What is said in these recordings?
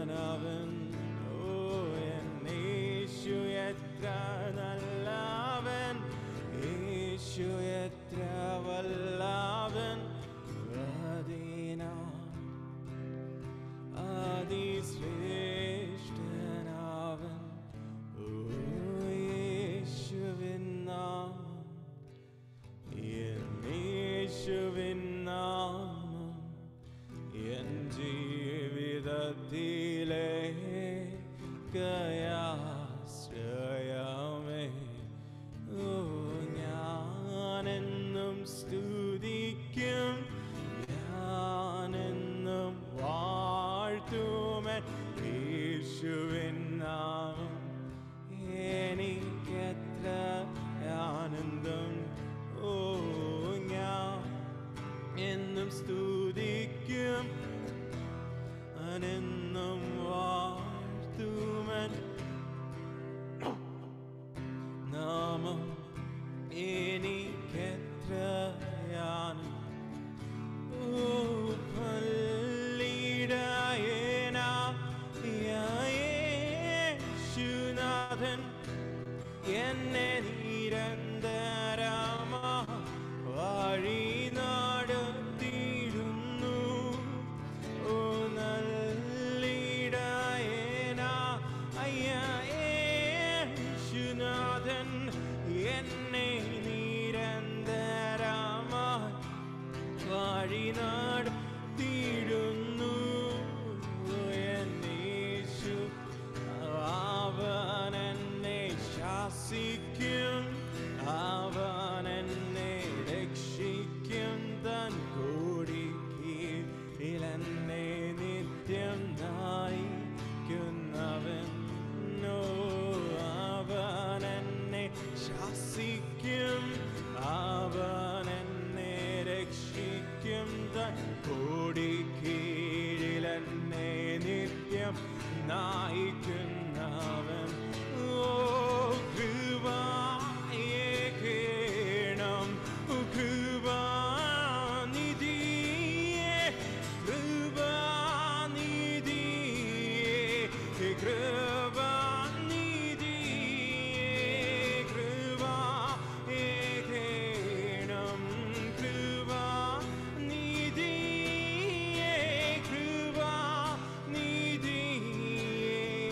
നല്ലവൻ ഓ എന്നേശു എത്ര നല്ലവൻ യേശു എത്ര വല്ലവൻ അതിനാ അതിശ്രേഷ്ഠനാവൻ ഓ യേശുവിൻ നാമം യേശുവിൻ നാമം എൻ ജീവിതത്തിലെ കയാശ്രയമേ ഓ ഞാനെന്നും സ്തുതിക്കും ഞാനെന്നും വാഴ്ത്തുമൻ യേശുവിൻ നാമം എനിക്കെത്ര ആനന്ദം ഓ ഞാൻ എന്നും സ്തുതിക്കും അനെന്നും വാഴ്ത്തുമൻ നാമം എനിക്കെത്രയാണ് ഓ പള്ളിടയന യേശുനാഥൻ എന്നെ നിരന്തരമാ വഴി നടത്തിയിടുന്നു ഓ നല്ലിടയന അയ്യേശുനാഥൻ എന്നെ നിരന്തരമായി വഴി നടത്തിയിടുന്നു എന്നേശു അവൻ എന്നെ ശാസിക്കും അവൻ എന്നെ രക്ഷിക്കും തൻ കോടി കീഴിലെന്നെ നിത്യം നയിക്കുന്നവൻ നോ അവൻ എന്നെ ശാസിക്കും അവൻ എന്നെ രക്ഷിക്കും തൻ കോടി കീഴിലെന്നെ നിത്യം നയിക്കുന്നവൻ ഓ കൃപയെ കേണം കൃപാനിധിയെ കൃപാനിധിയെ കൃപാനിധിയെ കൃപയെ കേണം കൃപാനിധിയെ കൃപാനിധിയെ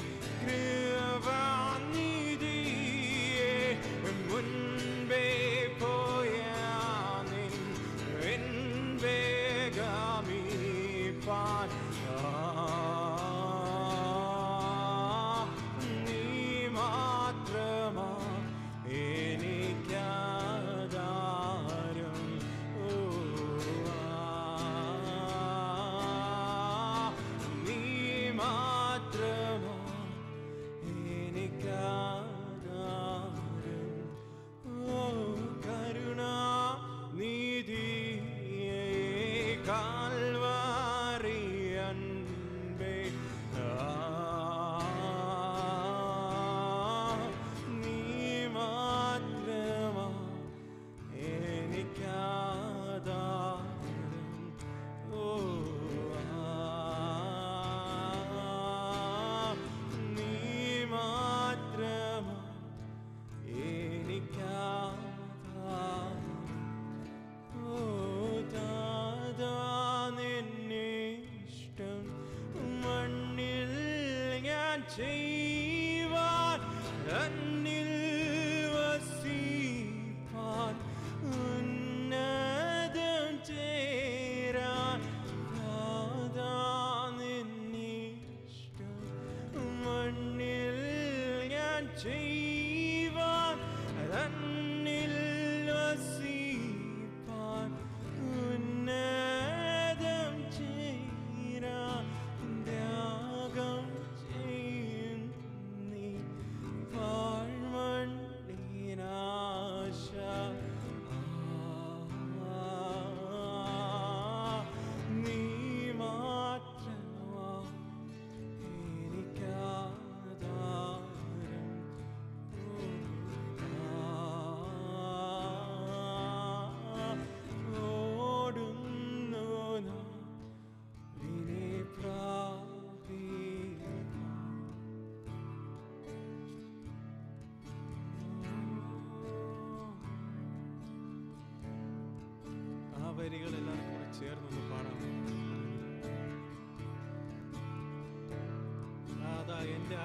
കൃപാനിധിയെ മുൻപേ പോയാനിൻ എൻപേ ഗാമിപ്പാൻ നീ മാത്രമാ എനിക്കാധാരം ഓ നീ മാത്രമാ എനിക്കാധാരം ഓ കരുണാ നിധിയെ കാൽവാറിയൻപേ നീ മാത്രമാ എനിക്കാധാരം ഓ നീ മാത്രമാ എനിക്കാധാരം ഓ ദാദാ നിന്നെ ഇഷ്ടം മണ്ണിൽ ഞാൻ ചെയ്യുവാൻ തന്നിൽ വസിപ്പാൻ ഉന്നതം ചേരാൻ ദാദാ നിന്നെ ഇഷ്ടം മണ്ണിൽ ഞാൻ ചെയ്യുവാൻ തന്നിൽ വസിപ്പാൻ ഉന്നതം ചേരാൻ ത്യാഗം ചെയ്യും നീ വാഴ്മണ്ണിനാശ നീ മാത്രമാ എനിക്കാധാരം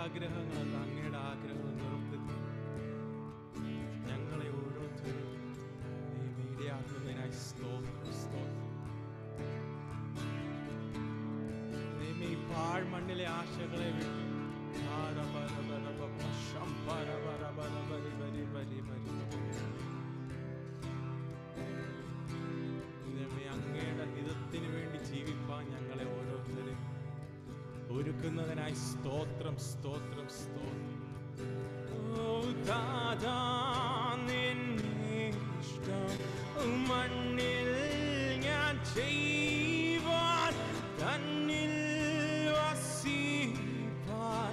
ആഗ്രഹങ്ങളല്ല അങ്ങയുടെ ആഗ്രഹങ്ങൾ നിവർത്തി ഞങ്ങളെ ഓരോരുത്തരും നീ മീഡിയാക്കുന്നതിനായി സ്തോത്രം സ്തോത്രം ദൈവമേ, ഈ പാഴ്മണ്ണിലെ ആശകളെ വിട്ട് ഭാരപരപരപ ശംഭരപരപരപരി ബരി ബരി ബരി. ദൈവമേ, അങ്ങയുടെ ഹിതത്തിന് വേണ്ടി ജീവിപ്പാൻ ഞങ്ങളെ ഓരോരുത്തരും ഒരുക്കുന്നതിനായി സ്തോത്രം സ്തോത്രം സ്തോത്രം ഓ ദാദാ നിന്നെ ഇഷ്ടം മണ്ണിൽ ഞാൻ ചെയ്യുവാൻ തന്നിൽ വസിപ്പാൻ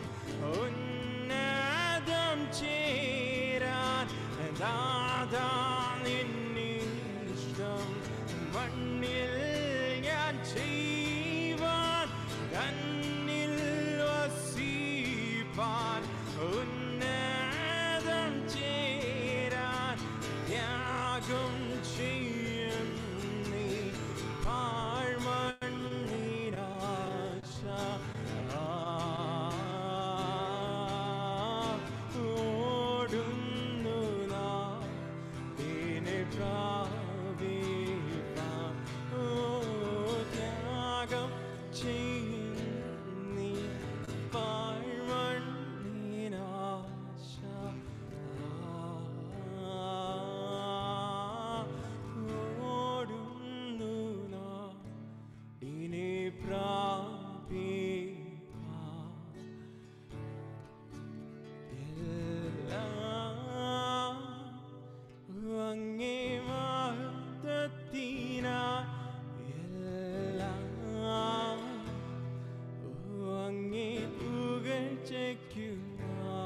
ഉന്നതം ചേരാൻ ദാദാ നിന്നെ ഇഷ്ടം മണ്ണിൽ ഞാൻ ചെയ്യുവാൻ തന്നിൽ വസിപ്പാൻ ഉന്നതം ചേരാൻ ത്യാഗം ചെയ്യും നീ പാഴ്മണ്ണിരാശ ഓടുന്നു നാം ഇതിനെ പ്രാപിപ്പാൻ ഓ ത്യാഗം ചെയ്യും നീ പാഴ്മണ്ണിനാശ ഓടുന്നു നാം ഇതിനെ പ്രാപിപ്പാൻ എല്ലാം അങ്ങേ മഹത്വത്തിന എല്ലാം അങ്ങേ പുകഴ്ചയ്ക്കുമാ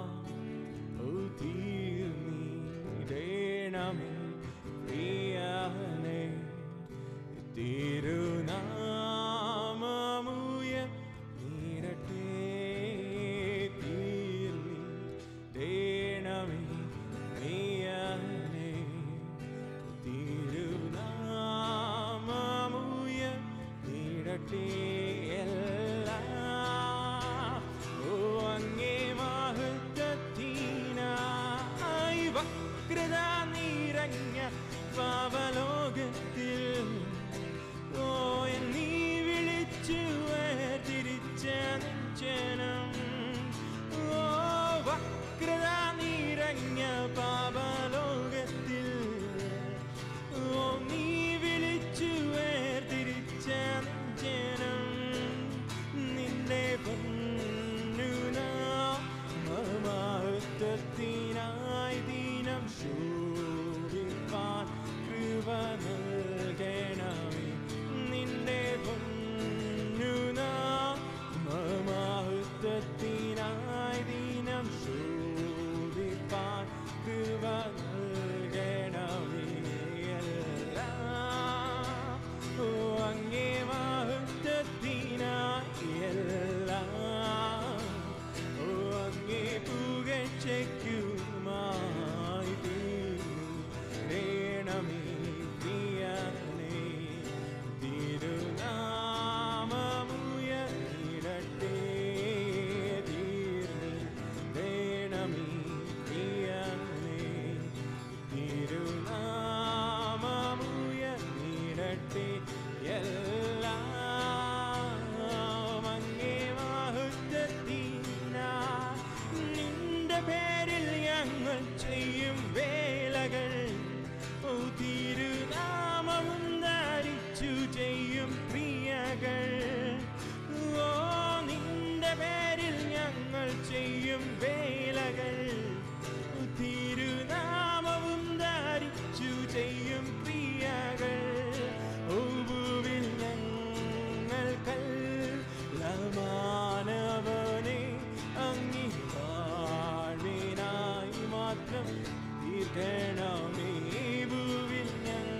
തീർന്നീടേണമേ പ്രിയനെ തിരുനാമമുയ നീരട്ടെ തീർന്നീടേണമേ പ്രിയനെ തിരുനാമമുയ നീരട്ടെ എല്ലാം ഓ അങ്ങേ മഹത്വത്തിനായി വക്രത നിറഞ്ഞ പാവലോകത്തിൽ ഓ നീ വിളിച്ചു തിരിച്ച ജനം ഓ വക്രത നിറഞ്ഞ പാപലോകത്തിൽ ഓ നീ വിളിച്ചു തിരിച്ച ജനം നിന്റെ മഹത്വത്തിനായി ദീനം ശോഭിപ്പാൻ കൃപ നൽകണമേ നിന്റെ മഹത്വത്തിനായി ദീനം ശോഭിപ്പാൻ കൃപ നൽകണമേ എല്ലാം ഓ അങ്ങേ മഹത്വത്തിനായി എല്ലാം ഓ അങ്ങേ പുകഴ്ചയ്ക്കുമായി തീരണമേ പ്രിയനേ തിരുനാമമുയർന്നിടട്ടെ തീരണമേ പ്രിയനേ തിരുനാമമുയർന്നിടട്ടെ എല്ലാം അങ്ങേ മഹത്വത്തിനാ നിന്റെ പേരിൽ ഞങ്ങൾ ചെയ്യും വേലകൾ ഓ തിരുനാമവും ധരിച്ചു ചെയ്യും ക്രിയകൾ ഓ നിന്റെ പേരിൽ ഞങ്ങൾ ചെയ്യും വേലകൾ ഓ, തിരുനാമവും ധരിച്ചു ചെയ്യും ക്രിയകൾ ഓ ഭൂവിൽ ഞങ്ങൾക്കല്ലമാനവനെ അങ്ങി വാഴ്വിനായി മാത്രം തീർക്കണമേ ഭൂവിൽ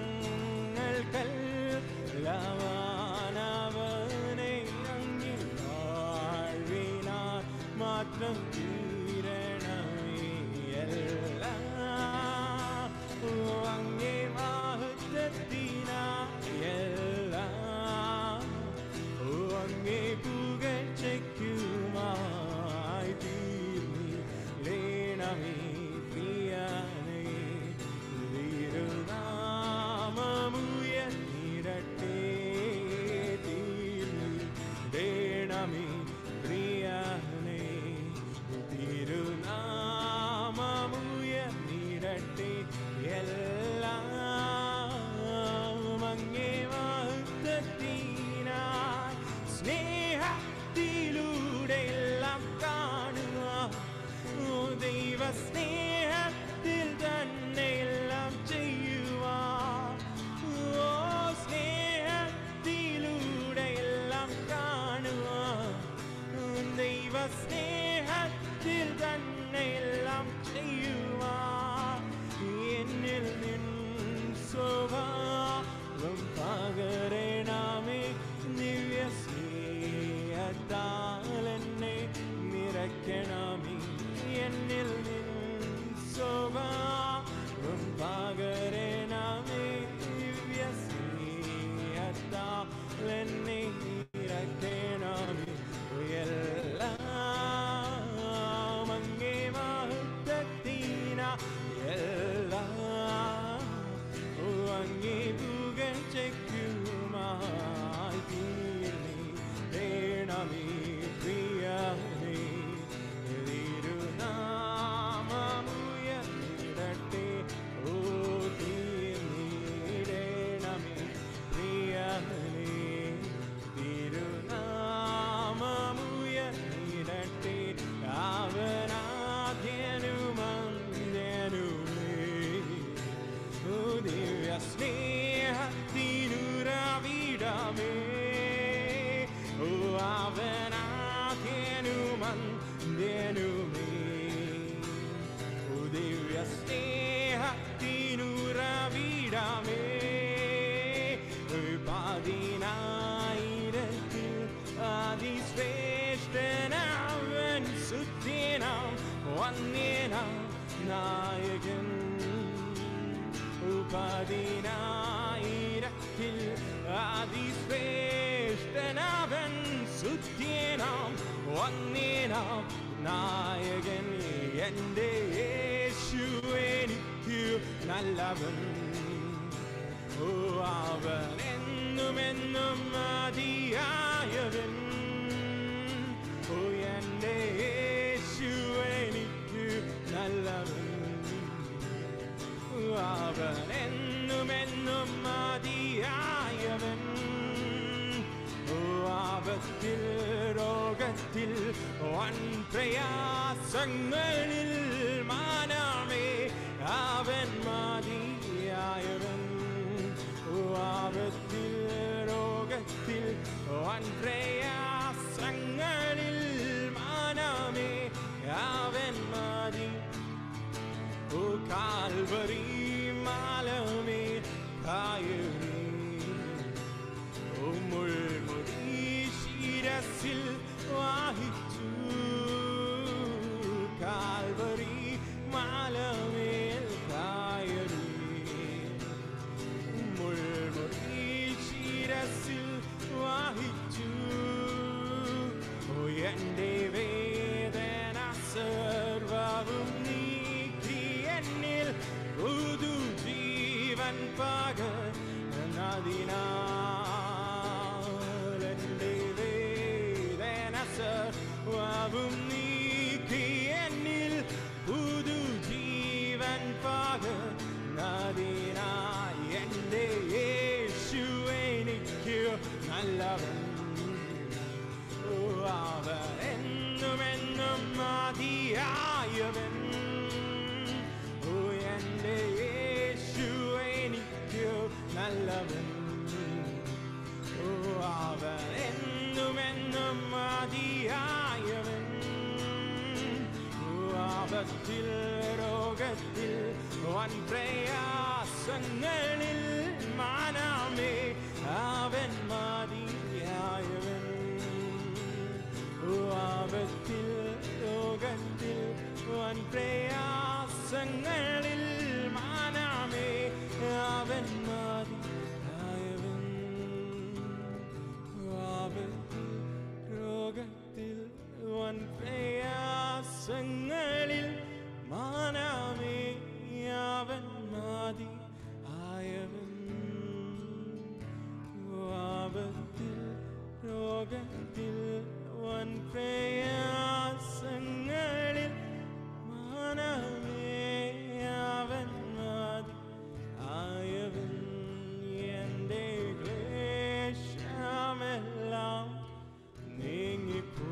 ഞങ്ങൾക്കല്ലമാനവനെ അങ്ങി വാഴ്വിനായി മാത്രം തീരണമേ എല്ലാം ഓ അങ്ങേ മഹത്വത്തിനായി എല്ലാം ഓ അങ്ങേ പുകഴ്ചയ്ക്കുമായി തീ പതിനായിരത്തിൽ അതിശ്രേഷ്ഠനവൻ സുത്യനാം വന്നേനാം നായകൻ എൻ്റെ യേശു എനിക്ക് നല്ലവൻ ഓ അവൻ എന്നുമെന്നും മതിയായവൻ ഓ എൻ്റെ യേശു എനിക്ക് നല്ലവൻ അവൻ എന്നുമെന്നും മതിയായവൻ ഓ ആപത്തിൽ രോഗത്തിൽ വൻ പ്രയാസങ്ങളിൽ മാനമേ അവൻ മതിയായവൻ ഓ ആപത്തിൽ രോഗത്തിൽ വൻ പ്രയാസങ്ങളിൽ മാനമേ അവൻ മതി ഓ കാൽവറി മാലമേ കായറി ഓ മുൾമുടി ശിരസിൽ വാഹിച്ചു കാൽവറി മാലമേൽ കായറി മുൾമുടി ശിരസിൽ വാഹിച്ചു ഓ എൻ്റെ വേദന സർവവും നീക്കി എന്നിൽ പുതു ജീവൻ പകർന്നതിനാൽ എൻ്റെ വേദന സർവവും നീക്കി എന്നിൽ പുതു ജീവൻ പകർന്നതിനായി എൻ്റെ യേശു എനിക്ക് നല്ലവൻ ഓ, അവൻ എന്നുമെന്നും മതിയായവൻ ഓ എൻ്റെ യേശു എനിക്ക് നല്ലവൻ ഓ അവൻ എന്നുമെന്നും മതിയായവൻ ഓ ആപത്തിൽ രോഗത്തിൽ വൻ പ്രയാസങ്ങളിൽ മാനാമേ അവൻ മതിയായവൻ ഓ ആപത്തിൽ രോഗത്തിൽ വൻ പ്രയാസങ്ങളിൽ മാനാമേ അവൻ മതിയായവൻ ഓ ആപത്തിൽ രോഗത്തിൽ വൻ പ്രയാസങ്ങളിൽ മാനാമേ അവൻ മതി ആയവൻ ആപത്തിൽ രോഗത്തിൽ വൻ പ്രയാസങ്ങളിൽ മാനമേ അവൻ മതി ആയവൻ എൻ്റെ ക്ലേശമെല്ലാം നീങ്ങിപ്പോ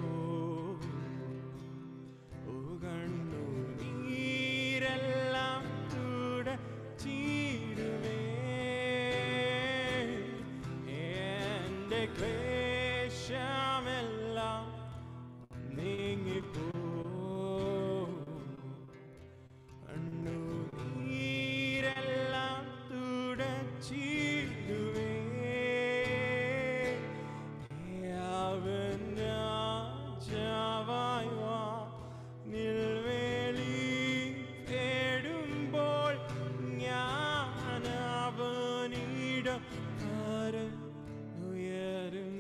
ഓ കണ്ണു നീരെല്ലാം തുടച്ചിടുമേ എൻ്റെ ക്ലേശമെല്ലാം നീങ്ങിപ്പോ കണ്ണു നീരെല്ലാം തുടച്ചിടുമേ അവൻ രാജാവായി വാ നിൽവേളി തേടുമ്പോൾ ഞാൻ അവനിടം ഉയരും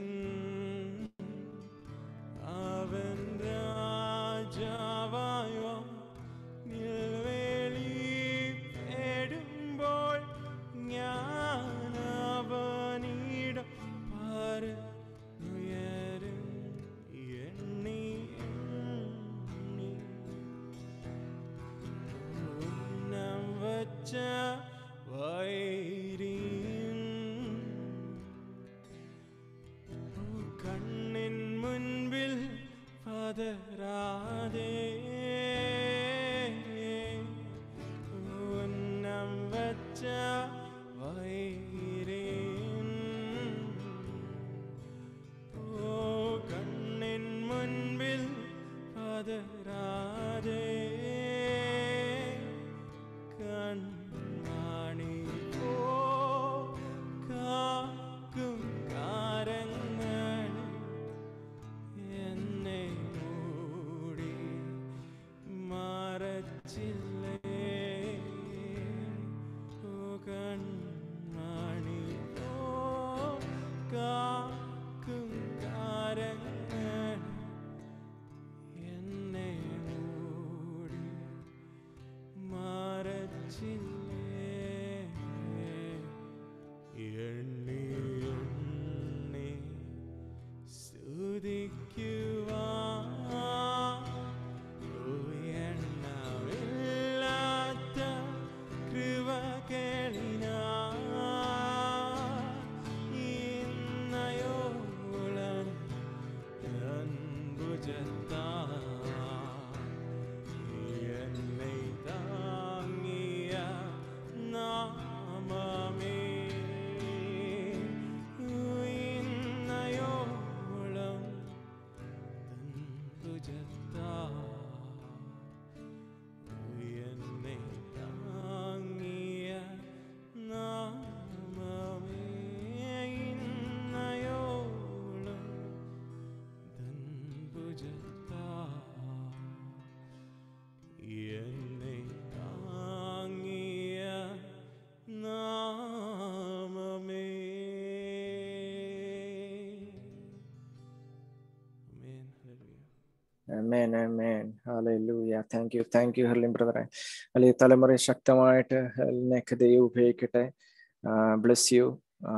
അവൻ രാജാവായി വാ നിൽവേളി തേടുമ്പോൾ ഞാൻ അവനിടം ഉയരും എണ്ണി എണ്ണി ഉന്നം വച്ച വൈരിയും കണ്ണിൻ മുൻപിൽ പതരാതെ ഉന്നം വച്ച വൈരേൻ ഓ കണ്ണിൻ മുൻപിൽ പതരാതെ കൺമാണി ഓ കാക്കും കാരങ്ങൾ എന്നെ മൂടി മറച്ചില്ലേ ഓ കണ്ണ വച്ചില്ലേ എണ്ണി എണ്ണി സ്തുതിക്കുവാൻ എണ്ണമില്ലാത്ത കൃപകളിനാൽ ഇന്നയോളം അൻപുജത്താൽ என்னை தாங்கிய நாமமே இன்னயோളം തൻപുജത്താ என்னை தாங்கிய നാമമേ ഇന്നയോളം തൻപുജത്താ என்னை தாங்கிய நாமமே Amen. Hallelujah. Amen, amen. Hallelujah. Thank you. Thank you, ഹെർലിൻ ബ്രദറെ അല്ലെ ഈ തലമുറ ശക്തമായിട്ട് ഹെർലിനെയൊക്കെ ദൈവം ഉപയോഗിക്കട്ടെ ബ്ലസ് യു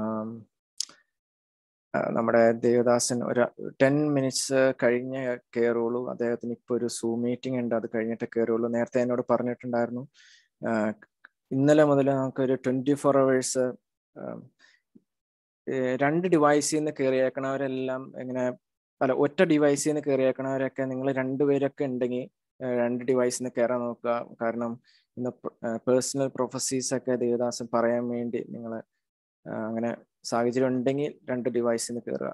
നമ്മുടെ ദേവദാസൻ ഒരു ടെൻ മിനിറ്റ്സ് കഴിഞ്ഞ് കയറുള്ളൂ അദ്ദേഹത്തിന് ഇപ്പോൾ ഒരു സൂം മീറ്റിംഗ് ഉണ്ട് അത് കഴിഞ്ഞിട്ട് കയറുള്ളൂ നേരത്തെ എന്നോട് പറഞ്ഞിട്ടുണ്ടായിരുന്നു ആ, ഇന്നലെ മുതൽ നമുക്ക് ഒരു ട്വന്റി ഫോർ അവേഴ്സ് രണ്ട് ഡിവൈസിൽ നിന്ന് കയറിയേക്കണവരെല്ലാം ഇങ്ങനെ അല്ല ഒറ്റ ഡിവൈസിൽ നിന്ന് കയറിയേക്കണവരൊക്കെ നിങ്ങൾ രണ്ടുപേരൊക്കെ ഉണ്ടെങ്കിൽ ഏഹ് രണ്ട് ഡിവൈസിൽ നിന്ന് കയറാൻ നോക്കുക കാരണം ഇന്ന് പേഴ്സണൽ പ്രൊഫസീസ് ഒക്കെ ദേവദാസൻ പറയാൻ വേണ്ടി നിങ്ങൾ അങ്ങനെ സാഹചര്യം ഉണ്ടെങ്കിൽ രണ്ട് ഡിവൈസിൽ നിന്ന് കയറുക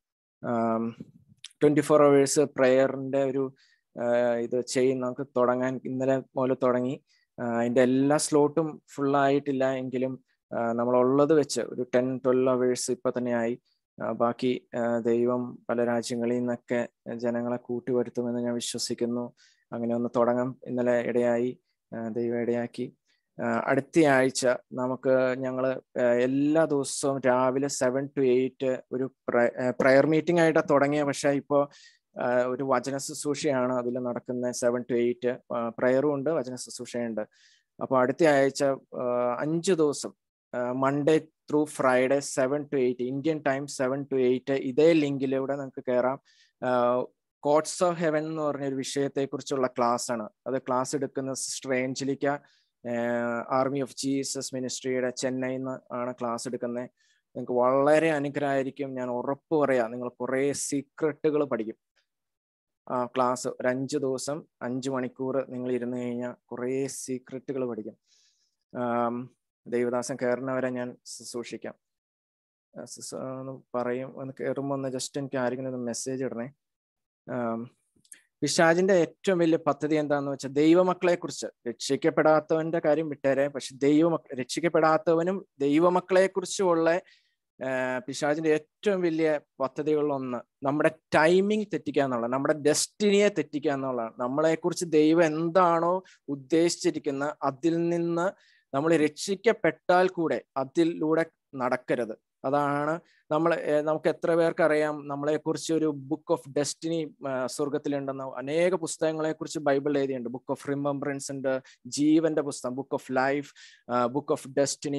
ട്വന്റി ഫോർ അവേഴ്സ് പ്രെയറിന്റെ ഒരു ആഹ് ഇത് ചെയ്യും നമുക്ക് തുടങ്ങാൻ ഇന്നലെ മുതൽ തുടങ്ങി ആഹ് അതിന്റെ എല്ലാ സ്ലോട്ടും ഫുൾ ആയിട്ടില്ല എങ്കിലും നമ്മളുള്ളത് വെച്ച് ഒരു ടെൻ ട്വൽവ് അവേഴ്സ് ഇപ്പൊ തന്നെ ആയി ആ, ബാക്കി ആ, ദൈവം പല രാജ്യങ്ങളിൽ നിന്നൊക്കെ ജനങ്ങളെ കൂട്ടിവരുത്തുമെന്ന് ഞാൻ വിശ്വസിക്കുന്നു അങ്ങനെ ഒന്ന് തുടങ്ങാം ഇന്നലെ ഇടയായി ആ, ദൈവം ഇടയാക്കി ആ, അടുത്ത ആഴ്ച നമുക്ക് ഞങ്ങൾ എല്ലാ ദിവസവും രാവിലെ സെവൻ ടു എയ്റ്റ് ഒരു പ്രയർ മീറ്റിംഗ് ആയിട്ടാണ് തുടങ്ങിയ പക്ഷെ ഇപ്പോൾ ഒരു വചന ശുശ്രൂഷയാണ് അതിൽ നടക്കുന്നത് സെവൻ ടു എയ്റ്റ് പ്രയറും ഉണ്ട് വചന ശുശ്രൂഷയുണ്ട് അപ്പോൾ അടുത്ത ആഴ്ച ആ, അഞ്ച് ദിവസം Monday through Friday seven to eight Indian time seven to eight ഇതേ ലിങ്കിലൂടെ നമുക്ക് കയറാം കോട്സ് ഓഫ് ഹെവൻ എന്ന് പറഞ്ഞ ഒരു വിഷയത്തെ കുറിച്ചുള്ള ക്ലാസ് ആണ് അത് ക്ലാസ് എടുക്കുന്ന sister Angelica Army of Jesus മിനിസ്ട്രിയുടെ ചെന്നൈയിൽ നിന്ന് ആണ് ക്ലാസ് എടുക്കുന്നത് നിങ്ങൾക്ക് വളരെ അനുഗ്രഹമായിരിക്കും ഞാൻ ഉറപ്പ് പറയാം നിങ്ങൾ കുറേ സീക്രട്ടുകൾ പഠിക്കും ആ ക്ലാസ് ഒരു അഞ്ച് ദിവസം അഞ്ച് മണിക്കൂർ നിങ്ങൾ ഇരുന്ന് കഴിഞ്ഞാൽ കുറേ സീക്രട്ടുകൾ പഠിക്കും ആം, ദൈവദാസൻ കയറുന്നവരെ ഞാൻ ശുശ്രൂഷിക്കാം ആ, സിസ് ഒന്ന് പറയും ഒന്ന് കയറുമ്പോൾ ഒന്ന് ജസ്റ്റ് എനിക്ക് ആരെങ്കിലും ഒന്ന് മെസ്സേജ് ഇടണേ ആം, പിശാചിന്റെ ഏറ്റവും വലിയ പദ്ധതി എന്താന്ന് വെച്ചാൽ ദൈവമക്കളെ കുറിച്ച് രക്ഷിക്കപ്പെടാത്തവന്റെ കാര്യം വിട്ടേരെ പക്ഷെ ദൈവമക്ക രക്ഷിക്കപ്പെടാത്തവനും ദൈവമക്കളെ കുറിച്ചുള്ള പിശാചിന്റെ ഏറ്റവും വലിയ പദ്ധതികളിൽ ഒന്ന് നമ്മുടെ ടൈമിംഗ് തെറ്റിക്കുക എന്നുള്ളത് നമ്മുടെ ഡെസ്റ്റിനിയെ തെറ്റിക്കുക എന്നുള്ളതാണ് നമ്മളെ കുറിച്ച് ദൈവം എന്താണോ ഉദ്ദേശിച്ചിരിക്കുന്ന അതിൽ നിന്ന് നമ്മൾ രക്ഷിക്കപ്പെട്ടാൽ കൂടെ അതിലൂടെ നടക്കരുത് അതാണ് നമ്മൾ നമുക്ക് എത്ര പേർക്ക് അറിയാം നമ്മളെ കുറിച്ച് ഒരു ബുക്ക് ഓഫ് ഡെസ്റ്റിനി സ്വർഗത്തിലുണ്ടെന്ന് അനേക പുസ്തകങ്ങളെ കുറിച്ച് ബൈബിൾ എഴുതിയുണ്ട് ബുക്ക് ഓഫ് റിമംബറൻസ് ഉണ്ട് ജീവന്റെ പുസ്തകം book of life book of destiny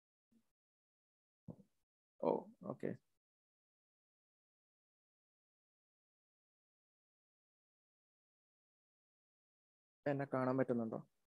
oh okay എന്നെ കാണാൻ പറ്റുന്നുണ്ടോ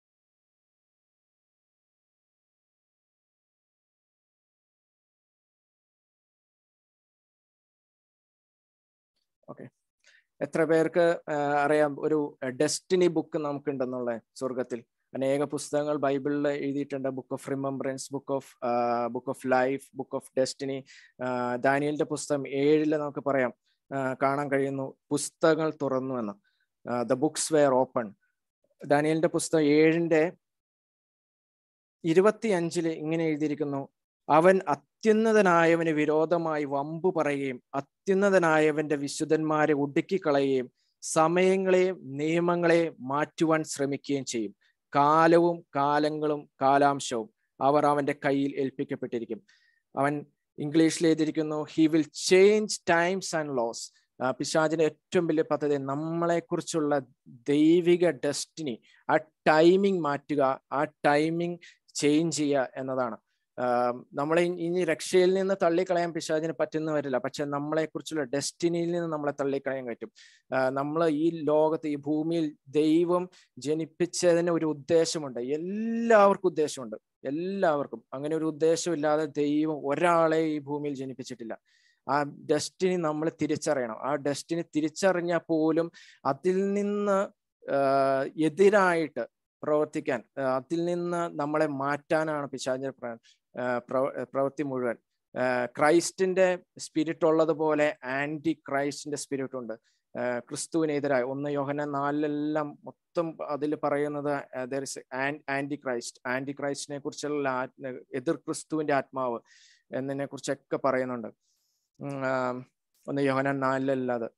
ഓക്കെ എത്ര പേർക്ക് ആ, അറിയാം ഒരു ഡെസ്റ്റിനി ബുക്ക് നമുക്കുണ്ടെന്നുള്ള സ്വർഗത്തിൽ അനേക പുസ്തകങ്ങൾ ബൈബിളിൽ എഴുതിയിട്ടുണ്ട് book of remembrance book of book of life book of destiny ദാനിയലിന്റെ പുസ്തകം ഏഴില് നമുക്ക് പറയാം ആ, കാണാൻ കഴിയുന്നു പുസ്തകങ്ങൾ തുറന്നു എന്ന് ദ ബുക്സ് വെയർ ഓപ്പൺ ദാനിയലിന്റെ പുസ്തകം ഏഴിന്റെ ഇരുപത്തി അഞ്ചില് ഇങ്ങനെ എഴുതിയിരിക്കുന്നു അവൻ അത്യുന്നതനായവന് വിരോധമായി വമ്പു പറയുകയും അത്യുന്നതനായവന്റെ വിശുദ്ധന്മാരെ ഒടുക്കിക്കളയുകയും സമയങ്ങളെയും നിയമങ്ങളെയും മാറ്റുവാൻ ശ്രമിക്കുകയും ചെയ്യും കാലവും കാലങ്ങളും കാലാംശവും അവർ അവന്റെ കയ്യിൽ ഏൽപ്പിക്കപ്പെട്ടിരിക്കും അവൻ ഇംഗ്ലീഷിൽ എഴുതിയിരിക്കുന്നു he will change times and laws ആ, പിശാചിന്റെ ഏറ്റവും വലിയ പദ്ധതി നമ്മളെക്കുറിച്ചുള്ള ദൈവിക ഡെസ്റ്റിനി ആ ടൈമിംഗ് മാറ്റുക ആ ടൈമിംഗ് ചേഞ്ച് ചെയ്യുക എന്നതാണ് ആഹ് നമ്മളെ ഇ- ഇനി രക്ഷയിൽ നിന്ന് തള്ളിക്കളയാൻ പിശാചിന് പറ്റുന്ന വരില്ല പക്ഷെ നമ്മളെ കുറിച്ചുള്ള ഡെസ്റ്റിനിയിൽ നിന്ന് നമ്മളെ തള്ളിക്കളയാൻ പറ്റും നമ്മൾ ഈ ലോകത്ത് ഈ ഭൂമിയിൽ ദൈവം ജനിപ്പിച്ചതിന് ഒരു ഉദ്ദേശമുണ്ട് എല്ലാവർക്കും ഉദ്ദേശമുണ്ട് എല്ലാവർക്കും അങ്ങനെ ഒരു ഉദ്ദേശമില്ലാതെ ദൈവം ഒരാളെ ഈ ഭൂമിയിൽ ജനിപ്പിച്ചിട്ടില്ല ആ ഡെസ്റ്റിനി നമ്മൾ തിരിച്ചറിയണം ആ ഡെസ്റ്റിനി തിരിച്ചറിഞ്ഞാൽ പോലും അതിൽ നിന്ന് ആഹ് എതിരായിട്ട് പ്രവർത്തിക്കാൻ ആഹ് അതിൽ നിന്ന് നമ്മളെ മാറ്റാനാണ് പിശാചിന്റെ പ്ര- ആഹ് പ്രവ- പ്രവൃത്തി മുഴുവൻ ആഹ് ക്രൈസ്റ്റിന്റെ സ്പിരിറ്റ് ഉള്ളതുപോലെ ആന്റി ക്രൈസ്റ്റിന്റെ സ്പിരിറ്റ് ഉണ്ട് ആഹ് ക്രിസ്തുവിനെതിരായി ഒന്ന് യോഹന നാലിലെല്ലാം മൊത്തം അതിൽ പറയുന്നത് ആന്റി ക്രൈസ്റ്റ് ആന്റി ക്രൈസ്റ്റിനെ കുറിച്ചുള്ള ആത്മ എതിർ ക്രിസ്തുവിന്റെ ആത്മാവ് എന്നതിനെ കുറിച്ചൊക്കെ പറയുന്നുണ്ട് ഉം, ആഹ് ഒന്ന് യോഹന നാലിലല്ലാതെ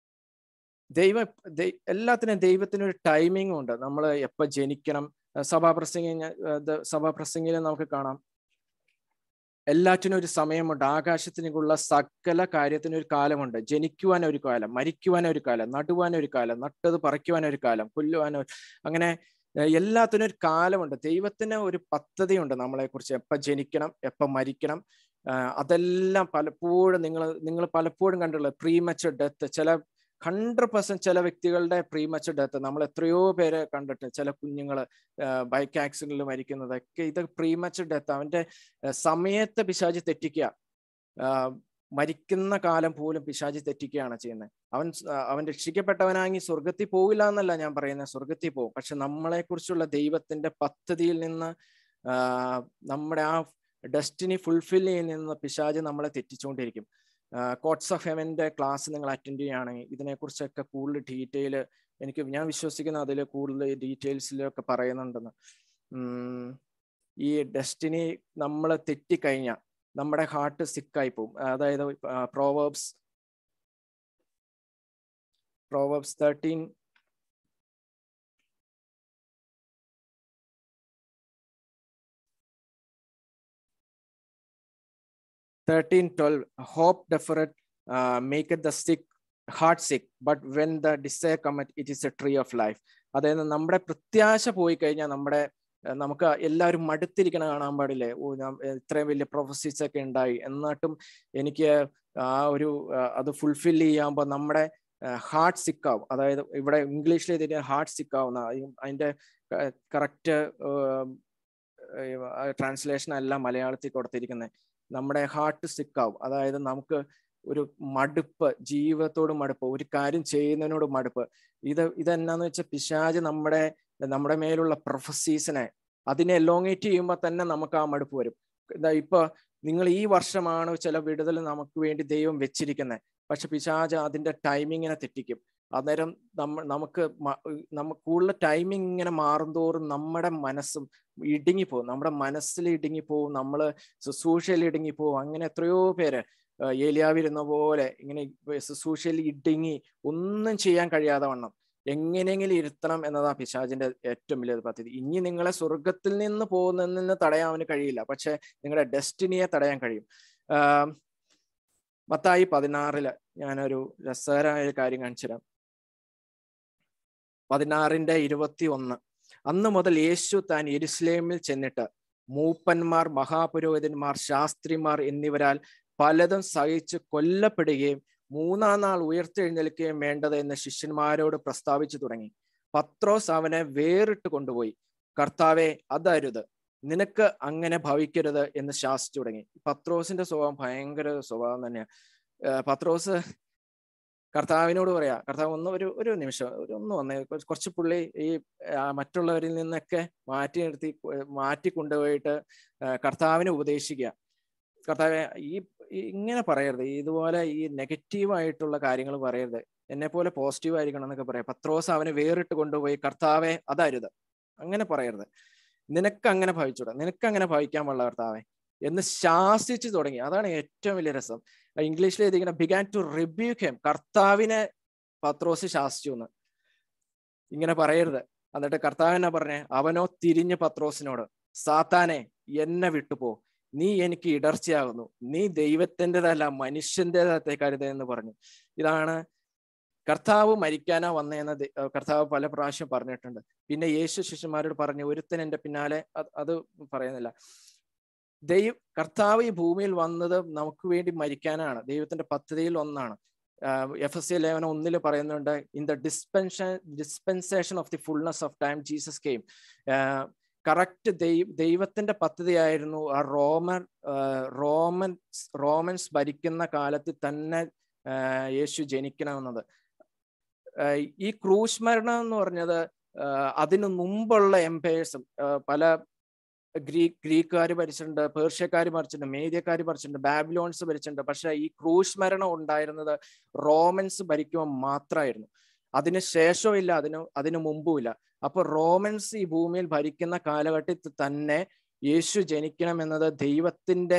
ദൈവം ദൈ- എല്ലാത്തിനും ദൈവത്തിന് ഒരു ടൈമിംഗ് ഉണ്ട് നമ്മൾ എപ്പോ ജനിക്കണം അഹ് സഭാപ്രസംഗി സഭാപ്രസംഗിയിൽ നമുക്ക് കാണാം എല്ലാറ്റിനും ഒരു സമയമുണ്ട് ആകാശത്തിനുള്ള സകല കാര്യത്തിനും ഒരു കാലമുണ്ട് ജനിക്കുവാൻ ഒരു കാലം മരിക്കുവാൻ ഒരു കാലം നടുവാൻ ഒരു കാലം നട്ടത് പറിക്കുവാൻ ഒരു കാലം കൊല്ലുവാൻ ഒരു അങ്ങനെ ഏഹ് എല്ലാത്തിനും ഒരു കാലമുണ്ട് ദൈവത്തിന് ഒരു പദ്ധതിയുണ്ട് നമ്മളെ കുറിച്ച് എപ്പോൾ ജനിക്കണം എപ്പോൾ മരിക്കണം ആഹ് അതെല്ലാം പലപ്പോഴും നിങ്ങൾ നിങ്ങൾ പലപ്പോഴും കണ്ടുള്ള പ്രീമച്ചർ ഡെത്ത് ചില ഹൺഡ്രഡ് പെർസെന്റ് ചില വ്യക്തികളുടെ പ്രീമച്ചർ ഡെത്ത് നമ്മൾ എത്രയോ പേരെ കണ്ടിട്ട് ചില കുഞ്ഞുങ്ങൾ ബൈക്ക് ആക്സിഡന്റിൽ മരിക്കുന്നതൊക്കെ ഇത് പ്രീമച്ചർ ഡെത്ത് അവന്റെ ആഹ് സമയത്തെ പിശാചി തെറ്റിക്കുക ആഹ് മരിക്കുന്ന കാലം പോലും പിശാചി തെറ്റിക്കുകയാണ് ചെയ്യുന്നത് അവൻ സ്- ആഹ് അവൻ രക്ഷിക്കപ്പെട്ടവനാങ്ങി സ്വർഗത്തിൽ പോവില്ല എന്നല്ല ഞാൻ പറയുന്നത് സ്വർഗത്തിൽ പോകും പക്ഷെ നമ്മളെ കുറിച്ചുള്ള ദൈവത്തിന്റെ പദ്ധതിയിൽ നിന്ന് ആഹ് നമ്മുടെ ആ ഡെസ്റ്റിനി ഫുൾഫിൽ ചെയ്യുന്ന പിശാജ് നമ്മളെ തെറ്റിച്ചുകൊണ്ടിരിക്കും കോട്സ് ഓഫ് ഹെവന്റെ ക്ലാസ് നിങ്ങൾ അറ്റൻഡ് ചെയ്യുകയാണെങ്കിൽ ഇതിനെക്കുറിച്ചൊക്കെ കൂടുതൽ ഡീറ്റെയിൽ എനിക്ക് ഞാൻ വിശ്വസിക്കുന്ന അതിൽ കൂടുതൽ ഡീറ്റെയിൽസിലൊക്കെ പറയുന്നുണ്ടെന്ന് ഉം, ഈ ഡെസ്റ്റിനി നമ്മൾ തെറ്റിക്കഴിഞ്ഞാൽ നമ്മുടെ ഹാർട്ട് സിക്കായി പോകും അതായത് Proverbs Proverbs thirteen thirteen twelve hope deferred make the sick heart sick but when the desire cometh it is a tree of life അതായത് നമ്മുടെ പ്രത്യാശ പോയി കഴിഞ്ഞാൽ നമ്മുടെ ഏഹ് നമുക്ക് എല്ലാവരും മടുത്തിരിക്കണ കാണാൻ പാടില്ലേ ഓ ഞാൻ ഇത്രയും വലിയ പ്രൊഫസീസ് ഒക്കെ ഉണ്ടായി എന്നിട്ടും എനിക്ക് ആ ഒരു ആ, അത് ഫുൾഫിൽ ചെയ്യുമ്പോൾ നമ്മുടെ ഹാർട്ട് സിക്കാവും അതായത് ഇവിടെ ഇംഗ്ലീഷിൽ എഴുതിയ ഹാർട്ട് സിക്കാവുന്ന അതിന്റെ കറക്റ്റ് ട്രാൻസ്ലേഷൻ അല്ല മലയാളത്തിൽ കൊടുത്തിരിക്കുന്നത് നമ്മുടെ ഹാർട്ട് സിക്കാവും അതായത് നമുക്ക് ഒരു മടുപ്പ് ജീവിതത്തോട് മടുപ്പ് ഒരു കാര്യം ചെയ്യുന്നതിനോട് മടുപ്പ് ഇത് ഇതെന്നാന്ന് വെച്ചാൽ പിശാജ് നമ്മുടെ നമ്മുടെ മേലുള്ള പ്രൊഫസീസിനെ അതിനെ എലോങ്ങേറ്റ് ചെയ്യുമ്പോൾ തന്നെ നമുക്ക് ആ മടുപ്പ് വരും ഇതാ ഇപ്പൊ നിങ്ങൾ ഈ വർഷമാണ് ചില വിടുതൽ നമുക്ക് വേണ്ടി ദൈവം വെച്ചിരിക്കുന്നത് പക്ഷെ പിശാജ് അതിന്റെ ടൈമിങ്ങിനെ തെറ്റിക്കും അന്നേരം നമ്മ നമുക്ക് മ- നമുക്ക് കൂടുതൽ ടൈമിങ് ഇങ്ങനെ മാറുന്തോറും നമ്മുടെ മനസ്സും ഇടുങ്ങിപ്പോവും നമ്മുടെ മനസ്സിൽ ഇടുങ്ങിപ്പോവും നമ്മള് ശുശ്രൂഷയിൽ ഇടുങ്ങിപ്പോവും അങ്ങനെ എത്രയോ പേര് ആ, ഏലിയാവിരുന്ന പോലെ ഇങ്ങനെ ശുശ്രൂഷയിൽ ഇടുങ്ങി ഒന്നും ചെയ്യാൻ കഴിയാതെ വണ്ണം എങ്ങനെയെങ്കിലും ഇരുത്തണം എന്നതാ പിശാചിന്റെ ഏറ്റവും വലിയ പദ്ധതി ഇനി നിങ്ങളെ സ്വർഗത്തിൽ നിന്ന് പോകുന്നതിൽ നിന്ന് തടയാൻ അവന് കഴിയില്ല പക്ഷെ നിങ്ങളുടെ ഡെസ്റ്റിനിയെ തടയാൻ കഴിയും ആഹ് മത്തായി പതിനാറില് ഞാനൊരു രസകരമായ ഒരു കാര്യം കാണിച്ചു തരാം പതിനാറിന്റെ ഇരുപത്തി ഒന്ന് അന്ന് മുതൽ യേശു താൻ യെരുസലേമിൽ ചെന്നിട്ട് മൂപ്പന്മാർ മഹാപുരോഹിതന്മാർ ശാസ്ത്രിമാർ എന്നിവരാൽ പലതും സഹിച്ച് കൊല്ലപ്പെടുകയും മൂന്നാം നാൾ ഉയർത്തെഴുന്നേൽക്കുകയും വേണ്ടത് എന്ന് ശിഷ്യന്മാരോട് പ്രസ്താവിച്ചു തുടങ്ങി പത്രോസ് അവനെ വേറിട്ട് കൊണ്ടുപോയി കർത്താവെ അതരുത് നിനക്ക് അങ്ങനെ ഭവിക്കരുത് എന്ന് ശാസിച്ചു തുടങ്ങി പത്രോസിന്റെ സ്വഭാവം ഭയങ്കര സ്വഭാവം തന്നെയാണ് ഏർ പത്രോസ് കർത്താവിനോട് പറയാ കർത്താവ് ഒന്ന് ഒരു ഒരു നിമിഷം ഒരു ഒന്ന് വന്നേ കുറച്ച് കുറച്ച് പുള്ളി ഈ ആ, മറ്റുള്ളവരിൽ നിന്നൊക്കെ മാറ്റി നിർത്തി ഏർ മാറ്റി കൊണ്ടുപോയിട്ട് ഏർ കർത്താവിനെ ഉപദേശിക്കുക കർത്താവെ ഈ ഈ ഇങ്ങനെ പറയരുത് ഇതുപോലെ ഈ നെഗറ്റീവ് ആയിട്ടുള്ള കാര്യങ്ങൾ പറയരുത് എന്നെ പോലെ പോസിറ്റീവ് ആയിരിക്കണം എന്നൊക്കെ പറയാം പത്രോസ് അവനെ വേറിട്ട് കൊണ്ടുപോയി കർത്താവെ അതരുത് അങ്ങനെ പറയരുത് നിനക്ക് അങ്ങനെ ഭവിച്ചൂടാ നിനക്ക് അങ്ങനെ ഭവിക്കാൻ പാടില്ല കർത്താവെ എന്ന് ശാസിച്ചു തുടങ്ങി അതാണ് ഏറ്റവും വലിയ രസം ഇംഗ്ലീഷിൽ എഴുതിക്കുന്ന ബിഗാൻ ടു റിബ്യൂക്ക് ഹെം കർത്താവിനെ പത്രോസ് ശാസിച്ചു എന്ന് ഇങ്ങനെ പറയരുത് എന്നിട്ട് കർത്താവിനെ പറഞ്ഞേ അവനോ തിരിഞ്ഞ് പത്രോസിനോട് സാത്താനെ എന്നെ വിട്ടുപോ നീ എനിക്ക് ഇടർച്ചയാകുന്നു നീ ദൈവത്തിൻ്റെതല്ല മനുഷ്യൻ്റെതത്തെ കരുത എന്ന് പറഞ്ഞു ഇതാണ് കർത്താവ് മരിക്കാനാ വന്നതെന്ന് ദ- ഏർ കർത്താവ് പല പ്രാവശ്യം പറഞ്ഞിട്ടുണ്ട് പിന്നെ യേശു ശിഷ്യന്മാരോട് പറഞ്ഞു ഒരുത്തൻ എൻ്റെ പിന്നാലെ അത് അത് പറയുന്നില്ല ദൈവ കർത്താവ് ഈ ഭൂമിയിൽ വന്നത് നമുക്ക് വേണ്ടി മരിക്കാനാണ് ദൈവത്തിന്റെ പദ്ധതിയിൽ ഒന്നാണ് എഫ് എസ് സി ലേവനം ഒന്നിൽ പറയുന്നുണ്ട് in the dispension dispensation of the fulness of time Jesus came correct ദൈവ ദൈവത്തിന്റെ പദ്ധതിയായിരുന്നു ആ റോമൻ റോമൻ റോമൻസ് ഭരിക്കുന്ന കാലത്ത് തന്നെ ആ, യേശു ജനിക്കണമെന്നത് ആ, ഈ ക്രൂശ് മരണം എന്ന് പറഞ്ഞത് ആ, അതിനു മുമ്പുള്ള എംപയേഴ്സും പല ഗ്രീക്ക് ഗ്രീക്കുകാർ ഭരിച്ചിട്ടുണ്ട് പേർഷ്യക്കാർ ഭരിച്ചിട്ടുണ്ട് മേദ്യക്കാർ ഭരിച്ചിട്ടുണ്ട് ബാബിലോൺസ് ഭരിച്ചിട്ടുണ്ട് പക്ഷെ ഈ ക്രൂശ് മരണം ഉണ്ടായിരുന്നത് റോമൻസ് ഭരിക്കുമ്പോൾ മാത്രമായിരുന്നു അതിന് ശേഷവും ഇല്ല അതിന് അതിനു മുമ്പും ഇല്ല അപ്പൊ റോമൻസ് ഈ ഭൂമിയിൽ ഭരിക്കുന്ന കാലഘട്ടത്തിൽ തന്നെ യേശു ജനിക്കണം എന്നത് ദൈവത്തിന്റെ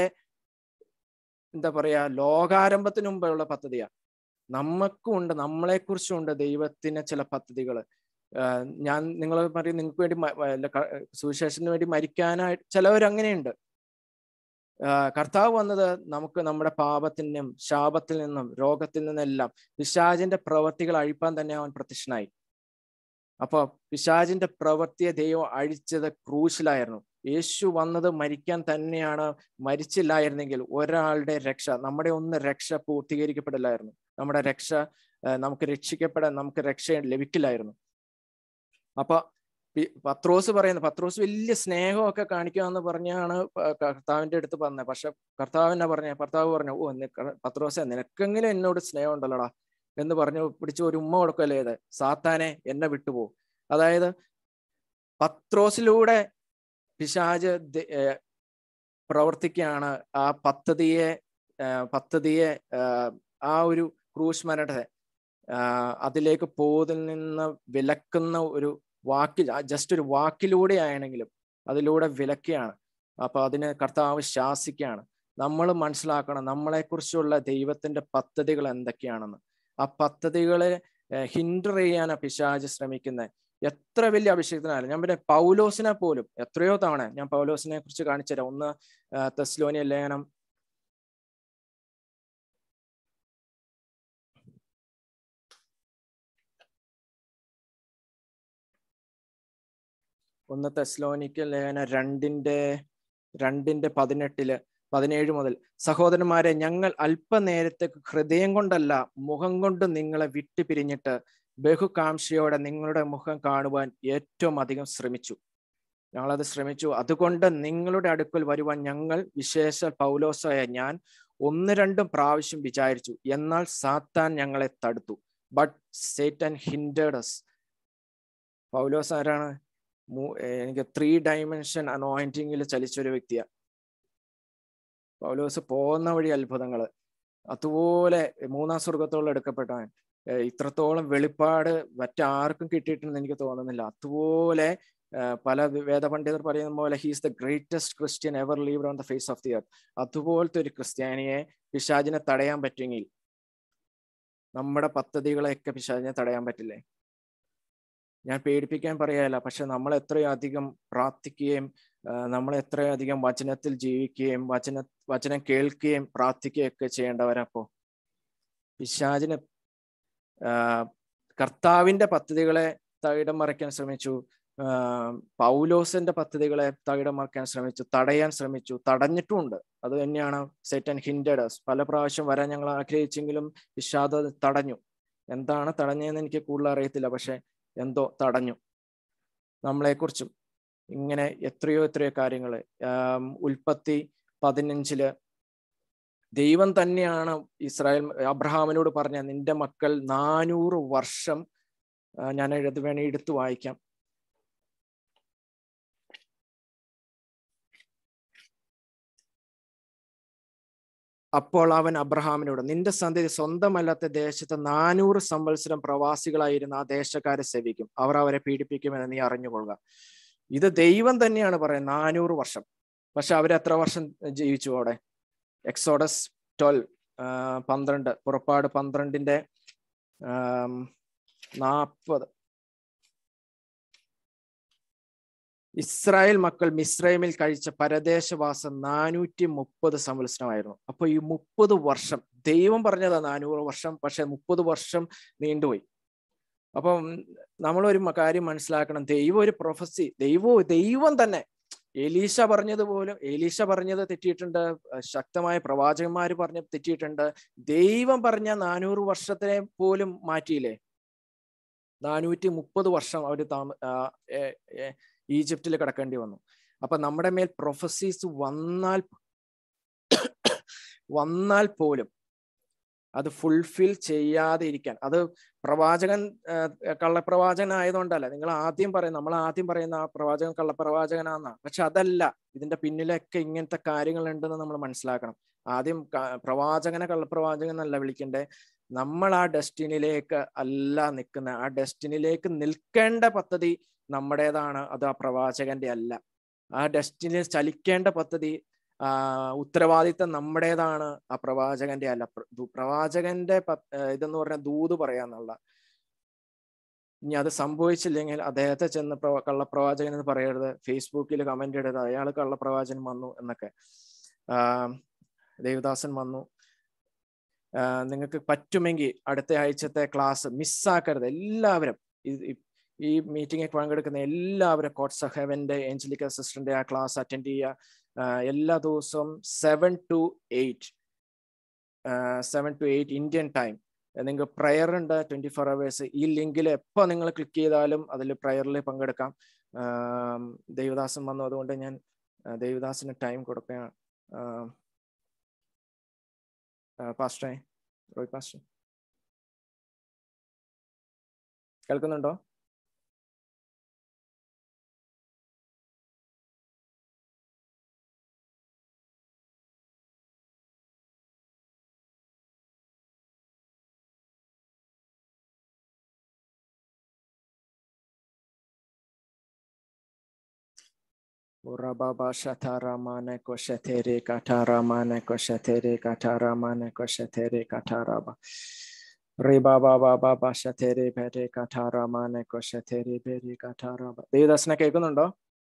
എന്താ പറയാ ലോകാരംഭത്തിന് മുമ്പുള്ള പദ്ധതിയാ നമുക്കും ഉണ്ട് നമ്മളെ കുറിച്ചും ഉണ്ട് ദൈവത്തിന് ചില പദ്ധതികൾ ഞാൻ നിങ്ങൾ പറയും നിങ്ങൾക്ക് വേണ്ടി മ- വല്ല ക- സുവിശേഷത്തിന് വേണ്ടി മരിക്കാനായിട്ട് ചിലവർ അങ്ങനെയുണ്ട് ആ, കർത്താവ് വന്നത് നമുക്ക് നമ്മുടെ പാപത്തിൽ നിന്നും ശാപത്തിൽ നിന്നും രോഗത്തിൽ നിന്നെല്ലാം പിശാചിന്റെ പ്രവൃത്തികൾ അഴിപ്പാൻ തന്നെ അവൻ പ്രത്യക്ഷനായി അപ്പൊ പിശാചിന്റെ പ്രവൃത്തിയെ ദൈവം അഴിച്ചത് ക്രൂശിലായിരുന്നു യേശു വന്നത് മരിക്കാൻ തന്നെയാണ് മരിച്ചില്ലായിരുന്നെങ്കിൽ ഒരാളുടെ രക്ഷ നമ്മുടെ ഒന്ന് രക്ഷ പൂർത്തീകരിക്കപ്പെടില്ലായിരുന്നു നമ്മുടെ രക്ഷ ആ, നമുക്ക് രക്ഷിക്കപ്പെടാൻ നമുക്ക് രക്ഷ ലഭിക്കില്ലായിരുന്നു അപ്പൊ പി- പത്രോസ് പറയുന്നത് പത്രോസ് വലിയ സ്നേഹമൊക്കെ കാണിക്കാന്ന് പറഞ്ഞാണ് പ- കർത്താവിന്റെ അടുത്ത് പറഞ്ഞത് പക്ഷെ കർത്താവ് എന്നാ പറഞ്ഞ കർത്താവ് പറഞ്ഞു ഓ നിനക്ക് പത്രോസെ നിനക്കെങ്കിലും എന്നോട് സ്നേഹം ഉണ്ടല്ലോടാ എന്ന് പറഞ്ഞു പിടിച്ച് ഒരു ഉമ്മ കൊടുക്കല്ലേ ഇത് സാത്താനെ എന്നെ വിട്ടുപോ അതായത് പത്രോസിലൂടെ പിശാജ് ദ- ഏർ പ്രവർത്തിക്കുകയാണ് ആ പദ്ധതിയെ ഏർ പദ്ധതിയെ ഏർ ആ ഒരു ക്രൂശ് മരണത്തെ ആഹ് അതിലേക്ക് പോതിൽ നിന്ന് വിലക്കുന്ന ഒരു വാക്കിൽ ജസ്റ്റ് ഒരു വാക്കിലൂടെ ആണെങ്കിലും അതിലൂടെ വിലക്കുകയാണ് അപ്പൊ അതിന് കർത്താവ് ശാസിക്കുകയാണ് നമ്മൾ മനസ്സിലാക്കണം നമ്മളെക്കുറിച്ചുള്ള ദൈവത്തിന്റെ പദ്ധതികൾ എന്തൊക്കെയാണെന്ന് ആ പദ്ധതികളെ ഹിൻഡർ ചെയ്യാനാ പിശാജ് ശ്രമിക്കുന്നത് എത്ര വലിയ അഭിഷേകത്തിനായാലും ഞാൻ പിന്നെ പൗലോസിനെ പോലും എത്രയോ തവണ ഞാൻ പൗലോസിനെ കുറിച്ച് കാണിച്ചുതരാം ഒന്ന് തെസ്ലോനിയ ലേഖനം ഒന്ന് തെസ്ലോനിക്ക ലേഖന രണ്ടിന്റെ രണ്ടിന്റെ പതിനെട്ടില് പതിനേഴ് മുതൽ സഹോദരന്മാരെ ഞങ്ങൾ അല്പനേരത്തേക്ക് ഹൃദയം കൊണ്ടല്ല മുഖം കൊണ്ട് നിങ്ങളെ വിട്ടുപിരിഞ്ഞിട്ട് ബഹുകാംക്ഷയോടെ നിങ്ങളുടെ മുഖം കാണുവാൻ ഏറ്റവും അധികം ശ്രമിച്ചു ഞങ്ങളത് ശ്രമിച്ചു അതുകൊണ്ട് നിങ്ങളുടെ അടുക്കൽ വരുവാൻ ഞങ്ങൾ വിശേഷ പൗലോസായ ഞാൻ ഒന്ന് രണ്ടും പ്രാവശ്യം വിചാരിച്ചു എന്നാൽ സാത്താൻ ഞങ്ങളെ തടുത്തു ബട്ട് സേറ്റൻ ഹിൻഡേഡസ് പൗലോസ് ആരാണ് മൂ- ഏർ എനിക്ക് ത്രീ ഡയമെൻഷൻ അനോയിന്റിങ്ങിൽ ചലിച്ചൊരു വ്യക്തിയാ പൗലോസ് പോകുന്ന വഴി അത്ഭുതങ്ങള് അതുപോലെ മൂന്നാം സ്വർഗത്തോളം എടുക്കപ്പെട്ടവൻ ഏർ ഇത്രത്തോളം വെളിപ്പാട് മറ്റാർക്കും കിട്ടിയിട്ടുണ്ടെന്ന് എനിക്ക് തോന്നുന്നില്ല അതുപോലെ ഏർ പല വേദപണ്ഡിതർ പറയുന്ന പോലെ he's the greatest Christian ever lived on the face of the earth അതുപോലത്തെ ഒരു ക്രിസ്ത്യാനിയെ പിശാചിനെ തടയാൻ പറ്റുമെങ്കിൽ നമ്മുടെ പദ്ധതികളെയൊക്കെ പിശാചിനെ തടയാൻ പറ്റില്ലേ ഞാൻ പേടിപ്പിക്കാൻ പറയല്ല പക്ഷെ നമ്മൾ എത്രയോ അധികം പ്രാർത്ഥിക്കുകയും ആ, നമ്മൾ എത്രയോ അധികം വചനത്തിൽ ജീവിക്കുകയും വചന വചനം കേൾക്കുകയും പ്രാർത്ഥിക്കുകയും ഒക്കെ ചെയ്യേണ്ടവരപ്പോ പിശാചിന് ആ, കർത്താവിന്റെ പദ്ധതികളെ തകിടം മറയ്ക്കാൻ ശ്രമിച്ചു ആ, പൗലോസിന്റെ പദ്ധതികളെ തകിടം മറയ്ക്കാൻ ശ്രമിച്ചു തടയാൻ ശ്രമിച്ചു തടഞ്ഞിട്ടുമുണ്ട് അത് തന്നെയാണ് സെറ്റൻ ഹിൻഡേഡസ് പല പ്രാവശ്യം വരാൻ ഞങ്ങൾ ആഗ്രഹിച്ചെങ്കിലും പിശാദ് അത് തടഞ്ഞു എന്താണ് തടഞ്ഞതെന്ന് എനിക്ക് കൂടുതൽ അറിയത്തില്ല പക്ഷെ എന്തോ തടഞ്ഞു നമ്മളെക്കുറിച്ചും ഇങ്ങനെ എത്രയോ എത്രയോ കാര്യങ്ങൾ ഉൽപ്പത്തി പതിനഞ്ചില് ദൈവം തന്നെയാണ് ഇസ്രായേൽ അബ്രഹാമിനോട് പറഞ്ഞ നിന്റെ മക്കൾ നാനൂറ് വർഷം ആ, ഞാൻ എഴുതി വേണേ എടുത്തു വായിക്കാം അപ്പോൾ അവൻ അബ്രഹാമിനോട് നിന്റെ സന്തതി സ്വന്തമല്ലാത്ത ദേശത്ത് നാനൂറ് സംവത്സരം പ്രവാസികളായിരുന്ന ആ ദേശക്കാരെ സേവിക്കും അവർ അവരെ പീഡിപ്പിക്കുമെന്ന് നീ അറിഞ്ഞുകൊള്ളുക ഇത് ദൈവം തന്നെയാണ് പറയുന്നത് നാനൂറ് വർഷം പക്ഷെ അവർ എത്ര വർഷം ജീവിച്ചു അവിടെ എക്സോഡസ് ട്വൽവ് പന്ത്രണ്ട് പുറപ്പാട് പന്ത്രണ്ടിന്റെ നാൽപ്പത് ഇസ്രായേൽ മക്കൾ മിസ്രൈമിൽ കഴിച്ച പരദേശവാസം നാനൂറ്റി മുപ്പത് സംവത്സരമായിരുന്നു അപ്പൊ ഈ മുപ്പത് വർഷം ദൈവം പറഞ്ഞതാ നാനൂറ് വർഷം പക്ഷെ മുപ്പത് വർഷം നീണ്ടുപോയി അപ്പം നമ്മളൊരു മ- കാര്യം മനസ്സിലാക്കണം ദൈവം ഒരു പ്രൊഫസി ദൈവം ദൈവം തന്നെ എലീശ പറഞ്ഞത് പോലും എലീശ പറഞ്ഞത് തെറ്റിയിട്ടുണ്ട് അഹ് ശക്തമായ പ്രവാചകന്മാര് പറഞ്ഞ തെറ്റിയിട്ടുണ്ട് ദൈവം പറഞ്ഞ നാനൂറ് വർഷത്തിനെ പോലും മാറ്റിയില്ലേ നാനൂറ്റി മുപ്പത് വർഷം അവർ താമ ആ, ഏ- ഏ- ഈജിപ്തിൽ കിടക്കേണ്ടി വന്നു അപ്പൊ നമ്മുടെ മേൽ പ്രൊഫസീസ് വന്നാൽ വന്നാൽ പോലും അത് ഫുൾഫിൽ ചെയ്യാതെ ഇരിക്കാൻ അത് പ്രവാചകൻ ആ, കള്ളപ്രവാചകൻ ആയതുകൊണ്ടല്ല നിങ്ങൾ ആദ്യം പറയും നമ്മൾ ആദ്യം പറയുന്ന ആ പ്രവാചകൻ കള്ളപ്രവാചകനാന്നാ പക്ഷെ അതല്ല ഇതിന്റെ പിന്നിലൊക്കെ ഇങ്ങനത്തെ കാര്യങ്ങൾ ഉണ്ടെന്ന് നമ്മൾ മനസ്സിലാക്കണം ആദ്യം ക- പ്രവാചകനെ കള്ളപ്രവാചകൻ എന്നല്ല വിളിക്കണ്ടേ നമ്മൾ ആ ഡെസ്റ്റിനിലേക്ക് അല്ല നിൽക്കുന്ന ആ ഡെസ്റ്റിനിലേക്ക് നിൽക്കേണ്ട പദ്ധതി നമ്മുടേതാണ് അത് ആ പ്രവാചകന്റെ അല്ല ആ ഡെസ്റ്റിനി ചലിക്കേണ്ട പദ്ധതി ആ ഉത്തരവാദിത്തം നമ്മുടേതാണ് ആ പ്രവാചകന്റെ അല്ല പ്ര- ദു- പ്രവാചകന്റെ പ- ആ, ഇതെന്ന് പറഞ്ഞാൽ ദൂത് പറയാന്നുള്ള ഇനി അത് സംഭവിച്ചില്ലെങ്കിൽ അദ്ദേഹത്തെ ചെന്ന് പ്രവ- കള്ളപ്രവാചകൻ എന്ന് പറയരുത് ഫേസ്ബുക്കിൽ കമന്റ് ഇടരുത് അയാൾ കള്ളപ്രവാചകൻ വന്നു എന്നൊക്കെ ആ ദേവദാസൻ വന്നു നിങ്ങൾക്ക് പറ്റുമെങ്കിൽ അടുത്ത ആഴ്ചത്തെ ക്ലാസ് മിസ്സാക്കരുത് എല്ലാവരും ഈ- ഈ- ഈ മീറ്റിംഗിൽ പങ്കെടുക്കുന്ന എല്ലാവരും കോട്സ് ഓഫ് ഹെവന്റെ ഏഞ്ചലിക് അസിസ്റ്റന്റ് ആ ക്ലാസ് അറ്റൻഡ് ചെയ്യുക ആ, എല്ലാ ദിവസവും seven to eight seven to eight Indian time നിങ്ങൾക്ക് പ്രയർ ഉണ്ട് ട്വന്റി ഫോർ അവേഴ്സ് ഈ ലിങ്കിൽ എപ്പോൾ നിങ്ങൾ ക്ലിക്ക് ചെയ്താലും അതിൽ പ്രയറിൽ പങ്കെടുക്കാം ആം, ദേവദാസൻ വന്നു അതുകൊണ്ട് ഞാൻ ആ, ദേവദാസിന് ടൈം കൊടുക്കുകയാണ് പാസ്റ്റേ റോയ് പാസ്റ്റർ കേൾക്കുന്നുണ്ടോ Urababa shataramane koshetere kataramane koshetere kataramane koshetere kataraba. Ribaba baba bashatere bere kataramane koshetere bere kataraba. ദേവദാസനെ കേൾക്കുന്നുണ്ടോ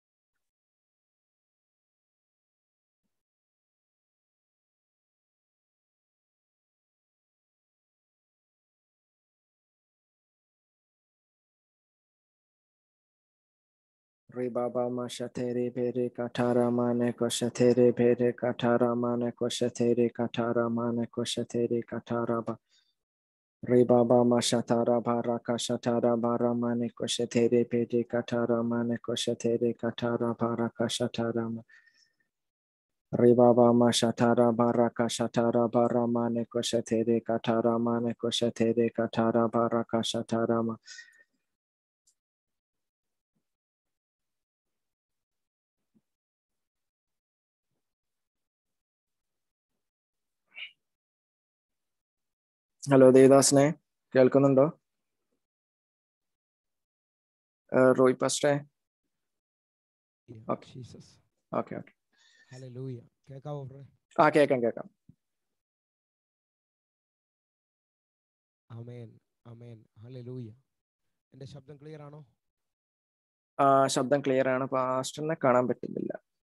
Ribaba mashatere bere kataramane koshetere bere kataramane koshetere kataramane koshetere kataraba. Ribaba mashatara baraka shatara baramane koshetere bere kataramane koshetere katara baraka shatarama. Ribaba mashatara baraka shatara baramane koshetere kataramane koshetere katara baraka shatarama. Hello ദേവദാസിനെ കേൾക്കുന്നുണ്ടോ ഏഹ് Roy pastor Okay. Jesus okay okay hallelujah കേൾക്കാവോ ബ്രേ ആ കേൾക്കാം കേൾക്കാം ആമേൻ amen hallelujah എൻ്റെ ശബ്ദം ക്ലിയർ ആണോ ആ ശബ്ദം ക്ലിയർ ആണ് പാസ്റ്ററിനെ കാണാൻ പറ്റുന്നില്ല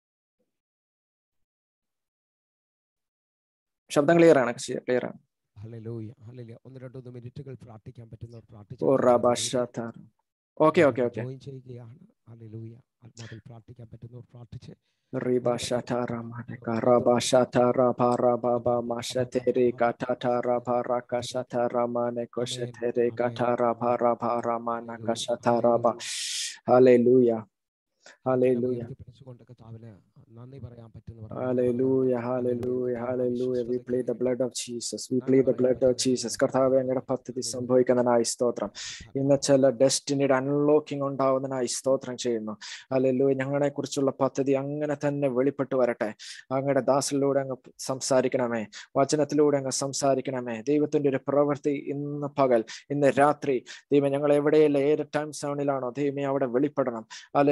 ശബ്ദം ക്ലിയർ ആണ് ക്ലിയർ ആണ് ഹല്ലേലൂയ ഹല്ലേലൂയ ഒന്ന് രണ്ട് മൂന്ന് മിനിറ്റുകൾ പ്രാർത്ഥിക്കാൻ പറ്റുന്നവർ ഓ റബാഷാത്താർ ഓക്കെ ഓക്കെ ഓക്കെ ജോയിൻ ചെയ്യുകയാണ് ഹല്ലേലൂയ ആത്മാവിൽ പ്രാർത്ഥിക്കാൻ പറ്റുന്നവർ പ്രാർത്ഥിച്ച് Ribashatara Karabashatara Parababa Mashatere Katatara Parakashatara Mane Koshetere Katara Paraparamana Kashataraba. Hallelujah. Hallelujah. ഉയർത്തിപ്പിടിച്ചുകൊണ്ട് കർത്താവിന് നന്ദി പറയാൻ പറ്റുന്നവർ Hallelujah, hallelujah, hallelujah. We plead the blood of Jesus. We plead the blood of Jesus. കർത്താവ് അങ്ങയുടെ പദ്ധതി സംഭവിക്കുന്നതിനായി സ്തോത്രം ഇന്ന് ചില ഡെസ്റ്റിനിയുടെ അൺലോക്കിംഗ് ഉണ്ടാവുന്നതിനായി സ്തോത്രം ചെയ്യുന്നു ഹല്ലേലൂയ ഞങ്ങളെ കുറിച്ചുള്ള പദ്ധതി അങ്ങനെ തന്നെ വെളിപ്പെട്ടു വരട്ടെ അങ്ങയുടെ ദാസിലൂടെ അങ്ങ് സംസാരിക്കണമേ വചനത്തിലൂടെ അങ്ങ് സംസാരിക്കണമേ ദൈവത്തിന്റെ ഒരു പ്രവൃത്തി ഇന്ന് പകൽ ഇന്ന് രാത്രി ദൈവം ഞങ്ങൾ എവിടെയല്ല ഏത് ടൈം സോണിലാണോ ദൈവമേ അവിടെ വെളിപ്പെടണം ഹല്ലേലൂയ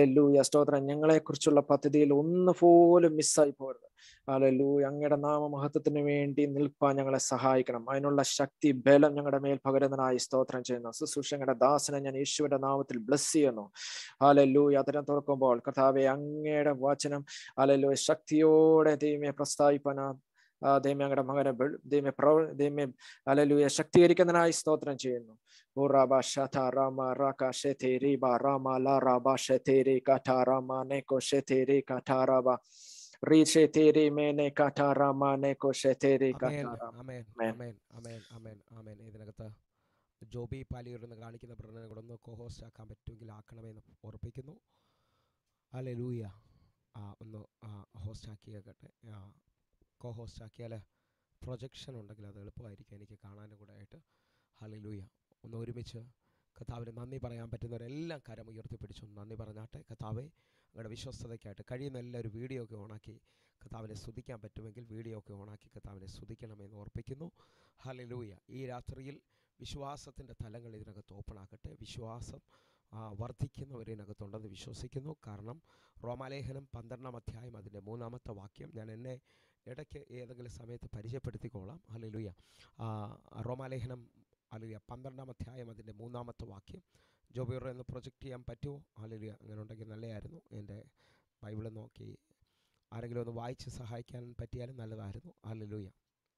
സ്തോത്രം ഞങ്ങളെ കുറിച്ചുള്ള പദ്ധതിയിൽ ഒന്ന് പോലും മിസ്സായി പോകരുത് അലലു അങ്ങയുടെ നാമമഹത്വത്തിന് വേണ്ടി നിൽപ്പാൻ ഞങ്ങളെ സഹായിക്കണം അതിനുള്ള ശക്തി ബലം ഞങ്ങളുടെ മേൽ പകരുന്നതിനായി സ്തോത്രം ചെയ്യുന്നു ശുശ്രൂഷ ഞങ്ങളുടെ ദാസനെ ഞാൻ യേശുവിന്റെ നാമത്തിൽ ബ്ലസ് ചെയ്യുന്നു അലലു യാത്ര തുറക്കുമ്പോൾ കർത്താവെ അങ്ങയുടെ വചനം അലലു ശക്തിയോടെ ദൈവമേ പ്രസ്താവിപ്പാൻ ആ ദൈവമേ അങ്ങയുടെ മകനെ ബൽ- ദൈവമേ പ്രവ ദൈവമേ അലലുയെ ശക്തീകരിക്കുന്നതിനായി സ്തോത്രം ചെയ്യുന്നു ഓ റാബ ഷഥ റാമ റാക ഷെഥേ രീബ റാമ ല റാബ ഷെഥേ രേ കഥ റാമ നെക്കോ ഷെഥേ രേ കഥ റാബ റീ ഷെഥേ രേ മേനെ കഥ റാമ നെക്കോ ഷെഥേ രേ കഥ അമേൻ റാമ അമേൻ Amen. അമേൻ അമേൻ അമേൻ അമേൻ ഇതിനകത്ത് ജോബി പാലിയൂരിന്ന് കാണിക്കുന്ന പ്രകടനം കൂടെ ഒന്ന് കോഹോസ്റ്റ് ആക്കാൻ പറ്റുമെങ്കിൽ ആക്കണമെന്ന് ഓർപ്പിക്കുന്നു അല്ലെ ലൂയ ആ ഒന്ന് ഹോസ്റ്റ് ആക്കിയേക്കട്ടെ കോ ഹോസ്റ്റ് ആക്കിയാൽ പ്രൊജക്ഷൻ ഉണ്ടെങ്കിൽ അത് എളുപ്പമായിരിക്കും എനിക്ക് കാണാനും കൂടെ ആയിട്ട് ഹലേ ലൂയ ഒന്ന് ഒരുമിച്ച് കഥാവിന് നന്ദി പറയാൻ പറ്റുന്നവരെല്ലാം കരം ഉയർത്തിപ്പിടിച്ചു ഒന്ന് നന്ദി പറഞ്ഞാട്ടെ കഥാവെ നിങ്ങളുടെ വിശ്വസ്തതയ്ക്കായിട്ട് കഴിയുന്ന എല്ലാവരും വീഡിയോ ഒക്കെ ഓണാക്കി കർത്താവിനെ സ്തുതിക്കാൻ പറ്റുമെങ്കിൽ വീഡിയോ ഒക്കെ ഓണാക്കി കർത്താവിനെ സ്തുതിക്കണമെന്ന് ഓർപ്പിക്കുന്നു ഹലലൂയ ഈ രാത്രിയിൽ വിശ്വാസത്തിൻ്റെ തലങ്ങൾ ഇതിനകത്ത് ഓപ്പണാക്കട്ടെ വിശ്വാസം ആ, വർദ്ധിക്കുന്നവരിനകത്തുണ്ടെന്ന് വിശ്വസിക്കുന്നു കാരണം റോമാലേഖനം പന്ത്രണ്ടാം അധ്യായം അതിൻ്റെ മൂന്നാമത്തെ വാക്യം ഞാൻ എന്നെ ഇടയ്ക്ക് ഏതെങ്കിലും സമയത്ത് പരിചയപ്പെടുത്തിക്കോളാം ഹലലുയ റോമാലേഖനം ഹലലുയ പന്ത്രണ്ടാം അധ്യായം അതിൻ്റെ മൂന്നാമത്തെ വാക്യം ജോബിയോർ എന്ന് പ്രൊജക്റ്റ് ചെയ്യാൻ പറ്റുമോ ഹലലുയ അങ്ങനെ ഉണ്ടെങ്കിൽ നല്ലതായിരുന്നു എൻ്റെ ബൈബിൾ നോക്കി ആരെങ്കിലും ഒന്ന് വായിച്ച് സഹായിക്കാൻ പറ്റിയാലും നല്ലതായിരുന്നു ഹലലൂയ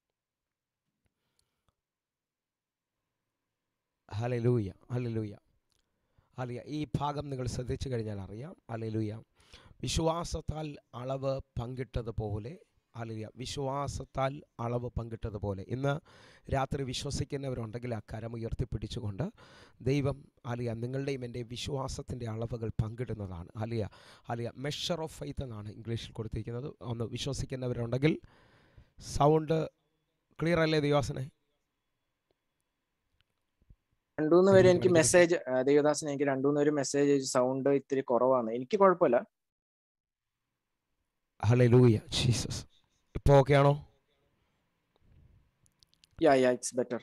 ഹലലൂയ ഹലലൂയ ഹലിയ ഈ ഭാഗം നിങ്ങൾ ശ്രദ്ധിച്ചു കഴിഞ്ഞാൽ അറിയാം ഹലലൂയ വിശ്വാസത്താൽ അളവ് പങ്കിട്ടതുപോലെ ഹലിയ വിശ്വാസത്താൽ അളവ് പങ്കിട്ടതുപോലെ ഇന്ന് രാത്രി വിശ്വസിക്കുന്നവരുണ്ടെങ്കിൽ ആ കരം ഉയർത്തിപ്പിടിച്ചുകൊണ്ട് ദൈവം അലിയ നിങ്ങളുടെയും എൻ്റെ വിശ്വാസത്തിൻ്റെ അളവുകൾ പങ്കിടുന്നതാണ് അലിയ അലിയ മെഷർ ഓഫ് ഫെയ്ത്ത് എന്നാണ് ഇംഗ്ലീഷിൽ കൊടുത്തിരിക്കുന്നത് ഒന്ന് വിശ്വസിക്കുന്നവരുണ്ടെങ്കിൽ സൗണ്ട് ക്ലിയർ അല്ലേ ദൈവാസനെ രണ്ടുമൂന്ന് പേര് ശരി, എനിക്ക് കാണിക്കട്ടെ. മെസ്സേജ് ദേവദാസൻ എനിക്ക് രണ്ടുമൂന്ന് പേര് മെസ്സേജ് സൗണ്ട് ഇത്തിരി കുറവാണ് എനിക്ക് കുഴപ്പമില്ല ഹലലൂയ ജീസസ് ഇപ്പോൾ ഓക്കെ ആണോ yeah yeah it's better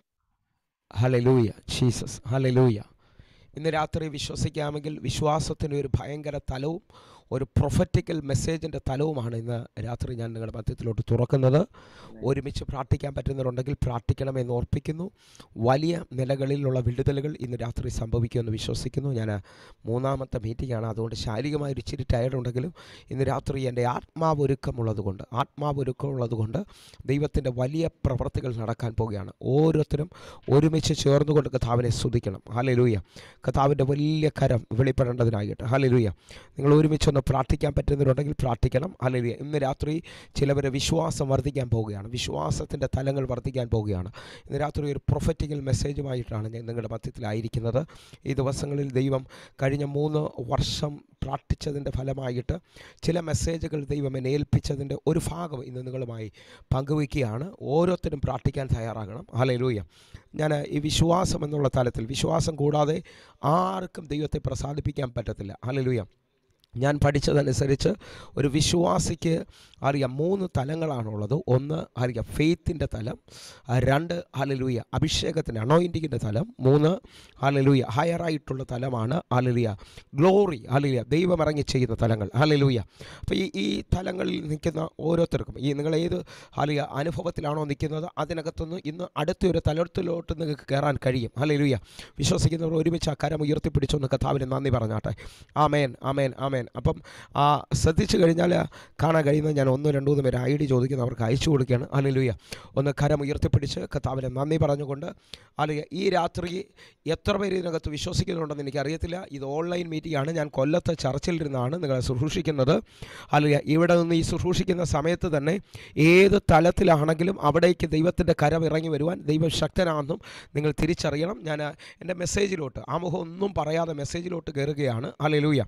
hallelujah Jesus hallelujah ഇന്ന് രാത്രി വിശ്വസിക്കാമെങ്കിൽ വിശ്വാസത്തിന് ഒരു ഭയങ്കര തലവും ഒരു പ്രൊഫറ്റിക്കൽ മെസ്സേജിൻ്റെ തലവുമാണ് ഇന്ന് രാത്രി ഞാൻ നിങ്ങളുടെ മധ്യത്തിലോട്ട് തുറക്കുന്നത് ഒരുമിച്ച് പ്രാർത്ഥിക്കാൻ പറ്റുന്നവരുണ്ടെങ്കിൽ പ്രാർത്ഥിക്കണമെന്ന് ഓർപ്പിക്കുന്നു വലിയ നിലകളിലുള്ള വിടുതലുകൾ ഇന്ന് രാത്രി സംഭവിക്കുമെന്ന് വിശ്വസിക്കുന്നു ഞാൻ മൂന്നാമത്തെ മീറ്റിംഗാണ് അതുകൊണ്ട് ശാരീരികമായ ഒരു ഇച്ചിരി ടയർഡ് ഉണ്ടെങ്കിലും ഇന്ന് രാത്രി എൻ്റെ ആത്മാവ് ഒരുക്കമുള്ളത് കൊണ്ട് ആത്മാവ് ഒരുക്കമുള്ളത് കൊണ്ട് ദൈവത്തിൻ്റെ വലിയ പ്രവർത്തികൾ നടക്കാൻ പോവുകയാണ് ഓരോരുത്തരും ഒരുമിച്ച് ചേർന്നുകൊണ്ട് കഥാവിനെ സ്തുതിക്കണം ഹാലലൂയ കഥാവിൻ്റെ വലിയ കരം വെളിപ്പെടേണ്ടതിനായിട്ട് ഹാലലൂയ നിങ്ങൾ ഒരുമിച്ചൊന്ന് പ്രാർത്ഥിക്കാൻ പറ്റുന്നവരുണ്ടെങ്കിൽ പ്രാർത്ഥിക്കണം ഹാലലൂയ ഇന്ന് രാത്രി ചിലവരെ വിശ്വാസം വർദ്ധിക്കാൻ പോവുകയാണ് വിശ്വാസത്തിൻ്റെ തലങ്ങൾ വർദ്ധിക്കാൻ പോവുകയാണ് ഇന്ന് രാത്രി ഒരു പ്രൊഫറ്റിക്കൽ മെസ്സേജുമായിട്ടാണ് ഞാൻ നിങ്ങളുടെ മധ്യത്തിലായിരിക്കുന്നത് ഈ ദിവസങ്ങളിൽ ദൈവം കഴിഞ്ഞ മൂന്ന് വർഷം പ്രാർത്ഥിച്ചതിൻ്റെ ഫലമായിട്ട് ചില മെസ്സേജുകൾ ദൈവം എന്നെ ഏൽപ്പിച്ചതിൻ്റെ ഒരു ഭാഗം ഇന്ന് നിങ്ങളുമായി പങ്കുവയ്ക്കുകയാണ് ഓരോരുത്തരും പ്രാർത്ഥിക്കാൻ തയ്യാറാകണം ഹലലൂയ ഞാൻ ഈ വിശ്വാസം എന്നുള്ള തലത്തിൽ വിശ്വാസം കൂടാതെ ആർക്കും ദൈവത്തെ പ്രസാദിപ്പിക്കാൻ പറ്റത്തില്ല ഹലലൂയ ഞാൻ പഠിച്ചതനുസരിച്ച് ഒരു വിശ്വാസിക്ക് അറിയാം മൂന്ന് തലങ്ങളാണുള്ളത് ഒന്ന് അറിയാം ഫെയ്ത്തിൻ്റെ തലം ആ, രണ്ട് ഹലലൂയ അഭിഷേകത്തിൻ്റെ അണോയിൻറ്റിങ്ങിൻ്റെ തലം മൂന്ന് ഹലലൂയ ഹയറായിട്ടുള്ള തലമാണ് ഹലലൂയ ഗ്ലോറി ഹലലൂയ ദൈവം ഇറങ്ങി ചെയ്യുന്ന തലങ്ങൾ ഹലലൂയ അപ്പോൾ ഈ ഈ തലങ്ങളിൽ നിൽക്കുന്ന ഓരോരുത്തർക്കും ഈ നിങ്ങൾ ഏത് ഹലിയ അനുഭവത്തിലാണോ നിൽക്കുന്നത് അതിനകത്തുനിന്ന് ഇന്ന് അടുത്തൊരു തലത്തിലോട്ട് നിങ്ങൾക്ക് കയറാൻ കഴിയും ഹലലൂയ വിശ്വസിക്കുന്നവർ ഒരുമിച്ച് ആ കരം ഉയർത്തിപ്പിടിച്ചൊന്ന് കഥാവിന് നന്ദി പറഞ്ഞാട്ടെ ആമേൻ ആമേൻ ആമേൻ അപ്പം ആ ശ്രദ്ധിച്ചു കഴിഞ്ഞാൽ കാണാൻ കഴിയുന്ന ഞാൻ ഒന്ന് രണ്ട് മൂന്ന് പേര് ഐ ഡി ചോദിക്കുന്നു അവർക്ക് അയച്ചു കൊടുക്കുകയാണ് ഹലലൂയ ഒന്ന് കരം ഉയർത്തിപ്പിടിച്ച് കഥാവിന് നന്ദി പറഞ്ഞുകൊണ്ട് അല്ലെങ്കിൽ ഈ രാത്രി എത്ര പേര് ഇതിനകത്ത് വിശ്വസിക്കുന്നുണ്ടെന്ന് എനിക്കറിയത്തില്ല ഇത് ഓൺലൈൻ മീറ്റിംഗ് ആണ് ഞാൻ കൊല്ലത്തെ ചർച്ചിലിരുന്നാണ് നിങ്ങളെ ശുശ്രൂഷിക്കുന്നത് അല്ലെങ്കിൽ ഇവിടെ നിന്ന് ഈ ശുശ്രൂഷിക്കുന്ന സമയത്ത് തന്നെ ഏത് തലത്തിലാണെങ്കിലും അവിടേക്ക് ദൈവത്തിൻ്റെ കരം ഇറങ്ങി വരുവാൻ ദൈവം ശക്തനാണെന്നും നിങ്ങൾ തിരിച്ചറിയണം ഞാൻ എൻ്റെ മെസ്സേജിലോട്ട് ആമുഖം ഒന്നും പറയാതെ മെസ്സേജിലോട്ട് കയറുകയാണ് ഹലലൂയ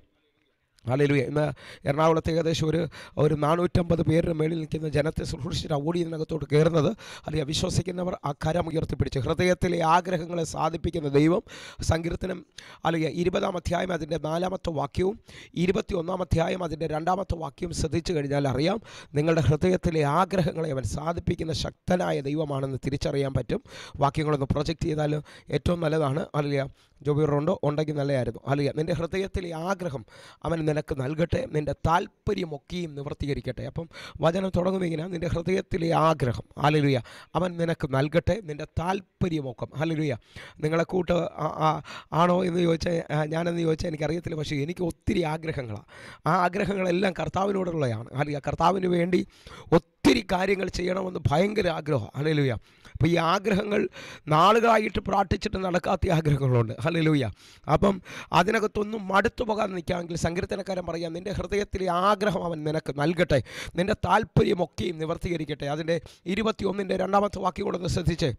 ഹലലുയ ഇന്ന് എറണാകുളത്ത് ഏകദേശം ഒരു ഒരു നാനൂറ്റമ്പത് പേരിന് മേളിൽ നിൽക്കുന്ന ജനത്തെ ശുശ്രൂഷിച്ചിട്ട് ഓടി ഇതിനകത്തോട്ട് കയറുന്നത് അല്ലെങ്കിൽ വിശ്വസിക്കുന്നവർ ആ കരം ഉയർത്തിപ്പിടിച്ച് ഹൃദയത്തിലെ ആഗ്രഹങ്ങളെ സാധിപ്പിക്കുന്ന ദൈവം സങ്കീർത്തനം അല്ലെങ്കിൽ ഇരുപതാം അധ്യായം അതിൻ്റെ നാലാമത്തെ വാക്യവും ഇരുപത്തി ഒന്നാം അധ്യായം അതിൻ്റെ രണ്ടാമത്തെ വാക്യവും ശ്രദ്ധിച്ചു കഴിഞ്ഞാൽ അറിയാം നിങ്ങളുടെ ഹൃദയത്തിലെ ആഗ്രഹങ്ങളെ അവൻ സാധിപ്പിക്കുന്ന ശക്തനായ ദൈവമാണെന്ന് തിരിച്ചറിയാൻ പറ്റും വാക്യങ്ങളൊന്ന് പ്രൊജക്റ്റ് ചെയ്താൽ ഏറ്റവും നല്ലതാണ് അല്ലെങ്കിൽ ജോബിറുണ്ടോ ഉണ്ടെങ്കിൽ നല്ലതായിരുന്നു അലിയ നിൻ്റെ ഹൃദയത്തിലെ ആഗ്രഹം അവൻ നിനക്ക് നൽകട്ടെ നിൻ്റെ താല്പര്യമൊക്കെയും നിവർത്തീകരിക്കട്ടെ അപ്പം വചനം തുടങ്ങുന്നത് ഇങ്ങനെ നിൻ്റെ ഹൃദയത്തിലെ ആഗ്രഹം അലലുയ അവൻ നിനക്ക് നൽകട്ടെ നിൻ്റെ താല്പര്യമൊക്കെ അലലുയ നിങ്ങളെ കൂട്ട് ആ- ആ- ആണോ എന്ന് ചോദിച്ചാൽ ആ, ഞാനെന്ന് ചോദിച്ചാൽ എനിക്കറിയത്തില്ല പക്ഷേ എനിക്ക് ഒത്തിരി ആഗ്രഹങ്ങളാണ് ആ ആഗ്രഹങ്ങളെല്ലാം കർത്താവിനോടുള്ളതാണ് അലിയ കർത്താവിന് വേണ്ടി ഒത്തിരി കാര്യങ്ങൾ ചെയ്യണമെന്ന് ഭയങ്കര ആഗ്രഹം അലലുയ അപ്പോൾ ഈ ആഗ്രഹങ്ങൾ നാളുകളായിട്ട് പ്രാർത്ഥിച്ചിട്ട് നടക്കാത്ത ആഗ്രഹങ്ങളുണ്ട് ഹലലൂയ അപ്പം അതിനകത്തൊന്നും മടുത്തു പോകാതെ നിൽക്കാമെങ്കിൽ സങ്കീർത്തനക്കാരൻ പറയാം നിൻ്റെ ഹൃദയത്തിലെ ആഗ്രഹം അവൻ നിനക്ക് നൽകട്ടെ നിൻ്റെ താല്പര്യമൊക്കെയും നിവർത്തീകരിക്കട്ടെ അതിൻ്റെ ഇരുപത്തി ഒന്നിൻ്റെ രണ്ടാമത്തെ വാക്യം കൂടെ ഒന്ന് ശ്രദ്ധിച്ചേ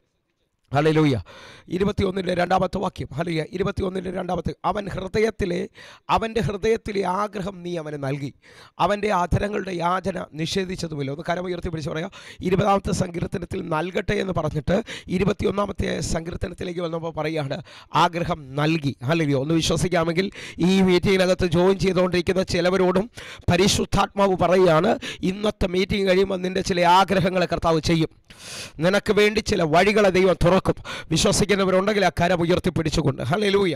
ഹലലൂയ ഇരുപത്തിയൊന്നിൻ്റെ രണ്ടാമത്തെ വാക്യം ഹലിയ ഇരുപത്തിയൊന്നിൻ്റെ രണ്ടാമത്തെ അവൻ ഹൃദയത്തിലെ അവൻ്റെ ഹൃദയത്തിലെ ആഗ്രഹം നീ അവന് നൽകി അവൻ്റെ ആധരങ്ങളുടെ യാചന നിഷേധിച്ചതുമില്ല ഒന്ന് കരമുയർത്തി പിടിച്ച് പറയാം ഇരുപതാമത്തെ സങ്കീർത്തനത്തിൽ നൽകട്ടെ എന്ന് പറഞ്ഞിട്ട് ഇരുപത്തിയൊന്നാമത്തെ സങ്കീർത്തനത്തിലേക്ക് വന്നപ്പോൾ പറയുകയാണ് ആഗ്രഹം നൽകി ഹലിയോ ഒന്ന് വിശ്വസിക്കാമെങ്കിൽ ഈ മീറ്റിങ്ങിനകത്ത് ജോയിൻ ചെയ്തുകൊണ്ടിരിക്കുന്ന ചിലവരോടും പരിശുദ്ധാത്മാവ് പറയുകയാണ് ഇന്നത്തെ മീറ്റിംഗ് കഴിയുമ്പോൾ നിൻ്റെ ചില ആഗ്രഹങ്ങളെ കർത്താവ് ചെയ്യും നിനക്ക് വേണ്ടി ചില വഴികളെ ദൈവം തുറക്കും വിശ്വസിക്കുന്നവരുണ്ടെങ്കിൽ ആ കരം ഉയർത്തി പിടിച്ചുകൊണ്ട് ഹലലൂയ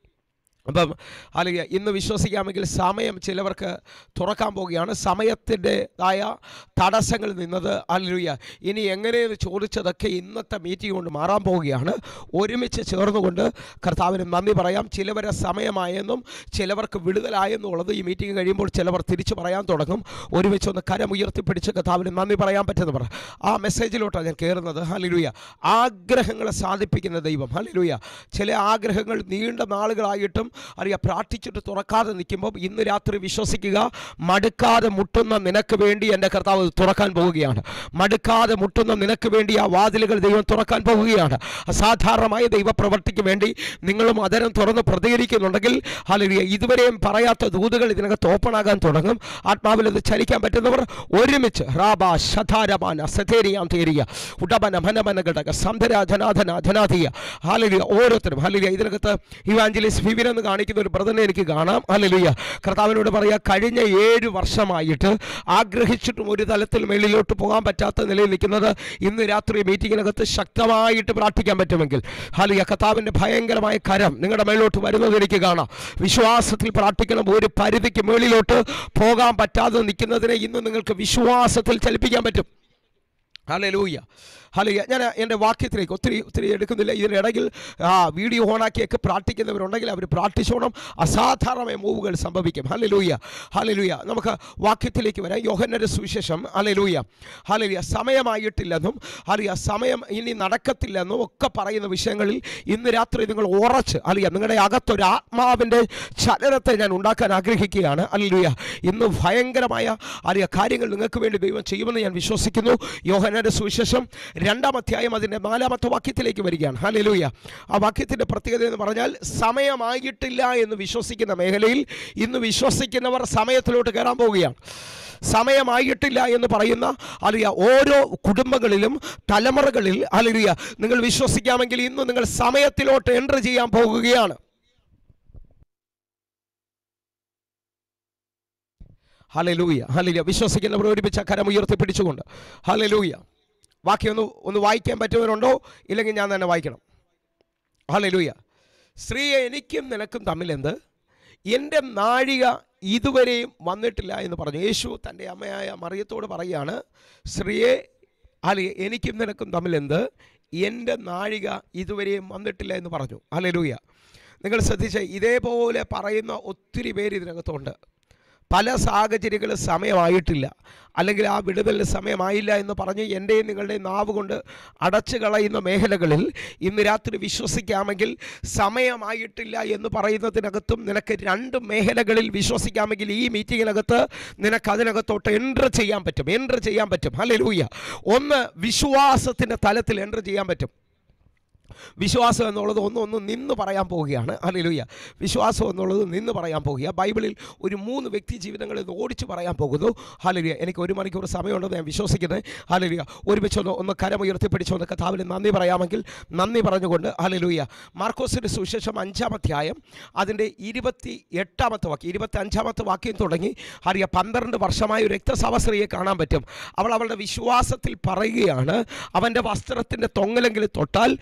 അപ്പം അല്ലെങ്കിൽ ഇന്ന് വിശ്വസിക്കാമെങ്കിൽ സമയം ചിലവർക്ക് തുറക്കാൻ പോവുകയാണ് സമയത്തിൻ്റെതായ തടസ്സങ്ങൾ നിന്നത് അല്ലുയ്യ ഇനി എങ്ങനെയെന്ന് ചോദിച്ചതൊക്കെ ഇന്നത്തെ മീറ്റിംഗ് കൊണ്ട് മാറാൻ പോവുകയാണ് ഒരുമിച്ച് ചേർന്നുകൊണ്ട് കർത്താവിന് നന്ദി പറയാം ചിലവരെ സമയമായെന്നും ചിലവർക്ക് വിടുതലായെന്നും ഉള്ളത് ഈ മീറ്റിംഗ് കഴിയുമ്പോൾ ചിലവർ തിരിച്ചു പറയാൻ തുടങ്ങും ഒരുമിച്ച് ഒന്ന് കരം ഉയർത്തിപ്പിടിച്ച് കർത്താവിന് നന്ദി പറയാൻ പറ്റുന്നവർ ആ മെസ്സേജിലോട്ടാണ് ഞാൻ കയറുന്നത് ഹലിലുയ ആഗ്രഹങ്ങളെ സാധിപ്പിക്കുന്ന ദൈവം ഹലിലുയ ചില ആഗ്രഹങ്ങൾ നീണ്ട നാളുകളായിട്ടും അറിയാം പ്രാർത്ഥിച്ചിട്ട് തുറക്കാതെ നിൽക്കുമ്പോൾ ഇന്ന് രാത്രി വിശ്വസിക്കുക മടുക്കാതെ മുട്ടുന്ന നിനക്ക് വേണ്ടി എൻ്റെ കർത്താവ് ഇത് തുറക്കാൻ പോവുകയാണ് മടുക്കാതെ മുട്ടുന്ന നിനക്ക് വേണ്ടി ആ വാതിലുകൾ ദൈവം തുറക്കാൻ പോവുകയാണ് അസാധാരണമായ ദൈവപ്രവർത്തിക്ക് വേണ്ടി നിങ്ങളും അതരം തുറന്ന് പ്രതികരിക്കുന്നുണ്ടെങ്കിൽ അല്ലെങ്കിൽ ഇതുവരെയും പറയാത്ത ദൂതുകൾ ഇതിനകത്ത് ഓപ്പൺ ആകാൻ തുടങ്ങും ആത്മാവിൽ ഇത് ചലിക്കാൻ പറ്റുന്നവർ ഒരുമിച്ച് റാബ ശതാരമാന സതേരിയാം തേരിയ ഉടമന മനമന ഘടക സന്ധര ധനാധന ധനാധിയ ഹാലലിയ ഓരോരുത്തരും ഹാലലിയ ഇതിനകത്ത് ഇവാഞ്ചലിസ് വിവിൻ എന്ന് കാണിക്കുന്ന ഒരു ബ്രദറിനെ എനിക്ക് കാണാം ഹാലലിയ കർത്താവിനോട് പറയുക കഴിഞ്ഞ ഏഴ് വർഷമായിട്ട് ആഗ്രഹിച്ചിട്ടും ഒരു തലത്തിൽ മേളിലോട്ട് പോകാൻ പറ്റാത്ത നിലയിൽ നിൽക്കുന്നത് ഇന്ന് രാത്രി മീറ്റിങ്ങിനകത്ത് ശക്തമായിട്ട് പ്രാർത്ഥിക്കാൻ പറ്റുമെങ്കിൽ ഹാലിയ കർത്താവിൻ്റെ ഭയങ്കരമായ കരം നിങ്ങളുടെ മേളിലോട്ട് വരുന്നത് എനിക്ക് കാണാം വിശ്വാസത്തിൽ പ്രാർത്ഥിക്കണം ഒരു പരിധിക്ക് മേളിലോട്ട് പോകാൻ പറ്റാതെ നിൽക്കുന്നതിനെ ഇന്ന് നിങ്ങൾക്ക് വിശ്വാസത്തിൽ ചലിപ്പിക്കാൻ പറ്റും ഹലലൂയ ഹലൂയ ഞാൻ എൻ്റെ വാക്യത്തിലേക്ക് ഒത്തിരി ഒത്തിരി എടുക്കുന്നില്ല ഇതിനിടയിൽ ആ വീഡിയോ ഓണാക്കിയൊക്കെ പ്രാർത്ഥിക്കുന്നവരുണ്ടെങ്കിൽ അവർ പ്രാർത്ഥിച്ചോണം അസാധാരണമായ മൂവുകൾ സംഭവിക്കും ഹലലൂയ ഹലലൂയ നമുക്ക് വാക്യത്തിലേക്ക് വരാം യോഹന്നൻ്റെ സുവിശേഷം ഹലലൂയ ഹലലൂയ സമയമായിട്ടില്ലെന്നും ഹലിയ സമയം ഇനി നടക്കത്തില്ലെന്നും ഒക്കെ പറയുന്ന വിഷയങ്ങളിൽ ഇന്ന് രാത്രി നിങ്ങൾ ഉറച്ച് അലിയ നിങ്ങളുടെ അകത്തൊരു ആത്മാവിൻ്റെ ചലനത്തെ ഞാൻ ഉണ്ടാക്കാൻ ആഗ്രഹിക്കുകയാണ് അല്ലുയ ഇന്ന് ഭയങ്കരമായ അറിയ കാര്യങ്ങൾ നിങ്ങൾക്ക് വേണ്ടി ദൈവം ചെയ്യുമെന്ന് ഞാൻ വിശ്വസിക്കുന്നു യോഹനന്റെ സുവിശേഷം രണ്ടാം അധ്യായം അതിൻ്റെ നാലാമത്തെ വാക്യത്തിലേക്ക് വരികയാണ് ഹലലൂയ ആ വാക്യത്തിൻ്റെ പ്രത്യേകത എന്ന് പറഞ്ഞാൽ സമയമായിട്ടില്ല എന്ന് വിശ്വസിക്കുന്ന മേഖലയിൽ ഇന്ന് വിശ്വസിക്കുന്നവർ സമയത്തിലോട്ട് കയറാൻ പോവുകയാണ് സമയമായിട്ടില്ല എന്ന് പറയുന്ന അലിയ ഓരോ കുടുംബങ്ങളിലും തലമുറകളിൽ അലിയ നിങ്ങൾ വിശ്വസിക്കാമെങ്കിൽ ഇന്ന് നിങ്ങൾ സമയത്തിലോട്ട് എൻട്രി ചെയ്യാൻ പോകുകയാണ് ഹലലൂയ ഹലിയ വിശ്വസിക്കുന്നവർ ഒരുമിച്ച് കരം ഉയർത്തി പിടിച്ചുകൊണ്ട് ഹലലൂയ ബാക്കി ഒന്ന് ഒന്ന് വായിക്കാൻ പറ്റുന്നവരുണ്ടോ ഇല്ലെങ്കിൽ ഞാൻ തന്നെ വായിക്കണം ഹലലൂയ സ്ത്രീയെ എനിക്കും നിനക്കും തമ്മിലെന്ത് എൻ്റെ നാഴിക ഇതുവരെയും വന്നിട്ടില്ല എന്ന് പറഞ്ഞു യേശു തൻ്റെ അമ്മയായ മറിയത്തോട് പറയുകയാണ് സ്ത്രീയെ അല്ലെ എനിക്കും നിനക്കും തമ്മിലെന്ത് എൻ്റെ നാഴിക ഇതുവരെയും വന്നിട്ടില്ല എന്ന് പറഞ്ഞു ഹലലൂയ നിങ്ങൾ ശ്രദ്ധിച്ച ഇതേപോലെ പറയുന്ന ഒത്തിരി പേര് ഇതിനകത്തുണ്ട് പല സാഹചര്യങ്ങളും സമയമായിട്ടില്ല അല്ലെങ്കിൽ ആ വിടുതലിന് സമയമായില്ല എന്ന് പറഞ്ഞ് എൻ്റെയും നിങ്ങളുടെയും നാവ് കൊണ്ട് അടച്ചു കളയുന്ന മേഖലകളിൽ ഇന്ന് രാത്രി വിശ്വസിക്കാമെങ്കിൽ സമയമായിട്ടില്ല എന്ന് പറയുന്നതിനകത്തും നിനക്ക് രണ്ട് മേഖലകളിൽ വിശ്വസിക്കാമെങ്കിൽ ഈ മീറ്റിങ്ങിനകത്ത് നിനക്ക് അതിനകത്തോട്ട് എൻട്രി ചെയ്യാൻ പറ്റും എൻട്രി ചെയ്യാൻ പറ്റും അല്ലെ ലൂയ ഒന്ന് വിശ്വാസത്തിൻ്റെ തലത്തിൽ എൻട്രി ചെയ്യാൻ പറ്റും വിശ്വാസം എന്നുള്ളത് ഒന്ന് ഒന്ന് നിന്ന് പറയാൻ പോവുകയാണ് ഹല്ലേലൂയ വിശ്വാസം എന്നുള്ളത് നിന്ന് പറയാൻ പോവുക ബൈബിളിൽ ഒരു മൂന്ന് വ്യക്തി ജീവിതങ്ങളിൽ നിന്ന് ഓടിച്ച് പറയാൻ പോകുന്നു ഹല്ലേലൂയ എനിക്ക് ഒരു മണിക്കൂർ സമയമുണ്ടെന്ന് ഞാൻ വിശ്വസിക്കുന്നത് ഹല്ലേലൂയ ഒരുമിച്ച് ഒന്ന് ഒന്ന് കരമുയർത്തി പിടിച്ചുകൊണ്ട് കഥാവിന് നന്ദി പറയാമെങ്കിൽ നന്ദി പറഞ്ഞുകൊണ്ട് ഹല്ലേലൂയ മാർക്കോസിൻ്റെ സുവിശേഷം അഞ്ചാമധ്യായം അതിൻ്റെ ഇരുപത്തി എട്ടാമത്തെ വാക്യം ഇരുപത്തി അഞ്ചാമത്തെ വാക്യം തുടങ്ങി അറിയ പന്ത്രണ്ട് വർഷമായ ഒരു രക്തസവ സ്ത്രീയെ കാണാൻ പറ്റും അവൾ അവളുടെ വിശ്വാസത്തിൽ പറയുകയാണ് അവൻ്റെ വസ്ത്രത്തിൻ്റെ തൊങ്ങലെങ്കിലും തൊട്ടാൽ ഞാൻ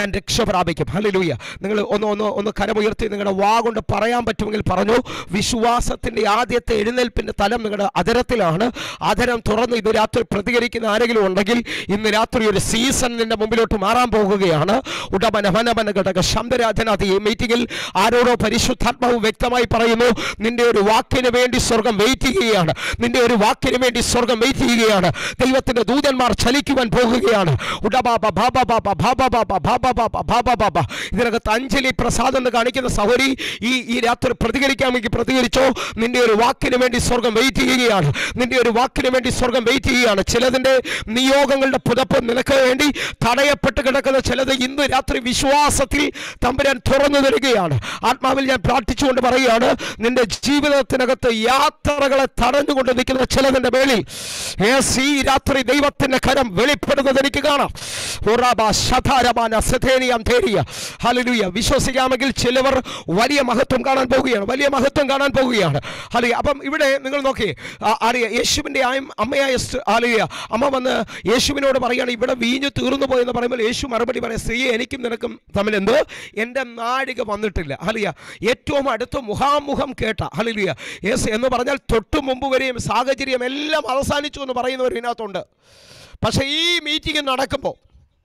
ഞാൻ രക്ഷ പ്രാപിക്കും ഹല്ലേലൂയ നിങ്ങൾ ഒന്ന് ഒന്ന് ഒന്ന് കരമുയർത്തി നിങ്ങളുടെ വാ കൊണ്ട് പറയാൻ പറ്റുമെങ്കിൽ പറഞ്ഞു വിശ്വാസത്തിൻ്റെ ആദ്യത്തെ എഴുന്നേൽപ്പിൻ്റെ തലം നിങ്ങളുടെ അതരത്തിലാണ് അതരം തുറന്ന് ഇത് രാത്രി പ്രതികരിക്കുന്ന ആരെങ്കിലും ഉണ്ടെങ്കിൽ ഇന്ന് രാത്രി ഒരു സീസൺ നിന്റെ മുമ്പിലോട്ട് മാറാൻ പോകുകയാണ് ഉടമന മനമന ഘടക ശബ്ദരാജനാഥ് ഈ മീറ്റിംഗിൽ ആരോടോ പരിശുദ്ധാത്മാവ് വ്യക്തമായി പറയുന്നു നിന്റെ ഒരു വാക്കിന് വേണ്ടി സ്വർഗം വെയിറ്റ് ചെയ്യുകയാണ് നിന്റെ ഒരു വാക്കിന് വേണ്ടി സ്വർഗം വെയിറ്റ് ചെയ്യുകയാണ് ദൈവത്തിന്റെ ദൂതന്മാർ ചലിക്കുവാൻ പോകുകയാണ് ഉടബാബ ബാബ ബാബ ബാബ ബാബ ബാബ ബാബ ബാബ ബാബ ഇതിനകത്ത് അഞ്ജലി പ്രസാദ് എന്ന് കാണിക്കുന്ന സഹോരി ഈ ഈ രാത്രി പ്രതികരിക്കാമെങ്കിൽ പ്രതികരിച്ചോ നിന്റെ ഒരു വാക്കിന് വേണ്ടി സ്വർഗം വെയിറ്റ് ചെയ്യുകയാണ് നിന്റെ ഒരു വാക്കിന് വേണ്ടി സ്വർഗം വെയിറ്റ് ചെയ്യുകയാണ് ചിലതിന്റെ നിയോഗങ്ങളുടെ പുതപ്പ് നിനക്ക് വേണ്ടി തടയപ്പെട്ട് കിടക്കുന്ന ചിലത് ഇന്ന് രാത്രി വിശ്വാസത്തിൽ തമ്പുരാൻ തുറന്നു തരികയാണ് ആത്മാവിൽ ഞാൻ പ്രാർത്ഥിച്ചുകൊണ്ട് പറയുകയാണ് നിന്റെ ജീവിതത്തിനകത്ത് യാത്രകളെ തടഞ്ഞുകൊണ്ട് നിൽക്കുന്ന ചിലതിന്റെ മേളിൽ യേസ്, ഈ രാത്രി ദൈവത്തിന്റെ കരം വെളിപ്പെടുന്നത് എനിക്ക് കാണാം ഉറാബ ശതാരമാന സഥേനിയം തേരിയ ഹല്ലേലൂയ വിശ്വസിക്കാമെങ്കിൽ ചിലവർ വലിയ മഹത്വം കാണാൻ പോവുകയാണ് വലിയ മഹത്വം കാണാൻ പോവുകയാണ് ഹലിയ അപ്പം ഇവിടെ നിങ്ങൾ നോക്കി അറിയ യേശുവിൻ്റെ അമ്മയായ ആലിയ അമ്മ വന്ന് യേശുവിനോട് പറയുകയാണ് ഇവിടെ വീഞ്ഞു തീർന്നു പോയെന്ന് പറയുമ്പോൾ യേശു മറുപടി പറയാം സ്ത്രീയെ എനിക്കും നിനക്കും തമ്മിൽ എന്ത് എൻ്റെ നാഴിക വന്നിട്ടില്ല ഹലിയ ഏറ്റവും അടുത്ത് മുഖാമുഖം കേട്ട ഹലിയ യേസ് എന്ന് പറഞ്ഞാൽ തൊട്ടു മുമ്പ് വരെയും സാഹചര്യം എല്ലാം അവസാനിച്ചു എന്ന് പറയുന്നവർ ഇതിനകത്തുണ്ട് പക്ഷേ ഈ മീറ്റിംഗ് നടക്കുമ്പോൾ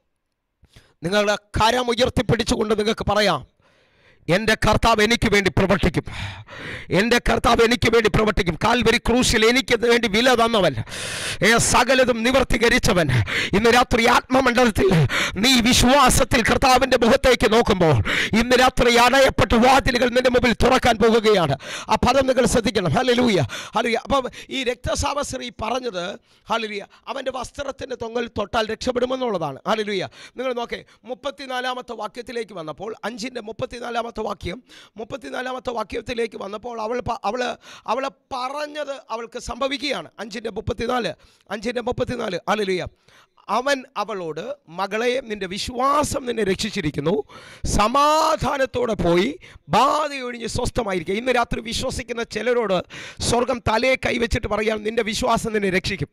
നിങ്ങളുടെ കരം ഉയർത്തിപ്പിടിച്ചുകൊണ്ട് നിങ്ങൾക്ക് പറയാം എൻ്റെ കർത്താവ് എനിക്ക് വേണ്ടി പ്രവർത്തിക്കും എൻ്റെ കർത്താവ് എനിക്ക് വേണ്ടി പ്രവർത്തിക്കും കാൽവരി ക്രൂശിൽ എനിക്ക് വേണ്ടി വില തന്നവൻ ഏ, സകലതും നിവർത്തീകരിച്ചവൻ ഇന്ന് രാത്രി ആത്മമണ്ഡലത്തിൽ നീ വിശ്വാസത്തിൽ കർത്താവിൻ്റെ മുഖത്തേക്ക് നോക്കുമ്പോൾ ഇന്ന് രാത്രി അടയപ്പെട്ട വാതിലുകൾ നിന്റെ മുമ്പിൽ തുറക്കാൻ പോകുകയാണ് ആ പദം നിങ്ങൾ ശ്രദ്ധിക്കണം ഹലലൂയ ഹലിയ അപ്പം ഈ രക്തസാവസ്ത്രീ പറഞ്ഞത് ഹലിയ അവൻ്റെ വസ്ത്രത്തിൻ്റെ തൊങ്ങൽ തൊട്ടാൽ രക്ഷപ്പെടുമെന്നുള്ളതാണ് ഹലിലുയ നിങ്ങൾ നോക്കേ മുപ്പത്തിനാലാമത്തെ വാക്യത്തിലേക്ക് വന്നപ്പോൾ അഞ്ചിൻ്റെ മുപ്പത്തിനാലാമത്തെ വാക്യം മുപ്പത്തിനാലാമത്തെ വാക്യത്തിലേക്ക് വന്നപ്പോൾ അവൾ പ- അവള് അവളെ പറഞ്ഞത് അവൾക്ക് സംഭവിക്കുകയാണ് അഞ്ചിൻ്റെ മുപ്പത്തിനാല് അഞ്ചിൻ്റെ മുപ്പത്തിനാല് ഹലിലുയ അവൻ അവളോട് മകളെ നിന്റെ വിശ്വാസം നിന്നെ രക്ഷിച്ചിരിക്കുന്നു സമാധാനത്തോടെ പോയി ബാധയൊഴിഞ്ഞ് സ്വസ്ഥമായിരിക്കുക ഇന്ന് രാത്രി വിശ്വസിക്കുന്ന ചിലരോട് സ്വർഗം തലയെ കൈവച്ചിട്ട് പറയാൻ നിന്റെ വിശ്വാസം നിന്നെ രക്ഷിക്കും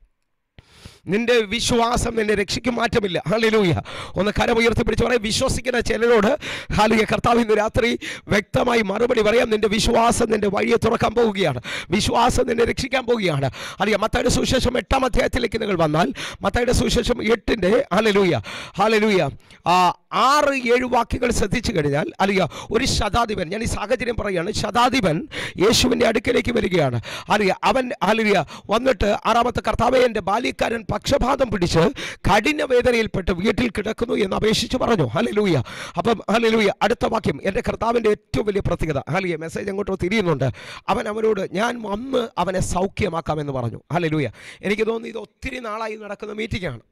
നിന്റെ വിശ്വാസം നിന്നെ രക്ഷിക്കും മാറ്റമില്ല ഹല്ലേലൂയ ഒന്ന് കരം ഉയർത്തി പിടിച്ച് പറയാം വിശ്വസിക്കുന്ന ചിലരോട് ഹാലിയ കർത്താവ് ഇന്ന് രാത്രി വ്യക്തമായി മറുപടി പറയാം നിന്റെ വിശ്വാസം നിന്റെ വഴിയെ തുറക്കാൻ പോവുകയാണ് വിശ്വാസം നിന്നെ രക്ഷിക്കാൻ പോവുകയാണ് അലിയ മത്തായുടെ സുവിശേഷം എട്ടാം അധ്യായത്തിലേക്ക് നിങ്ങൾ വന്നാൽ മത്തായുടെ സുവിശേഷം എട്ടിൻ്റെ ഹലലൂയ ഹലലൂയ ആറ് ഏഴ് വാക്യങ്ങൾ ശ്രദ്ധിച്ചു കഴിഞ്ഞാൽ അലിയ ഒരു ശതാധിപൻ ഞാൻ ഈ സാഹചര്യം പറയുകയാണ് ശതാധിപൻ യേശുവിൻ്റെ അടുക്കലേക്ക് വരികയാണ് അലിയ അവൻ അലിയ വന്നിട്ട് ആറാമത്തെ കർത്താവെ എൻ്റെ ബാല്യക്കാരൻ പക്ഷപാതം പിടിച്ച് കഠിന വേദനയിൽപ്പെട്ട് വീട്ടിൽ കിടക്കുന്നു എന്ന് അപേക്ഷിച്ച് പറഞ്ഞു ഹലലൂയ അപ്പം ഹലലൂയ അടുത്ത വാക്യം എൻ്റെ കർത്താവിൻ്റെ ഏറ്റവും വലിയ പ്രത്യേകത ഹലിയ മെസ്സേജ് അങ്ങോട്ടോ തിരിയുന്നുണ്ട് അവൻ അവനോട് ഞാൻ വന്ന് അവനെ സൗഖ്യമാക്കാമെന്ന് പറഞ്ഞു ഹലലൂയ എനിക്ക് തോന്നുന്നു ഇത് ഒത്തിരി നാളായി നടക്കുന്ന മീറ്റിംഗാണ്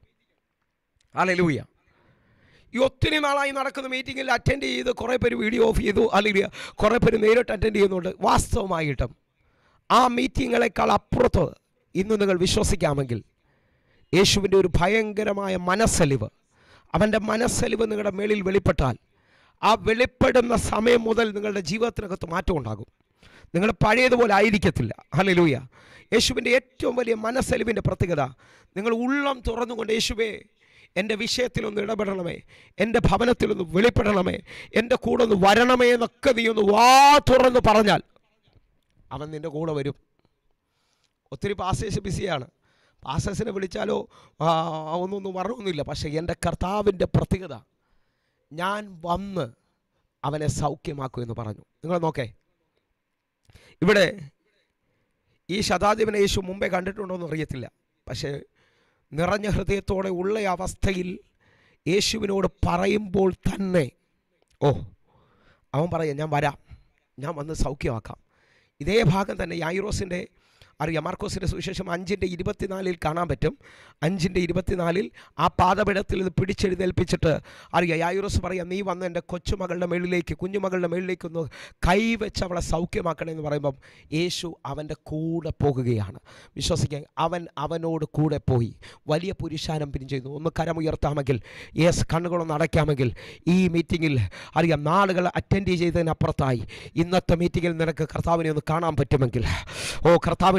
ഹലലൂയ ഈ ഒത്തിരി നാളായി നടക്കുന്ന മീറ്റിങ്ങിൽ അറ്റൻഡ് ചെയ്ത് കുറേ പേര് വീഡിയോ ഓഫ് ചെയ്തു അല്ലെങ്കിൽ കുറേ പേര് നേരിട്ട് അറ്റൻഡ് ചെയ്യുന്നുണ്ട് വാസ്തവമായിട്ടും ആ മീറ്റിങ്ങുകളെക്കാൾ അപ്പുറത്ത് ഇന്ന് നിങ്ങൾ വിശ്വസിക്കാമെങ്കിൽ യേശുവിൻ്റെ ഒരു ഭയങ്കരമായ മനസ്സലിവ് അവൻ്റെ മനസ്സലിവ് നിങ്ങളുടെ മേളിൽ വെളിപ്പെട്ടാൽ ആ വെളിപ്പെടുന്ന സമയം മുതൽ നിങ്ങളുടെ ജീവിതത്തിനകത്ത് മാറ്റം ഉണ്ടാകും നിങ്ങൾ പഴയതുപോലെ ആയിരിക്കത്തില്ല ഹലലൂയ യേശുവിൻ്റെ ഏറ്റവും വലിയ മനസ്സലിവിൻ്റെ പ്രത്യേകത നിങ്ങൾ ഉള്ളം തുറന്നുകൊണ്ട് യേശുവേ എൻ്റെ വിഷയത്തിലൊന്ന് ഇടപെടണമേ എൻ്റെ ഭവനത്തിലൊന്ന് വെളിപ്പെടണമേ എൻ്റെ കൂടെ ഒന്ന് വരണമേ എന്നൊക്കെ നീ ഒന്ന് വാ തുറന്ന് പറഞ്ഞാൽ അവൻ നിൻ്റെ കൂടെ വരും ഒത്തിരി പാസേഴ്സ് ബിസിയാണ് പാസേഴ്സിനെ വിളിച്ചാലോ ആ, ഒന്നൊന്നും പറഞ്ഞൊന്നുമില്ല പക്ഷേ എൻ്റെ കർത്താവിൻ്റെ പ്രത്യേകത ഞാൻ വന്ന് അവനെ സൗഖ്യമാക്കൂ എന്ന് പറഞ്ഞു നിങ്ങൾ നോക്കേ ഇവിടെ ഈ ശതാധിപനെ യേശു മുമ്പേ കണ്ടിട്ടുണ്ടോ എന്ന് അറിയത്തില്ല പക്ഷേ നിറഞ്ഞ ഹൃദയത്തോടെ ഉള്ള അവസ്ഥയിൽ യേശുവിനോട് പറയുമ്പോൾ തന്നെ ഓ അവൻ പറയാം ഞാൻ വരാം ഞാൻ വന്ന് സൗഖ്യമാക്കാം ഇതേ ഭാഗം തന്നെ യായിറോസിൻ്റെ അറിയാം മാർക്കോസിൻ്റെ സുവിശേഷം അഞ്ചിൻ്റെ ഇരുപത്തിനാലിൽ കാണാൻ പറ്റും അഞ്ചിൻ്റെ ഇരുപത്തിനാലിൽ ആ പാദപിടത്തിൽ ഇത് പിടിച്ചെഴുന്നേൽപ്പിച്ചിട്ട് അറിയാം യായിറോസ് പറയാം നീ വന്ന് എൻ്റെ കൊച്ചുമകളുടെ മേളിലേക്ക് കുഞ്ഞുമകളുടെ മേളിലേക്ക് ഒന്ന് കൈവച്ച് അവളെ സൗഖ്യമാക്കണം എന്ന് പറയുമ്പം യേശു അവൻ്റെ കൂടെ പോകുകയാണ് വിശ്വസിക്കാൻ അവൻ അവനോട് കൂടെ പോയി വലിയ പുരുഷാരം പിരിഞ്ഞു ഒന്ന് കരമുയർത്താമെങ്കിൽ യെസ് കണ്ണുകളൊന്ന് അടയ്ക്കാമെങ്കിൽ ഈ മീറ്റിങ്ങിൽ അറിയാം നാളുകൾ അറ്റൻഡ് ചെയ്തതിനപ്പുറത്തായി ഇന്നത്തെ മീറ്റിങ്ങിൽ നിനക്ക് കർത്താവിനെ ഒന്ന് കാണാൻ പറ്റുമെങ്കിൽ ഓ കർത്താവിനോട്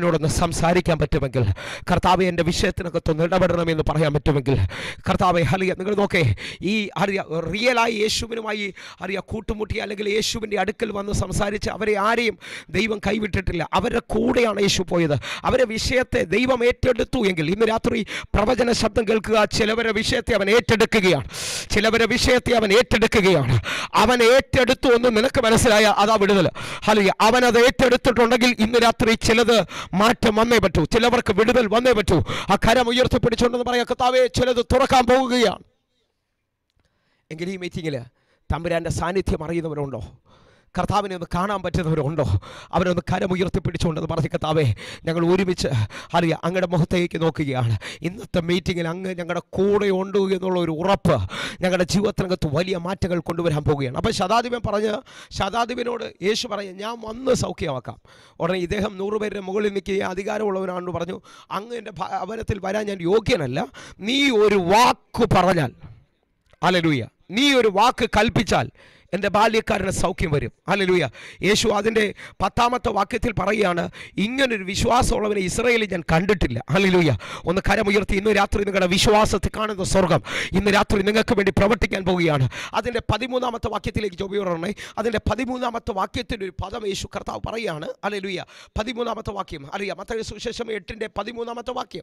എന്നോടൊന്ന് സംസാരിക്കാൻ പറ്റുമെങ്കിൽ കർത്താവ് എൻ്റെ വിഷയത്തിനകത്തൊന്ന് ഇടപെടണമെന്ന് പറയാൻ പറ്റുമെങ്കിൽ കർത്താവെ ഹലിയ നിങ്ങൾ നോക്കേ ഈ അറിയ റിയലായി യേശുവിനുമായി അറിയ കൂട്ടുമുട്ടി അല്ലെങ്കിൽ യേശുവിൻ്റെ അടുക്കൽ വന്ന് സംസാരിച്ച് അവരെ ആരെയും ദൈവം കൈവിട്ടിട്ടില്ല അവരുടെ കൂടെയാണ് യേശു പോയത് അവരെ വിഷയത്തെ ദൈവം ഏറ്റെടുത്തു എങ്കിൽ ഇന്ന് രാത്രി പ്രവചന ശബ്ദം കേൾക്കുക ചിലവരെ വിഷയത്തെ അവൻ ഏറ്റെടുക്കുകയാണ് ചിലവരെ വിഷയത്തെ അവൻ ഏറ്റെടുക്കുകയാണ് അവൻ ഏറ്റെടുത്തു എന്ന് നിനക്ക് മനസ്സിലായ അതാ വിടുതൽ ഹലിയ അവൻ അത് ഏറ്റെടുത്തിട്ടുണ്ടെങ്കിൽ ഇന്ന് രാത്രി ചിലത് മാറ്റം വന്നേ പറ്റൂ ചിലവർക്ക് വിടുതൽ വന്നേ പറ്റൂ ആ കരം ഉയർത്തിപ്പിടിച്ചുകൊണ്ടെന്ന് പറയാം കർത്താവേ ചിലത് തുറക്കാൻ പോവുകയാണ് എങ്കിൽ ഈ മീറ്റിങ്ങിൽ തമ്പുരാൻ്റെ സാന്നിധ്യം അറിയുന്നവരുണ്ടോ കർത്താവിനെ ഒന്ന് കാണാൻ പറ്റുന്നവരുണ്ടോ അവരൊന്ന് കരമുയർത്തി പിടിച്ചുകൊണ്ടെന്ന് പറഞ്ഞ കർത്താവേ ഞങ്ങൾ ഒരുമിച്ച് അറിയാം അങ്ങയുടെ മുഖത്തേക്ക് നോക്കുകയാണ് ഇന്നത്തെ മീറ്റിങ്ങിൽ അങ്ങ് ഞങ്ങളുടെ കൂടെ ഉണ്ട് എന്നുള്ള ഒരു ഉറപ്പ് ഞങ്ങളുടെ ജീവിതത്തിനകത്ത് വലിയ മാറ്റങ്ങൾ കൊണ്ടുവരാൻ പോവുകയാണ് അപ്പോൾ ശതാധിപൻ പറഞ്ഞ് ശതാധിപനോട് യേശു പറഞ്ഞ് ഞാൻ വന്ന് സൗഖ്യമാക്കാം ഉടനെ ഇദ്ദേഹം നൂറുപേരുടെ മുകളിൽ നിൽക്കുക അധികാരമുള്ളവനാണെന്ന് പറഞ്ഞു അങ്ങ് എൻ്റെ ഭവനത്തിൽ വരാൻ ഞാൻ യോഗ്യനല്ല നീ ഒരു വാക്ക് പറഞ്ഞാൽ അലലൂയ നീ ഒരു വാക്ക് കൽപ്പിച്ചാൽ എൻ്റെ ബാല്യക്കാരന് സൗഖ്യം വരും അലലൂയ യേശു അതിൻ്റെ പത്താമത്തെ വാക്യത്തിൽ പറയുകയാണ് ഇങ്ങനൊരു വിശ്വാസമുള്ളവനെ ഇസ്രയേലിൽ ഞാൻ കണ്ടിട്ടില്ല അലലൂയ ഒന്ന് കരമുയർത്തി ഇന്ന് രാത്രി നിങ്ങളുടെ വിശ്വാസത്തിൽ കാണുന്ന സ്വർഗം ഇന്ന് രാത്രി നിങ്ങൾക്ക് വേണ്ടി പ്രവർത്തിക്കാൻ പോവുകയാണ് അതിൻ്റെ പതിമൂന്നാമത്തെ വാക്യത്തിലേക്ക് ചോദ്യം അതിൻ്റെ പതിമൂന്നാമത്തെ വാക്യത്തിൻ്റെ ഒരു പദം യേശു കർത്താവ് പറയുകയാണ് അലലൂയ പതിമൂന്നാമത്തെ വാക്യം അറിയാം മറ്റൊരു സുശേഷം എട്ടിൻ്റെ പതിമൂന്നാമത്തെ വാക്യം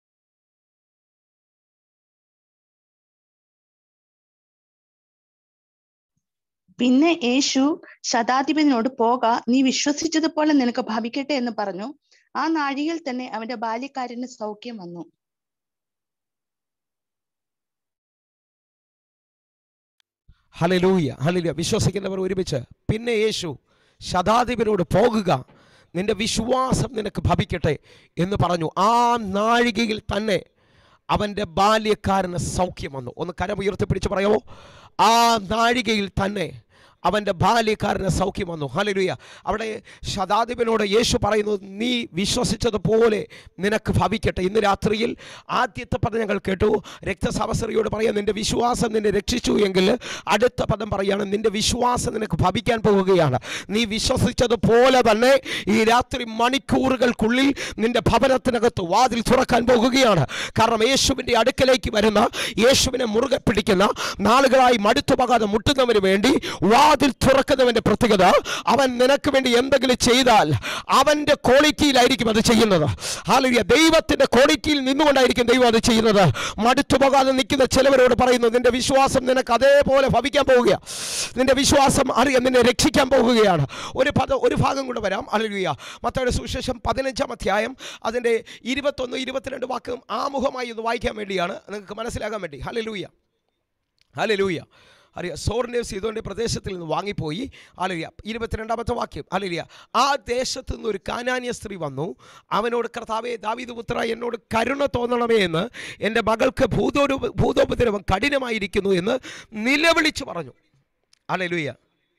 പിന്നെ യേശു ശതാധിപനോട് പോക നീ വിശ്വസിച്ചതുപോലെ നിനക്ക് ഭവിക്കട്ടെ എന്ന് പറഞ്ഞു ആ നാഴികയിൽ തന്നെ അവന്റെ ബാല്യക്കാരന് സൗഖ്യം വന്നു ഹലലൂയ ഹലലൂയ വിശ്വസിക്കുന്നവർ ഒരുമിച്ച് പിന്നെ യേശു ശതാധിപനോട് പോകുക നിന്റെ വിശ്വാസം നിനക്ക് ഭവിക്കട്ടെ എന്ന് പറഞ്ഞു ആ നാഴികയിൽ തന്നെ അവൻ്റെ ബാല്യക്കാരന് സൗഖ്യം വന്നു ഒന്ന് കരമുയർത്തിപ്പിടിച്ച് പറയാമോ ആ നാഴികയിൽ തന്നെ അവൻ്റെ ബാല്യക്കാരന് സൗഖ്യം വന്നു ഹലലുയ അവിടെ ശതാധിപനോട് യേശു പറയുന്നു നീ വിശ്വസിച്ചതുപോലെ നിനക്ക് ഭവിക്കട്ടെ ഇന്ന് രാത്രിയിൽ ആദ്യത്തെ പദം ഞങ്ങൾ കേട്ടു രക്തസാവസറിയോട് പറയാം നിന്റെ വിശ്വാസം നിന്നെ രക്ഷിച്ചു എങ്കിൽ അടുത്ത പദം പറയാണ് നിന്റെ വിശ്വാസം നിനക്ക് ഭവിക്കാൻ പോവുകയാണ് നീ വിശ്വസിച്ചതുപോലെ തന്നെ ഈ രാത്രി മണിക്കൂറുകൾക്കുള്ളിൽ നിന്റെ ഭവനത്തിനകത്ത് വാതിൽ തുറക്കാൻ പോകുകയാണ് കാരണം യേശുവിൻ്റെ അടുക്കലേക്ക് വരുന്ന യേശുവിനെ മുറുകെ പിടിക്കുന്ന നാളുകളായി മടുത്തു പോകാതെ മുട്ടുന്നവന് വേണ്ടി വാതിൽ തുറക്കുന്നവന്റെ പ്രത്യേകത അവൻ നിനക്ക് വേണ്ടി എന്തെങ്കിലും ചെയ്താൽ അവന്റെ ക്വാളിറ്റിയിലായിരിക്കും അത് ചെയ്യുന്നത് ഹാലരിയ ദൈവത്തിന്റെ ക്വാളിറ്റിയിൽ നിന്നുകൊണ്ടായിരിക്കും ദൈവം അത് ചെയ്യുന്നത് മടുത്തു പോകാതെ നിൽക്കുന്ന ചിലവരോട് പറയുന്നു നിന്റെ വിശ്വാസം നിനക്ക് അതേപോലെ ഭവിക്കാൻ പോവുക നിന്റെ വിശ്വാസം അറിയാം നിന്നെ രക്ഷിക്കാൻ പോകുകയാണ് ഒരു പദ ഒരു ഭാഗം കൂടെ വരാം അലലുയ മത്തയുടെ സുവിശേഷം പതിനഞ്ചാം അധ്യായം അതിൻ്റെ ഇരുപത്തൊന്ന് ഇരുപത്തിരണ്ട് വാക്കും ആമുഖമായി ഒന്ന് വായിക്കാൻ വേണ്ടിയാണ് നിങ്ങൾക്ക് മനസ്സിലാകാൻ വേണ്ടി ഹലലൂയ ഹലലൂയ അറിയ സോറിൻ്റെ സീതോൻ്റെ പ്രദേശത്തിൽ നിന്ന് വാങ്ങിപ്പോയി അലിയ ഇരുപത്തിരണ്ടാമത്തെ വാക്യം അലിയ ആ ദേശത്ത് നിന്ന് ഒരു കാനാന്യ സ്ത്രീ വന്നു അവനോട് കർത്താവെ ദാവീദ് പുത്ര എന്നോട് കരുണ തോന്നണമേ എന്ന് എൻ്റെ മകൾക്ക് ഭൂതോരു ഭൂതോപദ്രവം കഠിനമായിരിക്കുന്നു എന്ന് നിലവിളിച്ച് പറഞ്ഞു അലലുയ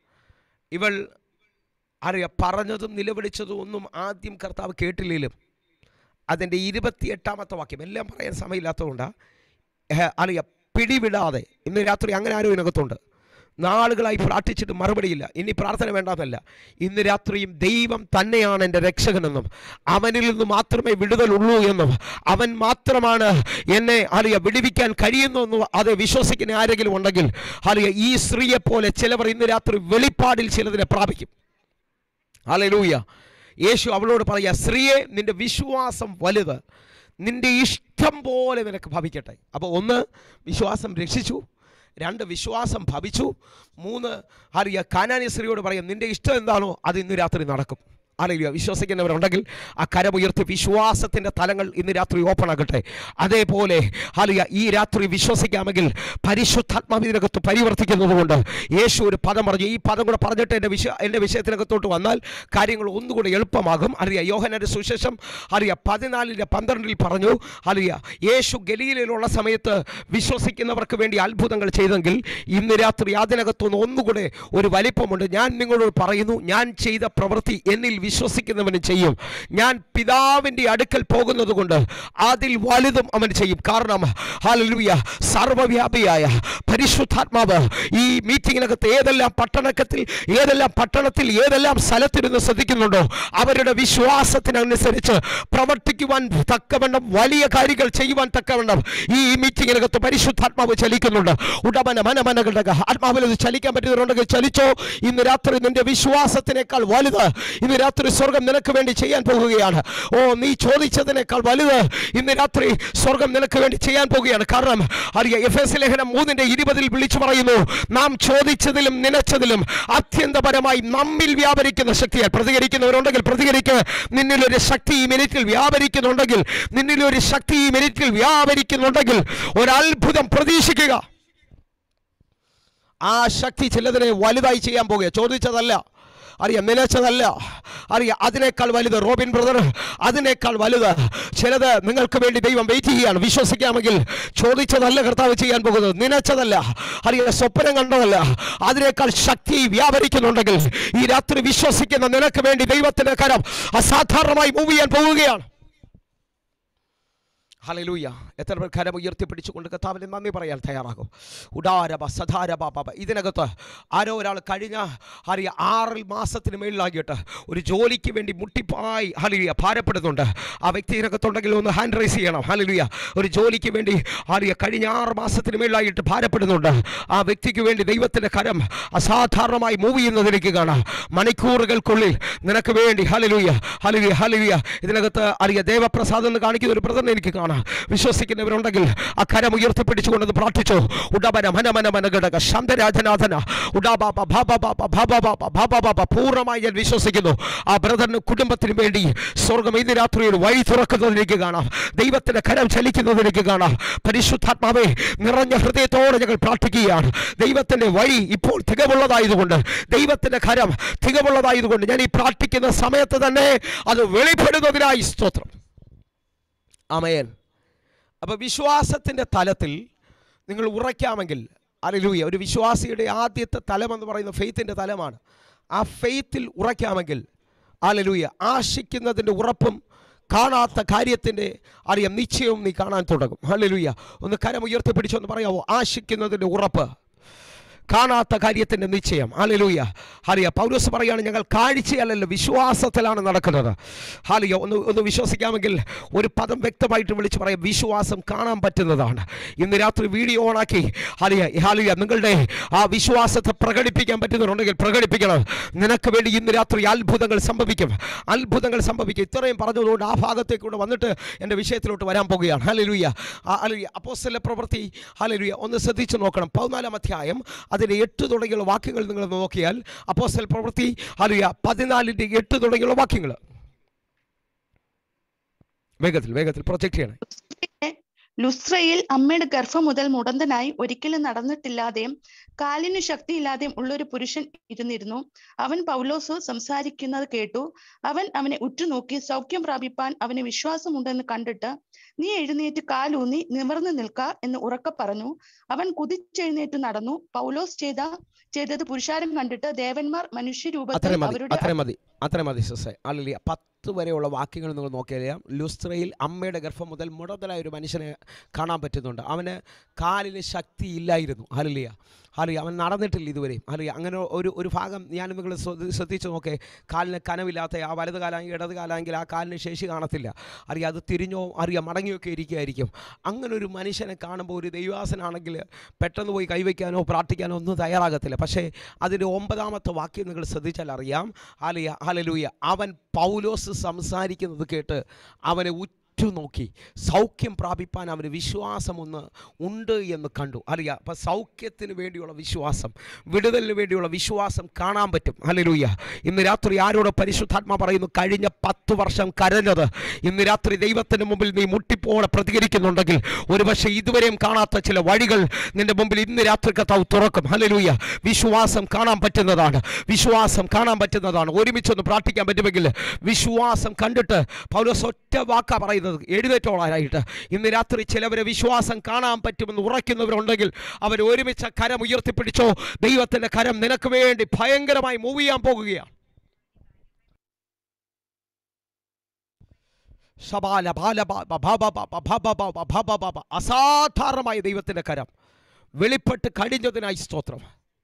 ഇവൾ അറിയ പറഞ്ഞതും നിലവിളിച്ചതും ഒന്നും ആദ്യം കർത്താവ് കേട്ടില്ലെങ്കിലും അതിൻ്റെ ഇരുപത്തിയെട്ടാമത്തെ വാക്യം എല്ലാം പറയാൻ സമയമില്ലാത്തതുകൊണ്ടാണ് അറിയ പിടിവിടാതെ ഇന്ന് രാത്രി അങ്ങനെ ആരും ഇതിനകത്തുണ്ട് നാളുകളായി പ്രാർത്ഥിച്ചിട്ട് മറുപടിയില്ല ഇനി പ്രാർത്ഥന വേണ്ടാന്നല്ല ഇന്ന് രാത്രിയും ദൈവം തന്നെയാണ് എൻ്റെ രക്ഷകനെന്നും അവനിൽ നിന്ന് മാത്രമേ വിടുതലുള്ളൂ എന്നും അവൻ മാത്രമാണ് എന്നെ അലിയ വിടുവിക്കാൻ കഴിയുന്നെന്നും അത് വിശ്വസിക്കുന്ന ആരെങ്കിലും ഉണ്ടെങ്കിൽ അലിയ ഈ സ്ത്രീയെ പോലെ ചിലവർ ഇന്ന് രാത്രി വെളിപ്പാടിൽ ചിലതിനെ പ്രാപിക്കും അലലൂയ യേശു അവളോട് പറയുക സ്ത്രീയെ നിന്റെ വിശ്വാസം വലുത് നിന്റെ ഇഷ്ടം പോലെ നിനക്ക് ഭവിക്കട്ടെ അപ്പോൾ ഒന്ന് വിശ്വാസം രക്ഷിച്ചു രണ്ട് വിശ്വാസം ഭവിച്ചു മൂന്ന് അറിയ കാനാനി സ്ത്രീയോട് പറയാം നിന്റെ ഇഷ്ടം എന്താണോ അത് ഇന്ന് രാത്രി നടക്കും അറിയുക വിശ്വസിക്കുന്നവരുണ്ടെങ്കിൽ ആ കരമുയർത്തി വിശ്വാസത്തിൻ്റെ തലങ്ങൾ ഇന്ന് രാത്രി ഓപ്പൺ ആകട്ടെ അതേപോലെ അറിയ ഈ രാത്രി വിശ്വസിക്കാമെങ്കിൽ പരിശുദ്ധാത്മാവിനകത്ത് പരിവർത്തിക്കുന്നത് കൊണ്ട് യേശു ഒരു പദം പറഞ്ഞു ഈ പദം കൂടെ പറഞ്ഞിട്ട് എൻ്റെ വിഷയ എൻ്റെ വിഷയത്തിനകത്തോട്ട് വന്നാൽ കാര്യങ്ങൾ ഒന്നുകൂടെ എളുപ്പമാകും അറിയ യോഹനൻ്റെ സുശേഷം അറിയ പതിനാലിൻ്റെ പന്ത്രണ്ടിൽ പറഞ്ഞു അറിയ യേശു ഗലീലയിലുള്ള സമയത്ത് വിശ്വസിക്കുന്നവർക്ക് വേണ്ടി അത്ഭുതങ്ങൾ ചെയ്തെങ്കിൽ ഇന്ന് രാത്രി അതിനകത്തുനിന്ന് ഒന്നുകൂടെ ഒരു വലിപ്പമുണ്ട് ഞാൻ നിങ്ങളോട് പറയുന്നു ഞാൻ ചെയ്ത പ്രവൃത്തി എന്നിൽ വിശ്വസിക്കുന്നവനും ചെയ്യും ഞാൻ പിതാവിൻ്റെ അടുക്കൽ പോകുന്നത് കൊണ്ട് അതിൽ വലുതും അവൻ ചെയ്യും കാരണം ഹാലലുയ സർവവ്യാപിയായ പരിശുദ്ധാത്മാവ് ഈ മീറ്റിങ്ങിനകത്ത് ഏതെല്ലാം പട്ടണക്കത്തിൽ ഏതെല്ലാം പട്ടണത്തിൽ ഏതെല്ലാം സ്ഥലത്തിരുന്ന് ശ്രദ്ധിക്കുന്നുണ്ടോ അവരുടെ വിശ്വാസത്തിനനുസരിച്ച് പ്രവർത്തിക്കുവാൻ തക്കവണ്ണം വലിയ കാര്യങ്ങൾ ചെയ്യുവാൻ തക്കവണ്ണം ഈ മീറ്റിങ്ങിനകത്ത് പരിശുദ്ധാത്മാവ് ചലിക്കുന്നുണ്ട് ഉടമന മനമനകളുടെ ആത്മാവിൽ അത് ചലിക്കാൻ പറ്റുന്നവരുണ്ടെങ്കിൽ ചലിച്ചോ ഇന്ന് രാത്രി നിന്റെ വിശ്വാസത്തിനേക്കാൾ വലുത് ഇന്ന് രാത്രി സ്വർഗം നിനക്ക് വേണ്ടി ചെയ്യാൻ പോകുകയാണ് ഓ നീ ചോദിച്ചതിനേക്കാൾ വലുത് ഇന്ന് രാത്രി സ്വർഗം നിനക്ക് വേണ്ടി ചെയ്യാൻ പോകുകയാണ് കാരണം അറിയാം എഫ് എസ് ലേഖനം മൂന്നിന്റെ ഇരുപതിൽ വിളിച്ചു പറയുന്നു നാം ചോദിച്ചതിലും നനച്ചതിലും അത്യന്തപരമായി നമ്മിൽ വ്യാപരിക്കുന്ന ശക്തിയാൽ പ്രതികരിക്കുന്നവരുണ്ടെങ്കിൽ പ്രതികരിക്കുക നിന്നിൽ ഒരു ശക്തി ഈ മിനിറ്റിൽ വ്യാപരിക്കുന്നുണ്ടെങ്കിൽ നിന്നിൽ ഒരു ശക്തി ഈ മിനിറ്റിൽ വ്യാപരിക്കുന്നുണ്ടെങ്കിൽ ഒരു അത്ഭുതം പ്രതീക്ഷിക്കുക ആ ശക്തി ചിലതിനെ വലുതായി ചെയ്യാൻ പോകുക ചോദിച്ചതല്ല അറിയാം നിലച്ചതല്ല അറിയാം അതിനേക്കാൾ വലുത് റോബിൻ ബ്രദർ അതിനേക്കാൾ വലുത് ചിലത് നിങ്ങൾക്ക് വേണ്ടി ദൈവം വെയിറ്റ് ചെയ്യുകയാണ് വിശ്വസിക്കാമെങ്കിൽ ചോദിച്ചതല്ല കർത്താവ് ചെയ്യാൻ പോകുന്നത് നിലച്ചതല്ല അറിയാം സ്വപ്നം കണ്ടതല്ല അതിനേക്കാൾ ശക്തി വ്യാപരിക്കുന്നുണ്ടെങ്കിൽ ഈ രാത്രി വിശ്വസിക്കുന്ന നിനക്ക് വേണ്ടി ദൈവത്തിന്റെ കരം അസാധാരണമായി മൂവ് ചെയ്യാൻ പോവുകയാണ് ഹലലൂയ എത്ര പേർ കരം ഉയർത്തിപ്പിടിച്ചുകൊണ്ട് കർത്താവിന് നന്ദി പറയാൻ തയ്യാറാകും ഉടാരബ സധാരബ ബാബ ഇതിനകത്ത് ആരോ ഒരാൾ കഴിഞ്ഞ അറിയ ആറ് മാസത്തിന് മേളിലാകിയിട്ട് ഒരു ജോലിക്ക് വേണ്ടി മുട്ടിപ്പായി ഹലിയ ഭാരപ്പെടുന്നുണ്ട് ആ വ്യക്തി ഇതിനകത്തുണ്ടെങ്കിൽ ഒന്ന് ഹാൻഡ് റൈസ് ചെയ്യണം ഹലിയ ഒരു ജോലിക്ക് വേണ്ടി അറിയ കഴിഞ്ഞ ആറ് മാസത്തിന് മേളിലായിട്ട് ഭാരപ്പെടുന്നുണ്ട് ആ വ്യക്തിക്ക് വേണ്ടി ദൈവത്തിൻ്റെ കരം അസാധാരണമായി മൂവ് ചെയ്യുന്നത് എനിക്ക് കാണാം മണിക്കൂറുകൾക്കുള്ളിൽ നിനക്ക് വേണ്ടി ഹലലുയ ഹലലുയ ഹലലുയ ഇതിനകത്ത് അറിയ ദേവപ്രസാദ് എന്ന് കാണിക്കുന്ന ഒരു പ്രധാനം എനിക്ക് കാണാം വിശ്വസിക്കുന്നവരുണ്ടെങ്കിൽ ആ കരം ഉയർത്തിപ്പിടിച്ചുകൊണ്ടത് പ്രാർത്ഥിച്ചു ഉടമന മനമന മനഘടക ശാന്തരാജനാഥന ഉടാബാബ ഭാബാബാബ ഭാബാബാബ ഭാബാബാബ പൂർണ്ണമായി ഞാൻ വിശ്വസിക്കുന്നു ആ ബ്രദറിന് കുടുംബത്തിന് വേണ്ടി സ്വർഗം ഇന്ന് രാത്രി ഒരു വഴി തുറക്കുന്നതിലേക്ക് കാണാം ദൈവത്തിന്റെ കരം ചലിക്കുന്നതിലേക്ക് കാണാം പരിശുദ്ധാത്മാവെ നിറഞ്ഞ ഹൃദയത്തോടെ ഞങ്ങൾ പ്രാർത്ഥിക്കുകയാണ് ദൈവത്തിന്റെ വഴി ഇപ്പോൾ തികവുള്ളതായതുകൊണ്ട് ദൈവത്തിന്റെ കരം തികവുള്ളതായതുകൊണ്ട് ഞാൻ ഈ പ്രാർത്ഥിക്കുന്ന സമയത്ത് തന്നെ അത് വെളിപ്പെടുന്നതിനായി സ്തോത്രം അമയൻ അപ്പോൾ വിശ്വാസത്തിൻ്റെ തലത്തിൽ നിങ്ങൾ ഉറയ്ക്കാമെങ്കിൽ അലലൂയ ഒരു വിശ്വാസിയുടെ ആദ്യത്തെ തലം എന്ന് പറയുന്നത് ഫെയ്ത്തിൻ്റെ തലമാണ് ആ ഫെയ്ത്തിൽ ഉറയ്ക്കാമെങ്കിൽ അലലൂയ ആശിക്കുന്നതിൻ്റെ ഉറപ്പും കാണാത്ത കാര്യത്തിൻ്റെ അറിയാം നിശ്ചയവും നീ കാണാൻ തുടങ്ങും ഹലലൂയ ഒന്ന് കരം ഉയർത്തിപ്പിടിച്ചൊന്ന് പറയാമോ ആശിക്കുന്നതിൻ്റെ ഉറപ്പ് കാണാത്ത കാര്യത്തിൻ്റെ നിശ്ചയം ഹാലലൂയ ഹാലിയ പൗലോസ് പറയാണ് ഞങ്ങൾ കാഴ്ചയല്ലല്ലോ വിശ്വാസത്തിലാണ് നടക്കുന്നത് ഹാലിയ ഒന്ന് ഒന്ന് വിശ്വസിക്കാമെങ്കിൽ ഒരു പദം വ്യക്തമായിട്ട് വിളിച്ച് പറയാം വിശ്വാസം കാണാൻ പറ്റുന്നതാണ് ഇന്ന് രാത്രി വീഡിയോ ഓണാക്കി ഹാലിയ ഹാലിയ നിങ്ങളുടെ ആ വിശ്വാസത്തെ പ്രകടിപ്പിക്കാൻ പറ്റുന്നുണ്ടെങ്കിൽ പ്രകടിപ്പിക്കണം നിനക്ക് വേണ്ടി ഇന്ന് രാത്രി അത്ഭുതങ്ങൾ സംഭവിക്കും അത്ഭുതങ്ങൾ സംഭവിക്കും ഇത്രയും പറഞ്ഞതുകൊണ്ട് ആ ഭാഗത്തേക്കൂടെ വന്നിട്ട് എൻ്റെ വിഷയത്തിലോട്ട് വരാൻ പോകുകയാണ് ഹലലുയ ഹലലുയ അപ്പോസ്തല പ്രവൃത്തി ഹലലുയ ഒന്ന് ശ്രദ്ധിച്ച് നോക്കണം പതിനാലാം അധ്യായം അതിൻ്റെ എട്ട് തുടങ്ങിയുള്ള വാക്യങ്ങൾ നിങ്ങൾ നോക്കിയാൽ അപ്പോസ്തല പ്രവൃത്തി ഹലുയ പതിനാലിൻ്റെ എട്ട് തുടങ്ങിയുള്ള വാക്യങ്ങൾ വേഗത്തിൽ വേഗത്തിൽ പ്രൊജക്ട് ചെയ്യണേ ലുസ്രയിൽ അമ്മയുടെ ഗർഭം മുതൽ മുടന്തനായി ഒരിക്കലും നടന്നിട്ടില്ലാതെയും കാലിനു ശക്തിയില്ലാതെയും ഉള്ളൊരു പുരുഷൻ ഇരുന്നിരുന്നു അവൻ പൗലോസ് സംസാരിക്കുന്നത് കേട്ടു അവൻ അവനെ ഉറ്റുനോക്കി സൗഖ്യം പ്രാപിപ്പാൻ അവന് വിശ്വാസമുണ്ടെന്ന് കണ്ടിട്ട് നീ എഴുന്നേറ്റ് കാലൂന്നി നിവർന്നു നിൽക്ക എന്ന് ഉറക്കെ പറഞ്ഞു അവൻ കുതിച്ചെഴുന്നേറ്റ് നടന്നു പൗലോസ് ചെയ്ത ചെയ്തത് പുരുഷാരം കണ്ടിട്ട് ദേവന്മാർ മനുഷ്യരൂപത്തിൽ അത്രയും മതി അവരുടെ അത്രയും മതി അത്രയും മതി സിസ്റ്റേ അല്ലെ പത്ത് വരെയുള്ള വാക്യങ്ങൾ നിങ്ങൾ നോക്കിയാൽ ലുസ്ത്രയിൽ അമ്മയുടെ ഗർഭം മുതൽ മുടതലായ ഒരു മനുഷ്യനെ കാണാൻ പറ്റുന്നുണ്ട് അവന് കാലിന് ശക്തി ഇല്ലായിരുന്നു ഹലിയ ഹലിയ അവൻ നടന്നിട്ടില്ല ഇതുവരെയും ഹലിയ അങ്ങനെ ഒരു ഒരു ഭാഗം ഞാൻ നിങ്ങൾ ശ്രദ്ധിച്ച് നോക്കേ കാലിന് കനവില്ലാത്ത ആ വലത് കാലാണെങ്കിൽ ഇടത് കാലാണെങ്കിൽ ആ കാലിന് ശേഷി കാണത്തില്ല അറിയാം അത് തിരിഞ്ഞോ അറിയാം മടങ്ങിയൊക്കെ ഇരിക്കുകയായിരിക്കും അങ്ങനെ ഒരു മനുഷ്യനെ കാണുമ്പോൾ ഒരു ദൈവാസനാണെങ്കിൽ പെട്ടെന്ന് പോയി കൈവയ്ക്കാനോ പ്രാർത്ഥിക്കാനോ ഒന്നും തയ്യാറാകത്തില്ല പക്ഷേ അതിൻ്റെ ഒമ്പതാമത്തെ വാക്യം നിങ്ങൾ ശ്രദ്ധിച്ചാൽ അറിയാം ഹാലിയ ഹാലലൂയ അവൻ പൗലോസ് സംസാരിക്കുന്നത് കേട്ട് അവനെ ഉറ്റുനോക്കി സൗഖ്യം പ്രാപിപ്പാൻ അവന് വിശ്വാസമൊന്ന് ഉണ്ട് എന്ന് കണ്ടു അറിയാം അപ്പം സൗഖ്യത്തിന് വേണ്ടിയുള്ള വിശ്വാസം വിടുതലിന് വേണ്ടിയുള്ള വിശ്വാസം കാണാൻ പറ്റും ഹലലൂയ ഇന്ന് രാത്രി ആരോട് പരിശുദ്ധാത്മ പറയുന്നു കഴിഞ്ഞ പത്ത് വർഷം കരഞ്ഞത് ഇന്ന് രാത്രി ദൈവത്തിന് മുമ്പിൽ നീ മുട്ടിപ്പോടെ പ്രതികരിക്കുന്നുണ്ടെങ്കിൽ ഒരുപക്ഷെ ഇതുവരെയും കാണാത്ത ചില വഴികൾ നിന്റെ മുമ്പിൽ ഇന്ന് രാത്രി കത്താവ് തുറക്കും ഹലലൂയ വിശ്വാസം കാണാൻ പറ്റുന്നതാണ് വിശ്വാസം കാണാൻ പറ്റുന്നതാണ് ഒരുമിച്ചൊന്ന് പ്രാർത്ഥിക്കാൻ പറ്റുമെങ്കിൽ വിശ്വാസം കണ്ടിട്ട് പൗലോസ് ഒറ്റ വാക്കാ പറയുന്നത് എഴുന്നേറ്റോളാനായിട്ട് ഇന്ന് രാത്രി ചിലവരെ വിശ്വാസം കാണാൻ പറ്റുമെന്ന് ഉറയ്ക്കുന്നവരുണ്ടെങ്കിൽ അവർ ഒരുമിച്ച് കരം ഉയർത്തിപ്പിടിച്ചോ ദൈവത്തിൻ്റെ കരം നിനക്ക് വേണ്ടി ഭയങ്കരമായി മൂവ് ചെയ്യാൻ പോകുകയാണ് ശബാല ബാല ബ ബ ഭ ബ ബ ബ ഭ ബ ബ ബ ഭ ബ ബ ബ. അസാധാരണമായ ദൈവത്തിൻ്റെ കരം വെളിപ്പെട്ട് കഴിഞ്ഞതിനായി സ്തോത്രം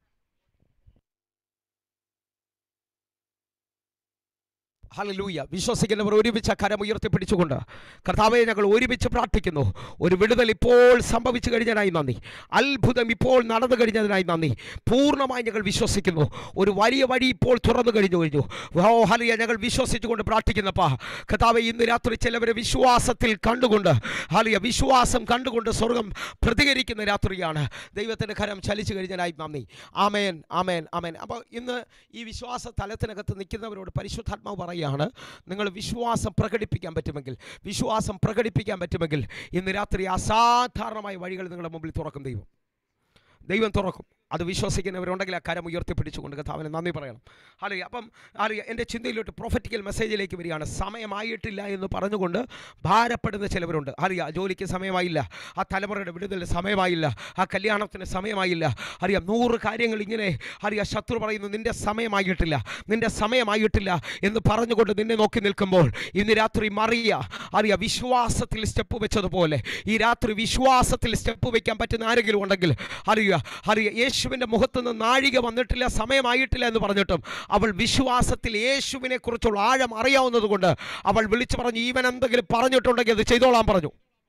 ഹല്ലേലൂയ വിശ്വസിക്കുന്നവർ ഒരുമിച്ച് ആ കരം ഉയർത്തിപ്പിടിച്ചുകൊണ്ട് കർത്താവെ ഞങ്ങൾ ഒരുമിച്ച് പ്രാർത്ഥിക്കുന്നു ഒരു വിടുതൽ ഇപ്പോൾ സംഭവിച്ചു കഴിഞ്ഞതിനായി നന്ദി അത്ഭുതം ഇപ്പോൾ നടന്നു കഴിഞ്ഞതിനായി നന്ദി പൂർണ്ണമായി ഞങ്ങൾ വിശ്വസിക്കുന്നു ഒരു വലിയ വഴി ഇപ്പോൾ തുറന്നു കഴിഞ്ഞു കഴിഞ്ഞു ഓ ഹലിയ ഞങ്ങൾ വിശ്വസിച്ചുകൊണ്ട് പ്രാർത്ഥിക്കുന്നപ്പാ കർത്താവെ ഇന്ന് രാത്രി ചിലവരെ വിശ്വാസത്തിൽ കണ്ടുകൊണ്ട് ഹലിയ വിശ്വാസം കണ്ടുകൊണ്ട് സ്വർഗം പ്രതികരിക്കുന്ന രാത്രിയാണ് ദൈവത്തിൻ്റെ കരം ചലിച്ചു കഴിഞ്ഞതിനായി നന്ദി ആമേൻ ആമേൻ ആമേൻ അപ്പോൾ ഇന്ന് ഈ വിശ്വാസ തലത്തിനകത്ത് നിൽക്കുന്നവരോട് പരിശുദ്ധാത്മാവ് പറയുകയാണ് നിങ്ങൾ വിശ്വാസം പ്രകടിപ്പിക്കാൻ പറ്റുമെങ്കിൽ വിശ്വാസം പ്രകടിപ്പിക്കാൻ പറ്റുമെങ്കിൽ ഇന്ന് രാത്രി അസാധാരണമായ വഴികൾ നിങ്ങളുടെ മുമ്പിൽ തുറക്കും ദൈവം ദൈവം തുറക്കും അത് വിശ്വസിക്കുന്നവരുണ്ടെങ്കിൽ ആ കരം ഉയർത്തിപ്പിടിച്ചുകൊണ്ട് കഥാവിന് നന്ദി പറയണം അല്ലെ അപ്പം അറിയ എൻ്റെ ചിന്തയിലോട്ട് പ്രൊഫറ്റിക്കൽ മെസ്സേജിലേക്ക് വരികയാണ് സമയമായിട്ടില്ല എന്ന് പറഞ്ഞുകൊണ്ട് ഭാരപ്പെടുന്ന ചിലവരുണ്ട് അറിയാം ജോലിക്ക് സമയമായില്ല ആ തലമുറയുടെ വിടുതലിന് സമയമായില്ല ആ കല്യാണത്തിന് സമയമായില്ല അറിയാം നൂറ് കാര്യങ്ങൾ ഇങ്ങനെ അറിയാം ശത്രു പറയുന്നു നിൻ്റെ സമയമായിട്ടില്ല നിൻ്റെ സമയമായിട്ടില്ല എന്ന് പറഞ്ഞുകൊണ്ട് നിന്നെ നോക്കി നിൽക്കുമ്പോൾ ഇന്ന് രാത്രി മറിയ അറിയാം വിശ്വാസത്തിൽ സ്റ്റെപ്പ് വെച്ചതുപോലെ ഈ രാത്രി വിശ്വാസത്തിൽ സ്റ്റെപ്പ് വെക്കാൻ പറ്റുന്ന ആരെങ്കിലും ഉണ്ടെങ്കിൽ അറിയുക അറിയുക യേശുവിൻ്റെ മുഖത്ത് നിന്ന് നാഴിക വന്നിട്ടില്ല സമയമായിട്ടില്ല എന്ന് പറഞ്ഞിട്ടും അവൾ വിശ്വാസത്തിൽ യേശുവിനെ കുറിച്ചുള്ള ആഴം അറിയാവുന്നത് കൊണ്ട് അവൾ വിളിച്ചു പറഞ്ഞു ഈവൻ എന്തെങ്കിലും പറഞ്ഞിട്ടുണ്ടെങ്കിൽ അത് ചെയ്തോളാൻ പറഞ്ഞു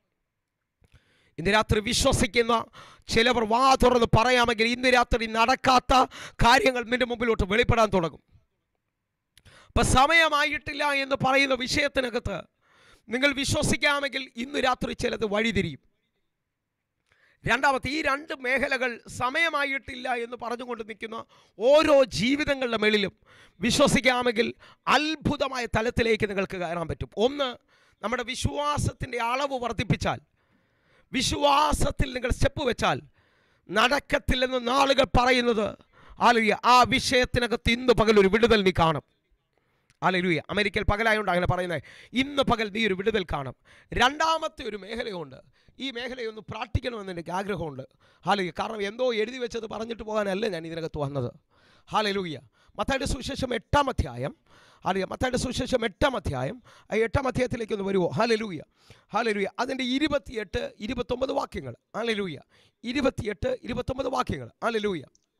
ഇന്ന് രാത്രി വിശ്വസിക്കുന്ന ചിലവർ വാ തുറന്ന് പറയാമെങ്കിൽ ഇന്ന് രാത്രി നടക്കാത്ത കാര്യങ്ങൾ നിന്റെ മുമ്പിലോട്ട് വെളിപ്പെടാൻ തുടങ്ങും ഇപ്പം സമയമായിട്ടില്ല എന്ന് പറയുന്ന വിഷയത്തിനകത്ത് നിങ്ങൾ വിശ്വസിക്കാമെങ്കിൽ ഇന്ന് രാത്രി ചിലത് വഴിതിരിയും രണ്ടാമത്തെ ഈ രണ്ട് മേഖലകൾ സമയമായിട്ടില്ല എന്ന് പറഞ്ഞുകൊണ്ട് നിൽക്കുന്ന ഓരോ ജീവിതങ്ങളുടെ മേളിലും വിശ്വസിക്കാമെങ്കിൽ അത്ഭുതമായ തലത്തിലേക്ക് നിങ്ങൾക്ക് കയറാൻ പറ്റും ഒന്ന് നമ്മുടെ വിശ്വാസത്തിൻ്റെ അളവ് വർദ്ധിപ്പിച്ചാൽ വിശ്വാസത്തിൽ നിങ്ങൾ സ്റ്റെപ്പ് വെച്ചാൽ നടക്കത്തില്ലെന്ന് നാളുകൾ പറയുന്നത് ആലുയ ആ വിഷയത്തിനകത്ത് ഇന്ന് പകൽ ഒരു വിടുതൽ നീ കാണും ആലലുയ അമേരിക്കയിൽ പകലായതുകൊണ്ട് അങ്ങനെ പറയുന്നത് ഇന്ന് പകൽ നീ ഒരു വിടുതൽ കാണും രണ്ടാമത്തെ ഒരു മേഖലയുണ്ട് ഈ മേഖലയൊന്ന് പ്രാർത്ഥിക്കണമെന്ന് എനിക്ക് ആഗ്രഹമുണ്ട് ഹാലലുയ കാരണം എന്തോ എഴുതി വെച്ചത് പറഞ്ഞിട്ട് പോകാനല്ല ഞാൻ ഇതിനകത്ത് വന്നത് ഹാലലൂയ മത്തായുടെ സുവിശേഷം എട്ടാം അധ്യായം അറിയാം മത്തായുടെ സുവിശേഷം എട്ടാം അധ്യായം ആ എട്ടാം അധ്യായത്തിലേക്ക് ഒന്ന് വരുമോ ഹാലലൂയ ഹാലലൂയ അതിൻ്റെ ഇരുപത്തിയെട്ട് ഇരുപത്തൊമ്പത് വാക്യങ്ങൾ ഹാലലൂയ ഇരുപത്തിയെട്ട് ഇരുപത്തൊമ്പത് വാക്യങ്ങൾ ഹാലലൂയ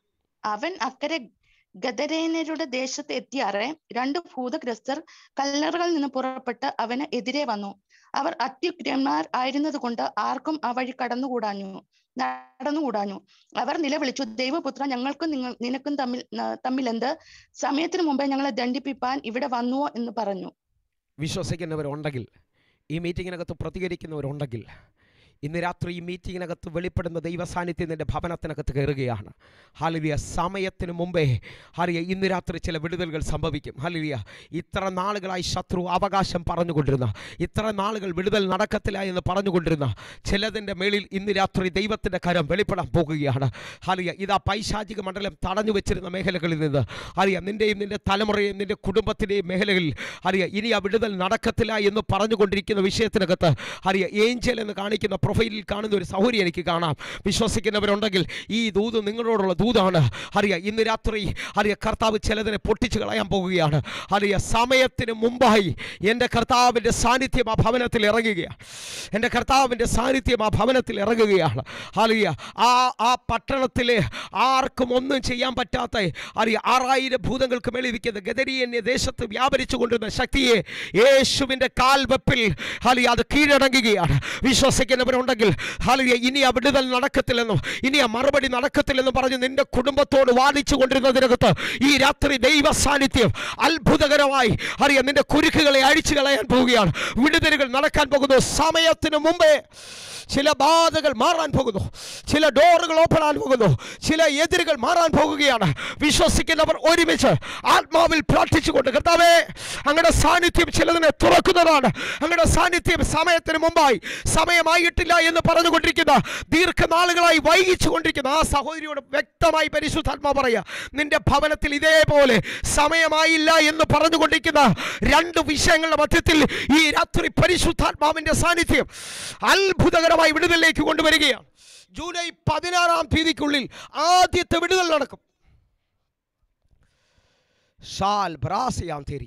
അവൻ അക്കരെ ഗദരേനരുടെ ദേശത്ത് എത്തിയാറെ രണ്ട് ഭൂതഗ്രസ്തർ കല്ലറുകളിൽ നിന്ന് പുറപ്പെട്ട് അവന് എതിരെ വന്നു അവർ അത്യുഗ്രന്മാർ ആയിരുന്നത് കൊണ്ട് ആർക്കും ആ വഴി കടന്നുകൂടാഞ്ഞു നടന്നുകൂടാഞ്ഞു അവർ നിലവിളിച്ചു ദൈവപുത്ര ഞങ്ങൾക്കും നിങ്ങൾ നിനക്കും തമ്മിൽ ന- തമ്മിൽ എന്ത് സമയത്തിന് മുമ്പേ ഞങ്ങളെ ദണ്ഡിപ്പിപ്പാൻ ഇവിടെ വന്നുവോ എന്ന് പറഞ്ഞു വിശ്വസിക്കുന്നവരുണ്ടെങ്കിൽ ഈ മീറ്റിങ്ങിനകത്ത് പ്രതികരിക്കുന്നവരുണ്ടെങ്കിൽ ഇന്ന് രാത്രി ഈ മീറ്റിങ്ങിനകത്ത് വെളിപ്പെടുന്ന ദൈവ സാന്നിധ്യം നിൻ്റെ ഭവനത്തിനകത്ത് കയറുകയാണ് ഹാലിയ സമയത്തിന് മുമ്പേ ഹാലിയ ഇന്ന് രാത്രി ചില വിടുതലുകൾ സംഭവിക്കും ഹാലിയ ഇത്ര നാളുകളായി ശത്രു അവകാശം പറഞ്ഞുകൊണ്ടിരുന്ന ഇത്ര നാളുകൾ വിടുതൽ നടക്കത്തില്ല എന്ന് പറഞ്ഞുകൊണ്ടിരുന്ന ചിലതിൻ്റെ മേളിൽ ഇന്ന് രാത്രി ദൈവത്തിൻ്റെ കരം വെളിപ്പെടാൻ പോകുകയാണ് ഹാലിയ ഇതാ പൈശാചിക മണ്ഡലം തടഞ്ഞു വെച്ചിരുന്ന മേഖലകളിൽ നിന്ന് അറിയാം നിൻ്റെയും നിൻ്റെ തലമുറയും നിൻ്റെ കുടുംബത്തിൻ്റെയും മേഖലകളിൽ അറിയാം ഇനി ആ വിടുതൽ നടക്കത്തില്ല എന്ന് പറഞ്ഞുകൊണ്ടിരിക്കുന്ന വിഷയത്തിനകത്ത് അറിയാം ഏഞ്ചൽ എന്ന് കാണിക്കുന്ന പ്രൊഫൈലിൽ കാണുന്ന ഒരു സൗകര്യം എനിക്ക് കാണാം വിശ്വസിക്കുന്നവരുണ്ടെങ്കിൽ ഈ ദൂത് നിങ്ങളോടുള്ള ദൂതാണ് അറിയാം ഇന്ന് രാത്രി അറിയാം കർത്താവ് ചിലതിനെ പൊട്ടിച്ചു കളയാൻ പോകുകയാണ് അറിയാം സമയത്തിന് മുമ്പായി എൻ്റെ കർത്താവിൻ്റെ സാന്നിധ്യം ആ ഭവനത്തിൽ ഇറങ്ങുകയാണ് എൻ്റെ കർത്താവിൻ്റെ സാന്നിധ്യം ആ ഭവനത്തിൽ ഇറങ്ങുകയാണ് അറിയ ആ ആ പട്ടണത്തിലെ ആർക്കും ഒന്നും ചെയ്യാൻ പറ്റാത്ത അറിയ ആറായിരം ഭൂതങ്ങൾക്ക് മേളിരിക്കുന്ന ഗദരിയന്യ ദേശത്ത് വ്യാപരിച്ചു കൊണ്ടിരുന്ന ശക്തിയെ യേശുവിൻ്റെ കാൽവെപ്പിൽ ഹലിയ അത് കീഴടങ്ങുകയാണ് വിശ്വസിക്കുന്നവരുണ്ടെങ്കിൽ ഹലിയ ഇനി ആ വിടുതൽ നടക്കത്തില്ലെന്നും ഇനി ആ മറുപടി നടക്കത്തില്ലെന്നും പറഞ്ഞ് നിന്റെ കുടുംബത്തോട് വാദിച്ചു കൊണ്ടിരുന്നതിനകത്ത് ഈ രാത്രി ദൈവ സാന്നിധ്യം അത്ഭുതകരമായി അറിയാം നിന്റെ കുരുക്കുകളെ അഴിച്ചു കളയാൻ പോവുകയാണ് വിടുതലുകൾ നടക്കാൻ പോകുന്നു സമയത്തിന് മുമ്പേ ചില ബാധകൾ മാറാൻ പോകുന്നു ചില ഡോറുകൾ ഓപ്പൺ ആൻ പോകുന്നു ചില എതിരുകൾ മാറാൻ പോകുകയാണ് വിശ്വസിക്കുന്നവർ ഒരുമിച്ച് ആത്മാവിൽ പ്രാർത്ഥിച്ചുകൊണ്ട് കർത്താവേ അങ്ങയുടെ സാന്നിധ്യം ചിലതിനെ തുറക്കുന്നതാണ് അങ്ങയുടെ സാന്നിധ്യം സമയത്തിന് മുമ്പായി സമയമായിട്ടില്ല എന്ന് പറഞ്ഞുകൊണ്ടിരിക്കുന്ന ദീർഘനാളുകളായി വൈകിച്ചു കൊണ്ടിരിക്കുന്ന ആ സഹോദരിയോട് വ്യക്തമായി പരിശുദ്ധാത്മാ പറയുക നിന്റെ ഭവനത്തിൽ ഇതേപോലെ സമയമായില്ല എന്ന് പറഞ്ഞുകൊണ്ടിരിക്കുന്ന രണ്ട് വിഷയങ്ങളുടെ മധ്യത്തിൽ ഈ രാത്രി പരിശുദ്ധാത്മാവിന്റെ സാന്നിധ്യം അത്ഭുതകരമായി വിടുതലിലേക്ക് കൊണ്ടുവരികയാണ് ജൂലൈ പതിനാറാം തീയതിക്കുള്ളിൽ ആദ്യത്തെ വിടുതൽ നടക്കും ഷാൽ ബ്രാസിയാം തീരിയ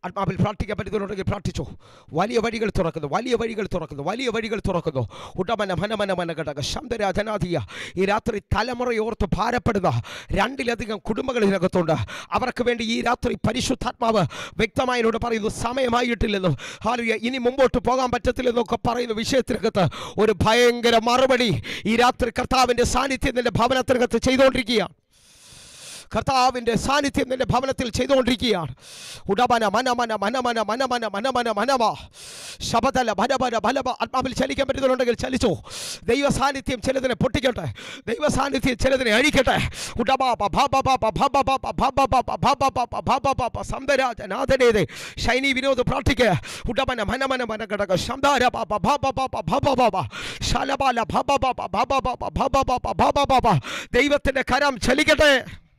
ആത്മാവിൽ പ്രാർത്ഥിക്കാൻ പറ്റുന്നുണ്ടെങ്കിൽ പ്രാർത്ഥിച്ചോ വലിയ വഴികൾ തുറക്കുന്നു വലിയ വഴികൾ തുറക്കുന്നു വലിയ വഴികൾ തുറക്കുന്നു ഉടമന മനമന മന ഘടക ശബ്ദരാധനാധിയ ഈ രാത്രി തലമുറയോർത്ത് ഭാരപ്പെടുന്ന രണ്ടിലധികം കുടുംബങ്ങൾ ഇതിനകത്തുണ്ട് അവർക്ക് വേണ്ടി ഈ രാത്രി പരിശുദ്ധാത്മാവ് വ്യക്തമായി എന്നോട് പറയുന്നു സമയമായിട്ടില്ലെന്നും ഹാലുയ ഇനി മുമ്പോട്ട് പോകാൻ പറ്റത്തില്ലെന്നൊക്കെ പറയുന്ന വിഷയത്തിനകത്ത് ഒരു ഭയങ്കര മറുപടി ഈ രാത്രി കർത്താവിൻ്റെ സാന്നിധ്യം നിന്റെ ഭവനത്തിനകത്ത് ചെയ്തുകൊണ്ടിരിക്കുകയാണ് കർത്താവിൻ്റെ സാന്നിധ്യം നിന്റെ ഭവനത്തിൽ ചെയ്തുകൊണ്ടിരിക്കുകയാണ് ഉടമന മനമന മനമന മനമന മനമന മനമ ശബതല ഭനമന ബലമ ആത്മാവിൽ ചലിക്കാൻ പറ്റുന്നുണ്ടെങ്കിൽ ചലിച്ചോ ദൈവ സാന്നിധ്യം ചിലതിനെ പൊട്ടിക്കട്ടെ ദൈവ സാന്നിധ്യം ചിലതിനെ അഴിക്കട്ടെ ഉടബാപ ഭബബാപ ഭബബാപ ഭബബാപ ഭബബാപ ഭബബാപ സന്ദരാജനാഥനേതെ ശൈനി വിനോദ് പ്രാർത്ഥിക്കുക ഉടമന മനമന മന ഘടക ശന്ദാര പാപ ഭബബാപ ഭബബാപ ശലബാല ഭബബാപ ഭബബാപ ഭബബാപ ഭബബാപ ദൈവത്തിൻ്റെ കരം ചലിക്കട്ടെ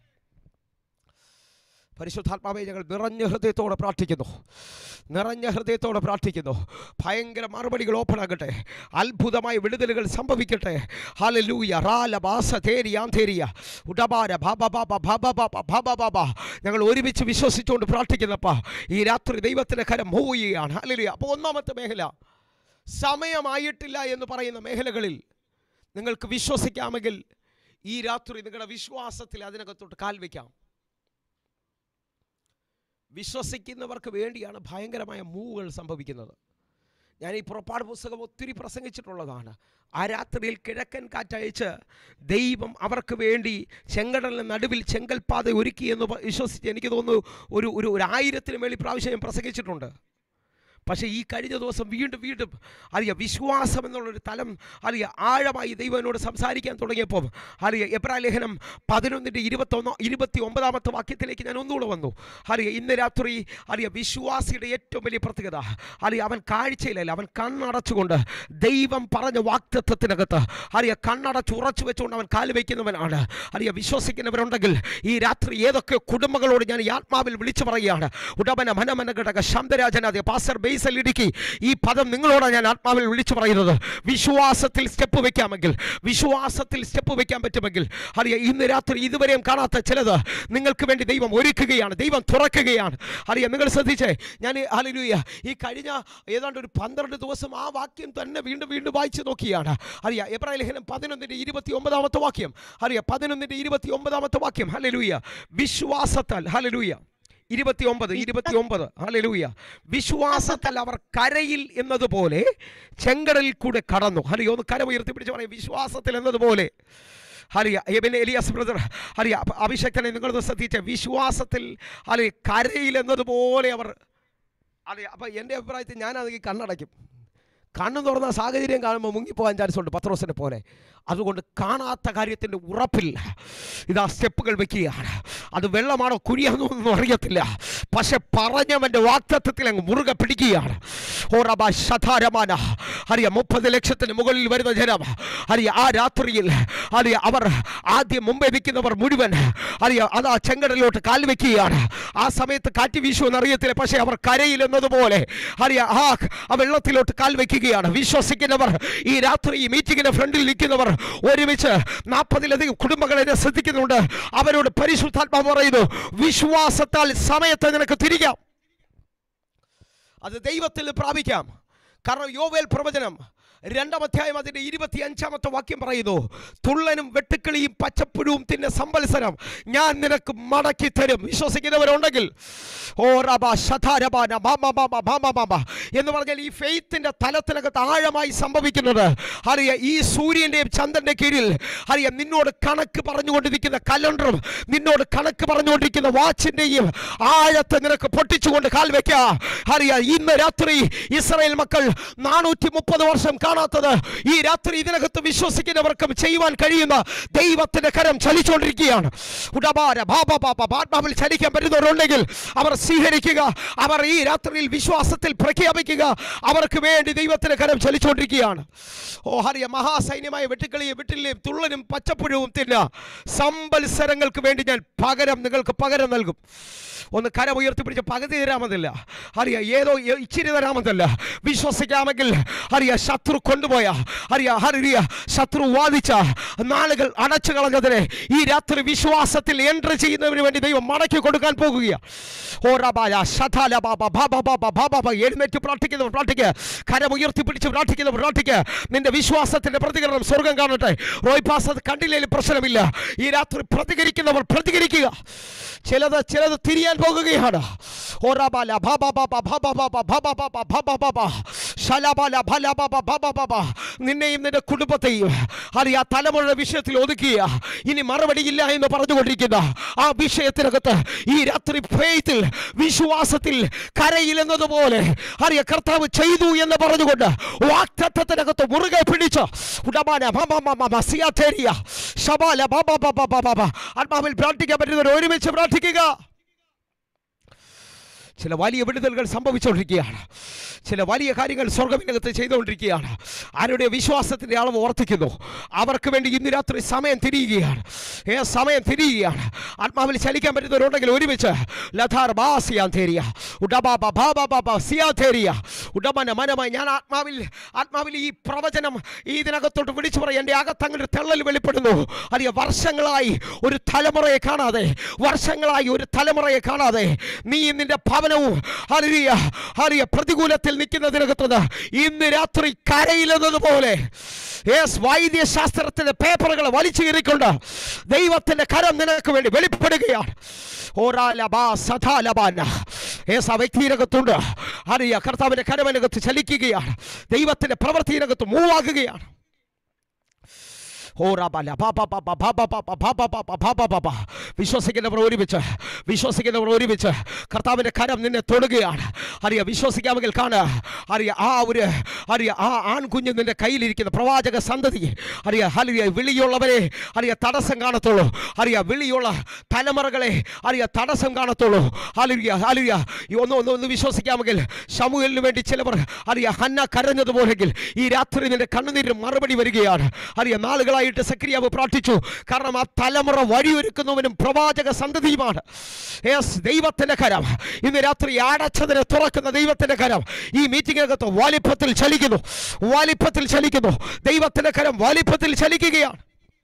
പരിശുദ്ധാത്മാവെ ഞങ്ങൾ നിറഞ്ഞ ഹൃദയത്തോടെ പ്രാർത്ഥിക്കുന്നു നിറഞ്ഞ ഹൃദയത്തോടെ പ്രാർത്ഥിക്കുന്നു ഭയങ്കര മറുപടികൾ ഓപ്പൺ ആകട്ടെ അത്ഭുതമായ വിടുതലുകൾ സംഭവിക്കട്ടെ ഹലലൂയ റാല ബാസ തേരിയാന്തേരിയ ഉടബാര ബാബ ബാബ ബാബ ബാബ ബാബ ബാബ ഞങ്ങൾ ഒരുമിച്ച് വിശ്വസിച്ചുകൊണ്ട് പ്രാർത്ഥിക്കുന്നപ്പ ഈ രാത്രി ദൈവത്തിൻ്റെ കരം മൂവ് ചെയ്യുകയാണ് ഹലലിയ അപ്പോൾ ഒന്നാമത്തെ മേഖല സമയമായിട്ടില്ല എന്ന് പറയുന്ന മേഖലകളിൽ നിങ്ങൾക്ക് വിശ്വസിക്കാമെങ്കിൽ ഈ രാത്രി നിങ്ങളുടെ വിശ്വാസത്തിൽ അതിനകത്തോട്ട് കാൽ വയ്ക്കാം വിശ്വസിക്കുന്നവർക്ക് വേണ്ടിയാണ് ഭയങ്കരമായ മൂവുകൾ സംഭവിക്കുന്നത് ഞാൻ ഈ പുറപ്പാട് പുസ്തകം ഒത്തിരി പ്രസംഗിച്ചിട്ടുള്ളതാണ് ആ രാത്രിയിൽ കിഴക്കൻ കാറ്റയച്ച് ദൈവം അവർക്ക് വേണ്ടി ചെങ്കടലിന് നടുവിൽ ചെങ്കൽപ്പാത ഒരുക്കി എന്ന് പ- വിശ്വസിച്ച് എനിക്ക് തോന്നുന്നു ഒരു ഒരു ഒരു ആയിരത്തിന് മേളിൽ പ്രാവശ്യം ഞാൻ പ്രസംഗിച്ചിട്ടുണ്ട് പക്ഷേ ഈ കഴിഞ്ഞ ദിവസം വീണ്ടും വീണ്ടും അറിയാം വിശ്വാസം എന്നുള്ളൊരു തലം അറിയാം ആഴമായി ദൈവം എന്നോട് സംസാരിക്കാൻ തുടങ്ങിയപ്പോൾ അറിയാം എബ്രാ ലേഖനം പതിനൊന്നിൻ്റെ ഇരുപത്തൊന്നോ ഇരുപത്തി ഒമ്പതാമത്തെ വാക്യത്തിലേക്ക് ഞാൻ ഒന്നുകൂടെ വന്നു അറിയാം ഇന്ന് രാത്രി അറിയാം വിശ്വാസിയുടെ ഏറ്റവും വലിയ പ്രത്യേകത അറിയാം അവൻ കാഴ്ചയിലല്ല അവൻ കണ്ണടച്ചുകൊണ്ട് ദൈവം പറഞ്ഞ വാക്തത്വത്തിനകത്ത് അറിയാം കണ്ണടച്ച് ഉറച്ചു വെച്ചുകൊണ്ട് അവൻ കാല് വയ്ക്കുന്നവനാണ് അറിയാം വിശ്വസിക്കുന്നവരുണ്ടെങ്കിൽ ഈ രാത്രി ഏതൊക്കെ കുടുംബങ്ങളോട് ഞാൻ ഈ ആത്മാവിൽ വിളിച്ചു പറയുകയാണ് ഉടമന മനമന ഘടക ശാന്തരാജനാഥ പാസർ ബേസൽ ഇടുക്കി ഈ പദം നിങ്ങളോടാണ് ഞാൻ ആത്മാവിൽ വിളിച്ചു പറയുന്നത് വിശ്വാസത്തിൽ സ്റ്റെപ്പ് വെക്കാമെങ്കിൽ വിശ്വാസത്തിൽ സ്റ്റെപ്പ് വെക്കാൻ പറ്റുമെങ്കിൽ അറിയാം ഇന്ന് രാത്രി ഇതുവരെയും കാണാത്ത ചിലത് നിങ്ങൾക്ക് വേണ്ടി ദൈവം ഒരുക്കുകയാണ് ദൈവം തുറക്കുകയാണ് അറിയാം നിങ്ങൾ ശ്രദ്ധിച്ചേ ഞാൻ ഹലിലൂയ ഈ കഴിഞ്ഞ ഏതാണ്ട് ഒരു പന്ത്രണ്ട് ദിവസം ആ വാക്യം തന്നെ വീണ്ടും വീണ്ടും വായിച്ചു നോക്കിയാണ് അറിയാം എബ്രാഹിം ലേഖനം പതിനൊന്നിൻ്റെ ഇരുപത്തി ഒമ്പതാമത്തെ വാക്യം അറിയാം പതിനൊന്നിൻ്റെ ഇരുപത്തി ഒമ്പതാമത്തെ വാക്യം ഹലലൂയ വിശ്വാസത്താൽ ഹലലൂയ ഇരുപത്തി ഒമ്പത് ഇരുപത്തി ഒമ്പത് ഹലലൂയ വിശ്വാസത്താൽ അവർ കരയിൽ എന്നതുപോലെ ചെങ്കടലിൽ കൂടെ കടന്നു ഹലിയോ ഒന്ന് കര ഉയർത്തി പിടിച്ച് പറയും വിശ്വാസത്തിൽ എന്നതുപോലെ ഹലിയ പിന്നെ എലിയാസ് ബ്രദർ ഹലിയ അപ്പ- അഭിഷക്തനെ നിങ്ങളൊന്ന് ശ്രദ്ധിച്ച വിശ്വാസത്തിൽ അല്ലെ കരയിൽ എന്നതുപോലെ അവർ അതെ അപ്പം എൻ്റെ അഭിപ്രായത്തിൽ ഞാനത് കണ്ണടയ്ക്കും കണ്ണു തുറന്ന സാഹചര്യം കാണുമ്പോൾ മുങ്ങിപ്പോകാൻ ചാൻസ് ഉണ്ട് പത്രോസിനെ പോലെ അതുകൊണ്ട് കാണാത്ത കാര്യത്തിൻ്റെ ഉറപ്പിൽ ഇതാ സ്റ്റെപ്പുകൾ വെക്കുകയാണ് അത് വെള്ളമാണോ കുഴിയാണോ എന്നൊന്നും അറിയത്തില്ല പക്ഷെ പറഞ്ഞവൻ്റെ വാക്തത്വത്തിൽ അങ്ങ് മുറുകെ പിടിക്കുകയാണ് ഓറബ ശതാരമാന അറിയ മുപ്പത് ലക്ഷത്തിന് മുകളിൽ വരുന്ന ജനം അറിയ ആ രാത്രിയിൽ അറിയ അവർ ആദ്യം മുമ്പേ നിൽക്കുന്നവർ മുഴുവൻ അറിയ അതാ ചെങ്കടലിലോട്ട് കാൽ വെക്കുകയാണ് ആ സമയത്ത് കാറ്റ് വീശുമെന്ന് അറിയത്തില്ല പക്ഷേ അവർ കരയിൽ എന്നതുപോലെ അറിയ ആ ആ വെള്ളത്തിലോട്ട് കാൽ വെക്കുകയാണ് വിശ്വസിക്കുന്നവർ ഈ രാത്രി ഈ മീറ്റിങ്ങിന്റെ ഫ്രണ്ടിൽ നിൽക്കുന്നവർ ഒരുമിച്ച് നാൽപ്പതിലധികം കുടുംബങ്ങളെ എന്നെ ശ്രദ്ധിക്കുന്നുണ്ട് അവരോട് പരിശുദ്ധാത്മാവ് പറയുന്നു വിശ്വാസത്താൽ സമയത്ത് നിനക്ക് തിരികാം അത് ദൈവത്തിൽ പ്രാപിക്കാം കാരണം യോവേൽ പ്രവചനം രണ്ടാം അധ്യായം അതിൻ്റെ ഇരുപത്തി അഞ്ചാമത്തെ വാക്യം പറയുന്നു തുള്ളനും വെട്ടുക്കിളിയും പച്ചപ്പുഴുവും തിന്ന സംവത്സരം ഞാൻ നിനക്ക് മടക്കി തരും വിശ്വസിക്കുന്നവരുണ്ടെങ്കിൽ ഓ റബ ശതാരബാന മാമ മാമ മാമ മാമ എന്ന് പറഞ്ഞാൽ ഈ ഫെയ്ത്തിൻ്റെ തലത്തിനകത്ത് ആഴമായി സംഭവിക്കുന്നത് അറിയ ഈ സൂര്യൻ്റെയും ചന്ദ്രൻ്റെ കീഴിൽ അറിയ നിന്നോട് കണക്ക് പറഞ്ഞുകൊണ്ടിരിക്കുന്ന കലണ്ടറും നിന്നോട് കണക്ക് പറഞ്ഞുകൊണ്ടിരിക്കുന്ന വാച്ചിൻ്റെയും ആഴത്തെ നിനക്ക് പൊട്ടിച്ചുകൊണ്ട് കാൽ വെക്കുക അറിയ ഇന്ന് രാത്രി ഇസ്രായേൽ മക്കൾ നാനൂറ്റി മുപ്പത് വർഷം കാണാത്തത് ഈ രാത്രി ഇതിനകത്ത് വിശ്വസിക്കുന്നവർക്കും ചെയ്യുവാൻ കഴിയുന്ന ദൈവത്തിന്റെ കരം ചലിച്ചുകൊണ്ടിരിക്കുകയാണ് ഉടബാര ബാബ ബാബ ആത്മാവിൽ ചലിക്കാൻ പറ്റുന്നവരുണ്ടെങ്കിൽ അവർ സ്വീകരിക്കുക അവർ ഈ രാത്രിയിൽ വിശ്വാസത്തിൽ പ്രഖ്യാപിക്കുക അവർക്ക് വേണ്ടി ദൈവത്തിന്റെ കരം ചലിച്ചുകൊണ്ടിരിക്കുകയാണ് ഓ ഹരിയ മഹാസൈന്യമായ വെട്ടുക്കിളിയും വിട്ടിലെയും തുള്ളനും പച്ചപ്പുഴവും തിന്ന സമ്പത്സരങ്ങൾക്ക് വേണ്ടി ഞാൻ പകരം നിങ്ങൾക്ക് പകരം നൽകും ഒന്ന് കരം ഉയർത്തിപ്പിടിച്ച് പകുതി തരാമെന്നില്ല അറിയ ഏതോ ഏ- ഇച്ചിരി തരാമെന്നല്ല വിശ്വസിക്കാമെങ്കിൽ അറിയ ശത്രു ശത്രു കൊണ്ടുപോയ അറിയ ഹരിയ ശത്രു വാദിച്ച നാളുകൾ അടച്ചു കളഞ്ഞതിനെ ഈ രാത്രി വിശ്വാസത്തിൽ എൻട്രി ചെയ്യുന്നതിന് വേണ്ടി ദൈവം മടക്കി കൊടുക്കാൻ പോകുകയാണ് ഓ റബായ ശതാല ബാബ ബാബ ബാബ ബാബ ബാബ എഴുന്നേറ്റ് പ്രാർത്ഥിക്കുന്നവർ പ്രാർത്ഥിക്കുക കരം ഉയർത്തി പിടിച്ച് പ്രാർത്ഥിക്കുന്നവർ പ്രാർത്ഥിക്കുക നിന്റെ വിശ്വാസത്തിന്റെ പ്രതികരണം സ്വർഗം കാണട്ടെ റോയ് പാസ് അത് കണ്ടില്ലേലും പ്രശ്നമില്ല ഈ രാത്രി പ്രതികരിക്കുന്നവർ പ്രതികരിക്കുക ചിലത് ചിലത് തിരിയാൻ പോകുകയാണ് ഓറാബാല ബാബ ബാബ ബാബ ബാബ ബാബ ബാബ ബാബ ബാബ ശലബാല ഭല ബാബ ബാബ ബാബ നിന്നെയും നിന്റെ കുടുംബത്തെയും അറിയാ തലമുറയുടെ വിഷയത്തിൽ ഒതുക്കിയ ഇനി മറുപടിയില്ല എന്ന് പറഞ്ഞുകൊണ്ടിരിക്കുന്ന ആ വിഷയത്തിനകത്ത് ഈ രാത്രി ഫെയ്ത്തിൽ വിശ്വാസത്തിൽ കരയിലെന്നതുപോലെ അറിയ കർത്താവ് ചെയ്തു എന്ന് പറഞ്ഞുകൊണ്ട് വാക്തത്വത്തിനകത്ത് മുറുകെ പിടിച്ച് ഉടമാന മമ മമ സിയാഥേരിയ ശബാല ബാബ ബാബ ബാബ ബാബ ആത്മാവിൽ പ്രാർത്ഥിക്കാൻ പറ്റുന്നവർ ഒരുമിച്ച് പ്രാർത്ഥിക്കുക ചില വലിയ വിടുതലുകൾ സംഭവിച്ചുകൊണ്ടിരിക്കുകയാണ് ചില വലിയ കാര്യങ്ങൾ സ്വർഗത്തിനകത്ത് ചെയ്തുകൊണ്ടിരിക്കുകയാണ് ആരുടെ വിശ്വാസത്തിൻ്റെ അളവ് വർദ്ധിക്കുന്നു അവർക്ക് വേണ്ടി ഇന്ന് രാത്രി സമയം തിരിയുകയാണ് ഏ സമയം തിരിയുകയാണ് ആത്മാവിൽ ചലിക്കാൻ പറ്റുന്നവരുണ്ടെങ്കിൽ ഒരുമിച്ച് ലഥാർ ബാ സിയാന്തേരിയ ഉടബാബ ബാബ ബാബ സിയാന്തേരിയ ഉടമന മനമായി ഞാൻ ആത്മാവിൽ ആത്മാവിൽ ഈ പ്രവചനം ഈ ഇതിനകത്തോട്ട് വിളിച്ചു പറയും എൻ്റെ അകത്തങ്ങനെ തെള്ളൽ വെളിപ്പെടുന്നു അറിയ വർഷങ്ങളായി ഒരു തലമുറയെ കാണാതെ വർഷങ്ങളായി ഒരു തലമുറയെ കാണാതെ നീ നിന്റെ ഭവനവും അറിയ അറിയ പ്രതികൂലത്തിൽ നിൽക്കുന്നതിനകത്തത് ഇന്ന് രാത്രി കരയിലെന്നതുപോലെ യേസ് വൈദ്യശാസ്ത്രത്തിന്റെ പേപ്പറുകൾ വലിച്ചു കീറിക്കൊണ്ട് ദൈവത്തിന്റെ കരം നിനക്ക് വേണ്ടി വെളിപ്പെടുകയാണ് ഓരാലബാ സദാലബാന യേസ് ആ വ്യക്തിയിനകത്തുണ്ട് അറിയ കർത്താവിന്റെ കരമനകത്ത് ചലിക്കുകയാണ് ദൈവത്തിന്റെ പ്രവൃത്തിയിനകത്ത് മൂവാകുകയാണ് ഓ റാബാല ബാ ബാ ബാ ബാ ബാ ബാ ബാ ബാ ബാ ബാ ബാ ബാ ബാ ബാ ബാ. വിശ്വസിക്കുന്നവർ ഒരുമിച്ച് വിശ്വസിക്കുന്നവർ ഒരുമിച്ച് കർത്താവിൻ്റെ കരം നിന്നെ തൊടുകയാണ് അറിയ വിശ്വസിക്കാമെങ്കിൽ കാണുക അറിയ ആ ഒരു അറിയ ആ ആൺകുഞ്ഞ് നിന്റെ കയ്യിലിരിക്കുന്ന പ്രവാചക സന്തതി അറിയ ഹലിയ വിളിയുള്ളവരെ അറിയ തടസ്സം കാണത്തുള്ളൂ അറിയ വിളിയുള്ള തലമുറകളെ അറിയ തടസ്സം കാണത്തുള്ളൂ ഹലിയ ഹലിയ ഈ ഒന്ന് ഒന്ന് ഒന്ന് വിശ്വസിക്കാമെങ്കിൽ ശമുവലിന് വേണ്ടി ചിലവർ അറിയ ഹന്ന കരഞ്ഞതുപോലെങ്കിൽ ഈ രാത്രി നിന്റെ കണ്ണുനീരിന് മറുപടി വരികയാണ് അറിയ നാളുകളായിട്ട് സക്രിയാവ് പ്രാർത്ഥിച്ചു കാരണം ആ തലമുറ വഴിയൊരുക്കുന്നവനും പ്രവാചക സന്തതിയുമാണ് യെസ് ദൈവത്തിന്റെ കരം ഇന്ന് രാത്രി അടച്ചതിനെ തുറക്കുന്ന ദൈവത്തിന്റെ കരം ഈ മീറ്റിംഗിനകത്ത് വലിപ്പത്തിൽ ചലിക്കുന്നു വലിപ്പത്തിൽ ചലിക്കുന്നു ദൈവത്തിന്റെ കരം വലിപ്പത്തിൽ ചലിക്കുകയാണ്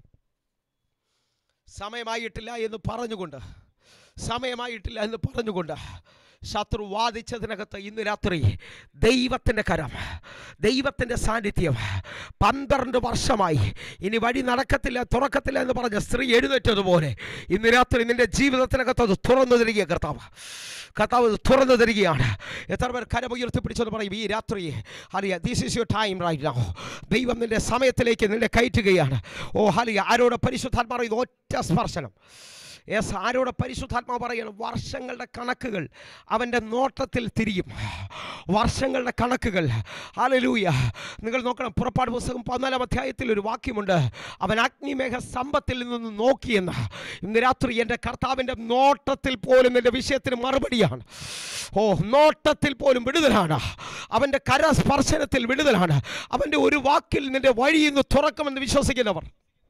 സമയമായിട്ടില്ല എന്ന് പറഞ്ഞുകൊണ്ട് സമയമായിട്ടില്ല എന്ന് പറഞ്ഞുകൊണ്ട് ശത്രു വാദിച്ചതിനകത്ത് ഇന്ന് രാത്രി ദൈവത്തിൻ്റെ കരം ദൈവത്തിൻ്റെ സാന്നിധ്യം പന്ത്രണ്ട് വർഷമായി ഇനി വഴി നടക്കത്തില്ല തുറക്കത്തില്ല എന്ന് പറഞ്ഞ സ്ത്രീ എഴുന്നേറ്റതുപോലെ ഇന്ന് രാത്രി നിന്റെ ജീവിതത്തിനകത്ത് അത് തുറന്നു തരിക കർത്താവ് കർത്താവ് അത് തുറന്നു തരികയാണ് എത്ര പേർ കരമുയർത്തി പിടിച്ചെന്ന് പറയും ഈ രാത്രി ഹലിയ this is your time right now ദൈവം നിന്റെ സമയത്തിലേക്ക് നിന്നെ കയറ്റുകയാണ് ഓ ഹലിയ ആരോട് പരിശുദ്ധാത്മാ ഇത് ഒറ്റ സ്പർശനം യെസ് ആരോട് പരിശുദ്ധാത്മാവ് പറയണം വർഷങ്ങളുടെ കണക്കുകൾ അവൻ്റെ നോട്ടത്തിൽ തിരിയും വർഷങ്ങളുടെ കണക്കുകൾ ഹാലലൂയ നിങ്ങൾ നോക്കണം പുറപ്പാട് പുസ്തകം പതിനാലാം അധ്യായത്തിൽ ഒരു വാക്യമുണ്ട് അവൻ അഗ്നിമേഘ സമ്പത്തിൽ നിന്ന് നോക്കിയെന്ന് ഇന്ന് രാത്രി എൻ്റെ കർത്താവിൻ്റെ നോട്ടത്തിൽ പോലും എൻ്റെ വിഷയത്തിന് മറുപടിയാണ് ഓ നോട്ടത്തിൽ പോലും വിടുതലാണ് അവൻ്റെ കരസ്പർശനത്തിൽ വിടുതലാണ് അവൻ്റെ ഒരു വാക്കിൽ നിന്റെ വഴി ഇന്ന് തുറക്കുമെന്ന് വിശ്വസിക്കുന്നവർ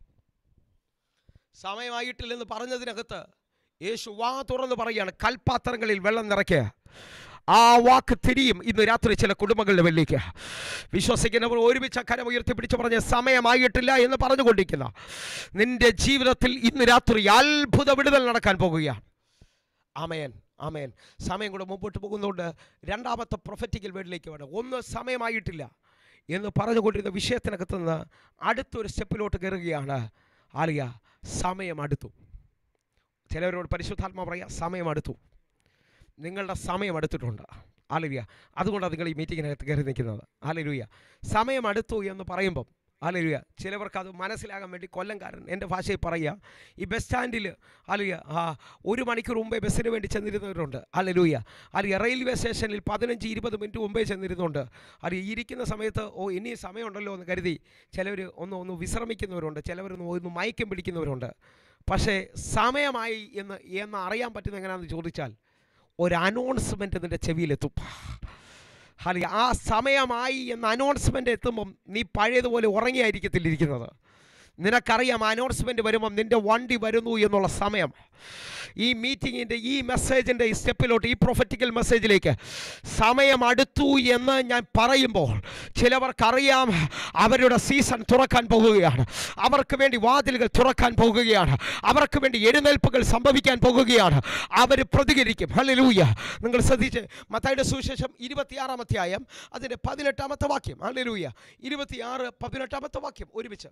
സമയമായിട്ടില്ലെന്ന് പറഞ്ഞതിനകത്ത് യേശു വാ തുറന്ന് പറയുകയാണ് കൽപ്പാത്രങ്ങളിൽ വെള്ളം നിറയ്ക്കുക ആ വാക്ക് തിരിയും ഇന്ന് രാത്രി ചില കുടുംബങ്ങളുടെ വെള്ളിക്ക് വിശ്വസിക്കുന്നവർ ഒരുമിച്ച് കരം ഉയർത്തിപ്പിടിച്ച് പറഞ്ഞ സമയമായിട്ടില്ല എന്ന് പറഞ്ഞുകൊണ്ടിരിക്കുന്ന നിന്റെ ജീവിതത്തിൽ ഇന്ന് രാത്രി അത്ഭുത വിടുതൽ നടക്കാൻ പോകുകയാണ് ആമേൻ ആമേൻ സമയം കൂടെ മുമ്പോട്ട് പോകുന്നതുകൊണ്ട് രണ്ടാമത്തെ പ്രൊഫറ്റിക്കൽ വേർഡിലേക്ക് വേണം ഒന്ന് സമയമായിട്ടില്ല എന്ന് പറഞ്ഞുകൊണ്ടിരുന്ന വിഷയത്തിനകത്ത് നിന്ന് അടുത്തൊരു സ്റ്റെപ്പിലോട്ട് കയറുകയാണ് ആലിയ സമയം അടുത്തു ചിലവരോട് പരിശുദ്ധാത്മ പറയാം സമയം അടുത്തു നിങ്ങളുടെ സമയം അടുത്തിട്ടുണ്ട് ആലലുയ അതുകൊണ്ടാണ് നിങ്ങൾ ഈ മീറ്റിങ്ങിനകത്ത് കയറി നിൽക്കുന്നത് ആലലുയ സമയം അടുത്തു എന്ന് പറയുമ്പം ആലലുയ ചിലവർക്ക് അത് മനസ്സിലാകാൻ വേണ്ടി കൊല്ലംകാരൻ എൻ്റെ ഭാഷയിൽ പറയുക ഈ ബസ് സ്റ്റാൻഡിൽ ആലലുയ ആ ഒരു മണിക്കൂർ മുമ്പേ ബസ്സിന് വേണ്ടി ചെന്നിരുന്നവരുണ്ട് ആലലുയ ആലിയ റെയിൽവേ സ്റ്റേഷനിൽ പതിനഞ്ച് ഇരുപത് മിനിറ്റ് മുമ്പേ ചെന്നിരുന്നുണ്ട് ആലിയ ഇരിക്കുന്ന സമയത്ത് ഓ ഇനി സമയമുണ്ടല്ലോ എന്ന് കരുതി ചിലവർ ഒന്ന് ഒന്ന് വിശ്രമിക്കുന്നവരുണ്ട് ചിലവരൊന്ന് ഒന്ന് മയക്കം പിടിക്കുന്നവരുണ്ട് പക്ഷേ സമയമായി എന്ന് എന്ന് അറിയാൻ പറ്റുന്ന എങ്ങനെയാണെന്ന് ചോദിച്ചാൽ ഒരു അനൗൺസ്മെൻറ്റ് നിൻ്റെ ചെവിയിലെത്തും അല്ലെ ആ സമയമായി എന്ന അനൗൺസ്മെൻ്റ് എത്തുമ്പം നീ പഴയതുപോലെ ഉറങ്ങിയായിരിക്കത്തില്ല ഇരിക്കുന്നത് നിനക്കറിയാം അനൗൺസ്മെൻറ്റ് വരുമ്പം നിൻ്റെ വണ്ടി വരുന്നു എന്നുള്ള സമയം ഈ മീറ്റിങ്ങിൻ്റെ ഈ മെസ്സേജിൻ്റെ ഈ സ്റ്റെപ്പിലോട്ട് ഈ പ്രൊഫറ്റിക്കൽ മെസ്സേജിലേക്ക് സമയം അടുത്തു എന്ന് ഞാൻ പറയുമ്പോൾ ചിലവർക്കറിയാം അവരുടെ സീസൺ തുറക്കാൻ പോകുകയാണ് അവർക്ക് വേണ്ടി വാതിലുകൾ തുറക്കാൻ പോകുകയാണ് അവർക്ക് വേണ്ടി എഴുന്നേൽപ്പുകൾ സംഭവിക്കാൻ പോകുകയാണ് അവർ പ്രതികരിക്കും ഹല്ലേലൂയ നിങ്ങൾ ശ്രദ്ധിച്ച് മത്തായിയുടെ സുവിശേഷം ഇരുപത്തിയാറാം അധ്യായം അതിൻ്റെ പതിനെട്ടാമത്തെ വാക്യം ഹല്ലേലൂയ ഇരുപത്തിയാറ് പതിനെട്ടാമത്തെ വാക്യം ഒരുമിച്ച്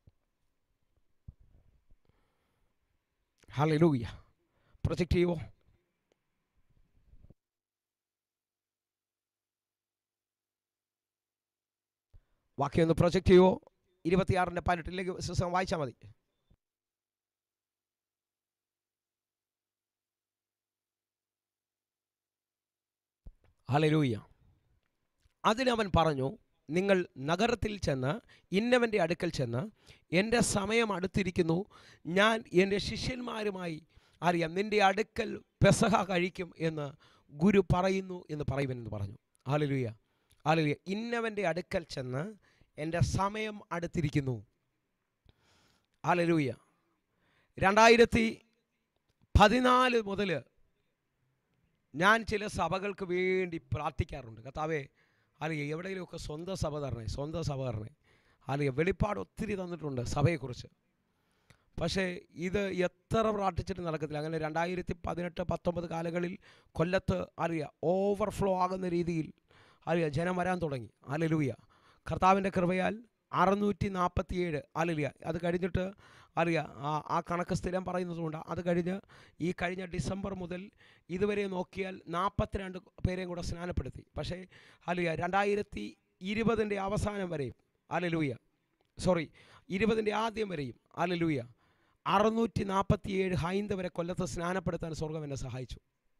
ഹല്ലേലൂയ പ്രൊജക്റ്റ് ചെയ്യുമോ വാക്യം ഒന്ന് പ്രൊജക്റ്റ് ചെയ്യുമോ ഇരുപത്തിയാറിൻ്റെ പതിനെട്ടിലേക്ക് സുസം വായിച്ചാൽ മതി ഹല്ലേലൂയ അതിനവൻ പറഞ്ഞു നിങ്ങൾ നഗരത്തിൽ ചെന്ന് ഇന്നവൻ്റെ അടുക്കൽ ചെന്ന് എൻ്റെ സമയം അടുത്തിരിക്കുന്നു ഞാൻ എൻ്റെ ശിഷ്യന്മാരുമായി അറിയാം നിൻ്റെ അടുക്കൽ പെസഹ കഴിക്കും എന്ന് ഗുരു പറയുന്നു എന്ന് പറയുമെന്ന് പറഞ്ഞു ഹാലലുയ ഹാലലുയ ഇന്നവൻ്റെ അടുക്കൽ ചെന്ന് എൻ്റെ സമയം അടുത്തിരിക്കുന്നു ഹാലലൂയ രണ്ടായിരത്തി പതിനാല് മുതൽ ഞാൻ ചില സഭകൾക്ക് വേണ്ടി പ്രാർത്ഥിക്കാറുണ്ട് കർത്താവേ അല്ലെങ്കിൽ എവിടെയെങ്കിലുമൊക്കെ സ്വന്തം സഭ തരണേ സ്വന്തം സഭ തരണേ അല്ലെങ്കിൽ വെളിപ്പാട് ഒത്തിരി തന്നിട്ടുണ്ട് സഭയെക്കുറിച്ച് പക്ഷേ ഇത് എത്ര പ്രാർത്ഥിച്ചിട്ട് നടക്കത്തില്ല അങ്ങനെ രണ്ടായിരത്തി പതിനെട്ട് പത്തൊമ്പത് കാലങ്ങളിൽ കൊല്ലത്ത് അറിയുക ഓവർഫ്ലോ ആകുന്ന രീതിയിൽ അറിയുക ജനം വരാൻ തുടങ്ങി അലലുയ കർത്താവിൻ്റെ കൃപയാൽ അറുന്നൂറ്റി നാൽപ്പത്തിയേഴ് അലലിയ അത് കഴിഞ്ഞിട്ട് അറിയാം ആ ആ കണക്ക് സ്ഥിരം പറയുന്നതുകൊണ്ട് അത് കഴിഞ്ഞ് ഈ കഴിഞ്ഞ ഡിസംബർ മുതൽ ഇതുവരെ നോക്കിയാൽ നാൽപ്പത്തിരണ്ട് പേരെയും കൂടെ സ്നാനപ്പെടുത്തി പക്ഷേ അലിയ രണ്ടായിരത്തി ഇരുപതിൻ്റെ അവസാനം വരെയും അലലൂയ സോറി ഇരുപതിൻ്റെ ആദ്യം വരെയും അലലൂയ അറുന്നൂറ്റി നാൽപ്പത്തിയേഴ് ഹൈന്ദവരെ കൊല്ലത്ത് സ്നാനപ്പെടുത്താൻ സ്വർഗം എന്നെ സഹായിച്ചു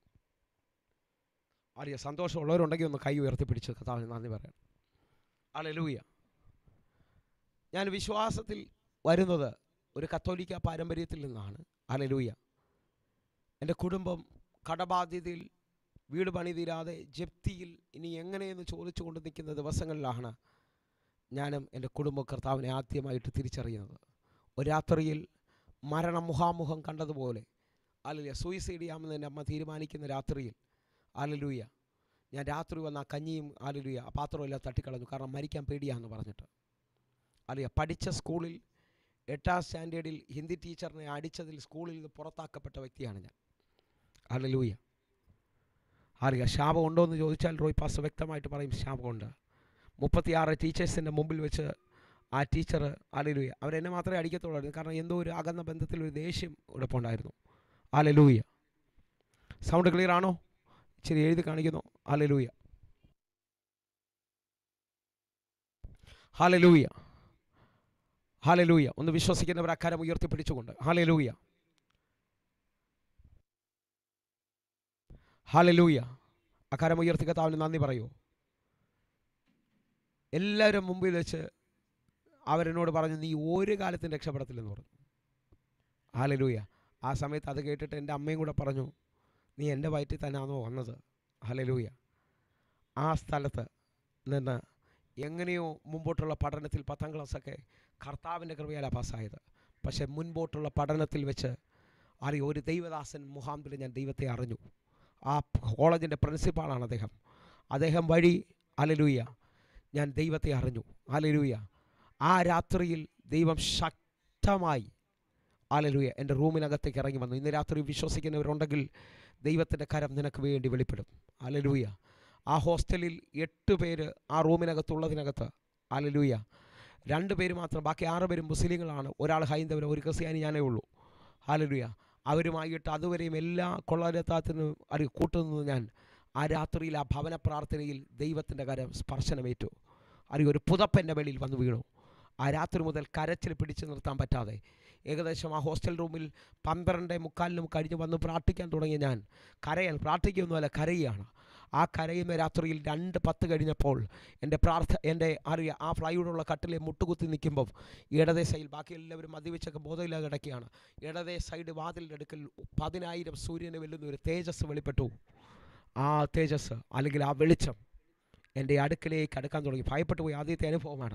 അറിയാം സന്തോഷമുള്ളവരുണ്ടെങ്കിൽ ഒന്ന് കൈ ഉയർത്തിപ്പിടിച്ച് കഥാവിന് നന്ദി പറയാം അലലൂയ ഞാൻ വിശ്വാസത്തിൽ വരുന്നത് ഒരു കത്തോലിക്ക പാരമ്പര്യത്തിൽ നിന്നാണ് അലലൂയ എൻ്റെ കുടുംബം കടബാധ്യതയിൽ വീട് പണി തീരാതെ ജപ്തിയിൽ ഇനി എങ്ങനെയെന്ന് ചോദിച്ചുകൊണ്ട് നിൽക്കുന്ന ദിവസങ്ങളിലാണ് ഞാനും എൻ്റെ കുടുംബ കർത്താവിനെ ആദ്യമായിട്ട് തിരിച്ചറിയുന്നത് ഒരു രാത്രിയിൽ മരണം മുഖാമുഖം കണ്ടതുപോലെ അല്ലല്ല സൂയിസൈഡ് ചെയ്യാമെന്ന് എൻ്റെ അമ്മ തീരുമാനിക്കുന്ന രാത്രിയിൽ ആലലൂയ ഞാൻ രാത്രി വന്ന ആ കഞ്ഞിയും ആലലൂയ ആ പാത്രമെല്ലാം തട്ടിക്കളഞ്ഞു കാരണം മരിക്കാൻ പേടിയാന്ന് പറഞ്ഞിട്ട് അല്ലയ പഠിച്ച സ്കൂളിൽ എട്ടാം സ്റ്റാൻഡേർഡിൽ ഹിന്ദി ടീച്ചറിനെ അടിച്ചതിൽ സ്കൂളിൽ നിന്ന് പുറത്താക്കപ്പെട്ട വ്യക്തിയാണ് ഞാൻ അലലൂയ അറിയാം ശാപം ഉണ്ടോ എന്ന് ചോദിച്ചാൽ റോയ് പാസ് വ്യക്തമായിട്ട് പറയും ശാപമുണ്ട് മുപ്പത്തിയാറ് ടീച്ചേഴ്സിൻ്റെ മുമ്പിൽ വെച്ച് ആ ടീച്ചർ അലലൂയ അവരെന്നെ മാത്രമേ അടിക്കത്തുള്ളായിരുന്നു കാരണം എന്തോ ഒരു അകന്ന ബന്ധത്തിൽ ഒരു ദേഷ്യം ഉടപ്പുണ്ടായിരുന്നു അലലൂയ സൗണ്ട് ക്ലിയർ ആണോ ഇച്ചിരി എഴുതി കാണിക്കുന്നു അലലൂയ ഹാലലൂയ ഹാലലൂയ ഒന്ന് വിശ്വസിക്കുന്നവർ അക്കാരം ഉയർത്തിപ്പിടിച്ചുകൊണ്ട് ഹാലലൂയ ഹാലലൂയ അക്കാരം ഉയർത്തി കത്താവിന് നന്ദി പറയൂ എല്ലാവരും മുമ്പിൽ വെച്ച് അവരെന്നോട് പറഞ്ഞു നീ ഒരു കാലത്തും രക്ഷപ്പെടത്തില്ലെന്ന് പറഞ്ഞു ഹാലലൂയ ആ സമയത്ത് അത് കേട്ടിട്ട് എൻ്റെ അമ്മയും കൂടെ പറഞ്ഞു നീ എൻ്റെ വയറ്റിൽ തന്നെയാണോ വന്നത് ഹലലൂയ ആ സ്ഥലത്ത് നിന്ന് എങ്ങനെയോ മുമ്പോട്ടുള്ള പഠനത്തിൽ പത്താം ക്ലാസ്സൊക്കെ കർത്താവിൻ്റെ കൃപയാലാണ് പാസ്സായത് പക്ഷേ മുൻപോട്ടുള്ള പഠനത്തിൽ വെച്ച് അറിയ ഒരു ദൈവദാസൻ മുഖാന്തരം ഞാൻ ദൈവത്തെ അറിഞ്ഞു ആ കോളേജിൻ്റെ പ്രിൻസിപ്പാളാണ് അദ്ദേഹം അദ്ദേഹം വഴി അലലൂയ ഞാൻ ദൈവത്തെ അറിഞ്ഞു അലലൂയ ആ രാത്രിയിൽ ദൈവം ശക്തമായി അലലൂയ എൻ്റെ റൂമിനകത്തേക്ക് ഇറങ്ങി വന്നു ഇന്ന് രാത്രി വിശ്വസിക്കുന്നവരുണ്ടെങ്കിൽ ദൈവത്തിൻ്റെ കരം നിനക്ക് വേണ്ടി വെളിപ്പെടും അലലൂയ ആ ഹോസ്റ്റലിൽ എട്ട് പേര് ആ റൂമിനകത്തുള്ളതിനകത്ത് അലലൂയ രണ്ട് പേര് മാത്രം ബാക്കി ആറ് പേരും മുസ്ലിങ്ങളാണ് ഒരാൾ ഹൈന്ദവൻ ഒരു ക്രിസ്ത്യാനി ഞാനേ ഉള്ളൂ ഹാലലുയ അവരുമായിട്ട് അതുവരെയും എല്ലാ കൊള്ളരത്താത്തിനും അറി കൂട്ടുന്നത് ഞാൻ ആ രാത്രിയിൽ ആ ഭവന പ്രാർത്ഥനയിൽ ദൈവത്തിൻ്റെ കരം സ്പർശനമേറ്റു അറിയ ഒരു പുതപ്പൻ്റെ വെളിയിൽ വന്നു വീണു ആ രാത്രി മുതൽ കരച്ചിൽ പിടിച്ചു നിർത്താൻ പറ്റാതെ ഏകദേശം ആ ഹോസ്റ്റൽ റൂമിൽ പന്ത്രണ്ട് മുക്കാലിനും കഴിഞ്ഞ് വന്ന് പ്രാർത്ഥിക്കാൻ തുടങ്ങിയ ഞാൻ കരയാൻ പ്രാർത്ഥിക്കുകയൊന്നുമല്ല കരയുകയാണ് ആ കരയുന്ന രാത്രിയിൽ രണ്ട് പത്ത് കഴിഞ്ഞപ്പോൾ എൻ്റെ പ്രാർത്ഥ എൻ്റെ അറിയ ആ ഫ്ലൈവുഡുള്ള കട്ടിലെ മുട്ടുകുത്തി നിൽക്കുമ്പം ഇടതേ സൈഡിൽ ബാക്കി എല്ലാവരും മദ്യവെച്ചൊക്കെ ബോധമില്ലാതെ കിടക്കുകയാണ് ഇടതേ സൈഡ് വാതിലിൻ്റെ അടുക്കൽ പതിനായിരം സൂര്യനെ വെല്ലുന്ന ഒരു തേജസ് വെളിപ്പെട്ടു ആ തേജസ് അല്ലെങ്കിൽ ആ വെളിച്ചം എൻ്റെ അടുക്കലേക്ക് അടുക്കാൻ തുടങ്ങി ഭയപ്പെട്ടു പോയി ആദ്യത്തെ അനുഭവമാണ്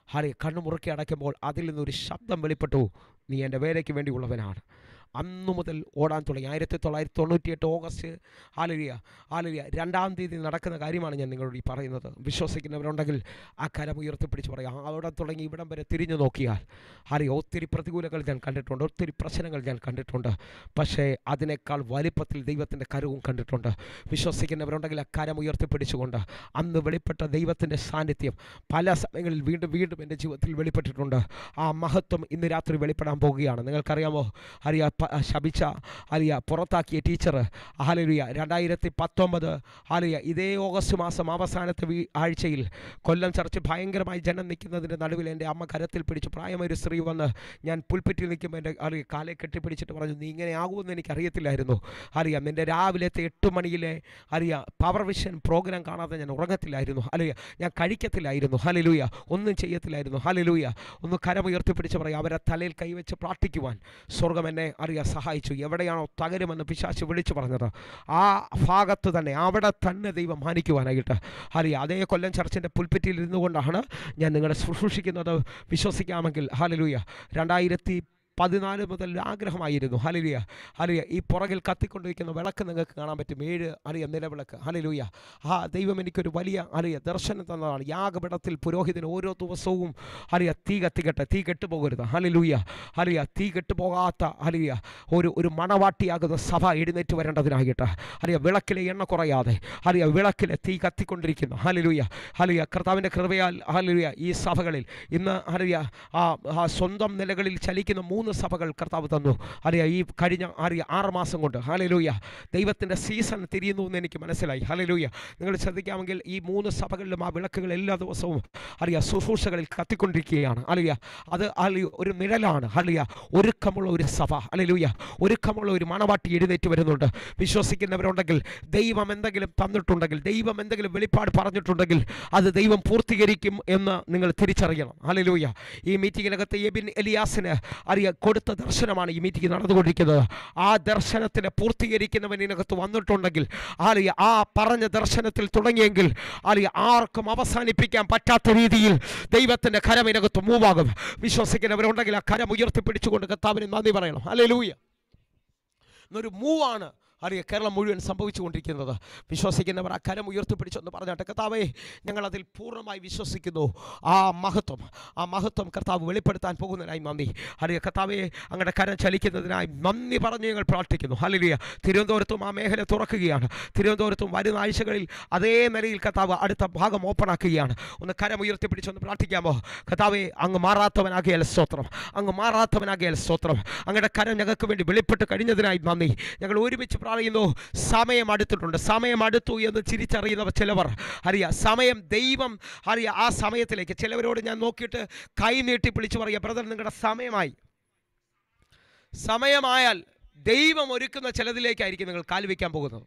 ഹരി കണ്ണു മുറുക്കി അടയ്ക്കുമ്പോൾ അതിൽ നിന്നൊരു ശബ്ദം വെളിപ്പെട്ടു നീ എൻ്റെ വേലയ്ക്ക് വേണ്ടിയുള്ളവനാണ് അന്നു മുതൽ ഓടാൻ തുടങ്ങി ആയിരത്തി തൊള്ളായിരത്തി തൊണ്ണൂറ്റിയെട്ട് ഓഗസ്റ്റ് ആലുരിയ ആലുരിയ രണ്ടാം തീയതി നടക്കുന്ന കാര്യമാണ് ഞാൻ നിങ്ങളോട് ഈ പറയുന്നത് വിശ്വസിക്കുന്നവരുണ്ടെങ്കിൽ ആ കരം ഉയർത്തിപ്പിടിച്ച് പറയാം അവിടെ തുടങ്ങി ഇവിടം വരെ തിരിഞ്ഞു നോക്കിയാൽ അറിയാം ഒത്തിരി പ്രതികൂലങ്ങൾ ഞാൻ കണ്ടിട്ടുണ്ട് ഒത്തിരി പ്രശ്നങ്ങൾ ഞാൻ കണ്ടിട്ടുണ്ട് പക്ഷേ അതിനേക്കാൾ വലിപ്പത്തിൽ ദൈവത്തിൻ്റെ കരവും കണ്ടിട്ടുണ്ട് വിശ്വസിക്കുന്നവരുണ്ടെങ്കിൽ ആ കരം ഉയർത്തിപ്പിടിച്ചുകൊണ്ട് അന്ന് വെളിപ്പെട്ട ദൈവത്തിൻ്റെ സാന്നിധ്യം പല സമയങ്ങളിൽ വീണ്ടും വീണ്ടും എൻ്റെ ജീവിതത്തിൽ വെളിപ്പെട്ടിട്ടുണ്ട് ആ മഹത്വം ഇന്ന് രാത്രി വെളിപ്പെടാൻ പോകുകയാണ് നിങ്ങൾക്കറിയാമോ അറിയാ പ- ശപിച്ച അറിയ പുറത്താക്കിയ ടീച്ചർ ഹാലലുയ രണ്ടായിരത്തി പത്തൊമ്പത് ഹാലലുയ ഇതേ ഓഗസ്റ്റ് മാസം അവസാനത്തെ വീ ആഴ്ചയിൽ കൊല്ലം ചർച്ച് ഭയങ്കരമായി ജനം നിൽക്കുന്നതിൻ്റെ നടുവിൽ എൻ്റെ അമ്മ കരത്തിൽ പിടിച്ച് പ്രായമൊരു സ്ത്രീ വന്ന് ഞാൻ പുൽപ്പറ്റിൽ നിൽക്കുമ്പോൾ എൻ്റെ അറിയ കാലെ കെട്ടിപ്പിടിച്ചിട്ട് പറഞ്ഞു നീ ഇങ്ങനെ ആകുമെന്ന് എനിക്ക് അറിയത്തില്ലായിരുന്നു അറിയാം നിൻ്റെ രാവിലത്തെ എട്ട് മണിയിലെ അറിയാം പവർ വിഷൻ പ്രോഗ്രാം കാണാതെ ഞാൻ ഉറങ്ങത്തില്ലായിരുന്നു അല്ലയ ഞാൻ കഴിക്കത്തില്ലായിരുന്നു ഹലലൂയ ഒന്നും ചെയ്യത്തില്ലായിരുന്നു ഹലലൂയ ഒന്ന് കരമുയർത്തിപ്പിടിച്ച് പറയാം അവരെ തലയിൽ കൈവച്ച് പ്രാർത്ഥിക്കുവാൻ സ്വർഗം എന്നെ അറിയാൻ സഹായിച്ചു എവിടെയാണോ തകരുമെന്ന് പിശാശ് വിളിച്ചു പറഞ്ഞത് ആ ഭാഗത്ത് തന്നെ അവിടെ തന്നെ ദൈവം മാനിക്കുവാനായിട്ട് അറിയാം അതേ കൊല്ലം ചർച്ചിൻ്റെ പുൽപ്പറ്റിയിൽ ഇരുന്നു കൊണ്ടാണ് ഞാൻ നിങ്ങളെ ശുശ്രൂഷിക്കുന്നത് വിശ്വസിക്കാമെങ്കിൽ ഹാലലൂയ രണ്ടായിരത്തി പതിനാല് മുതൽ ആഗ്രഹമായിരുന്നു ഹലിലിയ ഹലിയ ഈ പുറകിൽ കത്തിക്കൊണ്ടിരിക്കുന്ന വിളക്ക് നിങ്ങൾക്ക് കാണാൻ പറ്റും ഏഴ് അറിയ നിലവിളക്ക് ഹലിലൂയ ആ ദൈവം എനിക്കൊരു വലിയ അറിയ ദർശനം തന്നതാണ് യാഗപീഠത്തിൽ പുരോഹിതന് ഓരോ ദിവസവും അറിയ തീ കത്തിക്കട്ടെ തീ കെട്ടുപോകരുത് ഹലിലൂയ ഹലിയ തീ കെട്ടുപോകാത്ത ഹലിയ ഒരു ഒരു മണവാട്ടിയാകുന്ന സഭ എഴുന്നേറ്റ് വരേണ്ടതിനായിട്ട് അറിയ വിളക്കിലെ എണ്ണ കുറയാതെ അറിയ വിളക്കിലെ തീ കത്തിക്കൊണ്ടിരിക്കുന്നു ഹലിലൂയ ഹലിയ കർത്താവിൻ്റെ കൃപയാൽ ഹലിയ ഈ സഭകളിൽ ഇന്ന് അറിയ ആ ആ സ്വന്തം നിലകളിൽ ചലിക്കുന്ന മൂന്ന് സഭകൾ കർത്താവ് തന്നു അറിയാം ഈ കഴിഞ്ഞ അറിയ ആറ് മാസം കൊണ്ട് ഹലലൂയ ദൈവത്തിൻ്റെ സീസൺ തിരിയുന്നു എന്ന് എനിക്ക് മനസ്സിലായി ഹലലൂയ നിങ്ങൾ ശ്രദ്ധിക്കാമെങ്കിൽ ഈ മൂന്ന് സഭകളിലും ആ വിളക്കുകൾ എല്ലാ ദിവസവും അറിയ ശുശ്രൂഷകളിൽ കത്തിക്കൊണ്ടിരിക്കുകയാണ് അലിയ അത് അലിയ ഒരു നിഴലാണ് അലിയ ഒരുക്കമുള്ള ഒരു സഭ അലലൂയ ഒരുക്കമുള്ള ഒരു മണവാട്ടി എഴുന്നേറ്റ് വരുന്നുണ്ട് വിശ്വസിക്കുന്നവരുണ്ടെങ്കിൽ ദൈവം എന്തെങ്കിലും തന്നിട്ടുണ്ടെങ്കിൽ ദൈവം എന്തെങ്കിലും വെളിപ്പാട് പറഞ്ഞിട്ടുണ്ടെങ്കിൽ അത് ദൈവം പൂർത്തീകരിക്കും എന്ന് നിങ്ങൾ തിരിച്ചറിയണം ഹലലൂയ ഈ മീറ്റിങ്ങിനകത്ത് എബിൻ എലിയാസിന് അറിയ കൊടുത്ത ദർശനമാണ് ഈ മീറ്റിംഗ് നടന്നുകൊണ്ടിരിക്കുന്നത് ആ ദർശനത്തിന് പൂർത്തീകരിക്കുന്നവനകത്ത് വന്നിട്ടുണ്ടെങ്കിൽ ആലിയ ആ പറഞ്ഞ ദർശനത്തിൽ തുടങ്ങിയെങ്കിൽ ആലിയ ആർക്കും അവസാനിപ്പിക്കാൻ പറ്റാത്ത രീതിയിൽ ദൈവത്തിൻ്റെ കരമിനകത്ത് മൂവാകും വിശ്വസിക്കുന്നവരുണ്ടെങ്കിൽ ആ കരം ഉയർത്തിപ്പിടിച്ചുകൊണ്ട് കർത്താവിന് നന്ദി പറയണം അല്ലേ ലൂയ എന്നൊരു മൂവാണ് അറിയ കേരളം മുഴുവൻ സംഭവിച്ചുകൊണ്ടിരിക്കുന്നത് വിശ്വസിക്കുന്നവർ ആ കരം ഉയർത്തിപ്പിടിച്ചെന്ന് പറഞ്ഞാട്ടെ കർത്താവേ ഞങ്ങൾ അതിൽ പൂർണ്ണമായി വിശ്വസിക്കുന്നു ആ മഹത്വം ആ മഹത്വം കർത്താവ് വെളിപ്പെടുത്താൻ പോകുന്നതിനായി നന്ദി അറിയ കർത്താവെ അങ്ങയുടെ കരം ചലിക്കുന്നതിനായി നന്ദി പറഞ്ഞ് ഞങ്ങൾ പ്രാർത്ഥിക്കുന്നു ഹലിയ തിരുവനന്തപുരത്തും ആ മേഖല തുറക്കുകയാണ് തിരുവനന്തപുരത്തും വരുന്ന ആഴ്ചകളിൽ അതേ നിലയിൽ കർത്താവ് അടുത്ത ഭാഗം ഓപ്പൺ ആക്കുകയാണ് ഒന്ന് കരം ഉയർത്തിപ്പിടിച്ചൊന്ന് പ്രാർത്ഥിക്കാമോ കർത്താവെ അങ്ങ് മാറാത്തവനാകിയാൽ സ്തോത്രം അങ്ങ് മാറാത്തവനാകിയാൽ സ്തോത്രം അങ്ങയുടെ കരം ഞങ്ങൾക്ക് വേണ്ടി വെളിപ്പെട്ട് കഴിഞ്ഞതിനായി നന്ദി ഞങ്ങൾ ഒരുമിച്ച് പറയുന്നു സമയം അടുത്തിട്ടുണ്ട് സമയം അടുത്തു എന്ന് തിരിച്ചറിയുന്നവർ ചിലവർ അറിയാം സമയം ദൈവം അറിയാം ആ സമയത്തിലേക്ക് ചിലവരോട് ഞാൻ നോക്കിയിട്ട് കൈ നീട്ടി വിളിച്ചു പറയുക ബ്രദർ നിങ്ങളുടെ സമയമായി സമയമായാൽ ദൈവം ഒരുക്കുന്ന ചിലതിലേക്കായിരിക്കും നിങ്ങൾ കാൽ വയ്ക്കാൻ പോകുന്നത്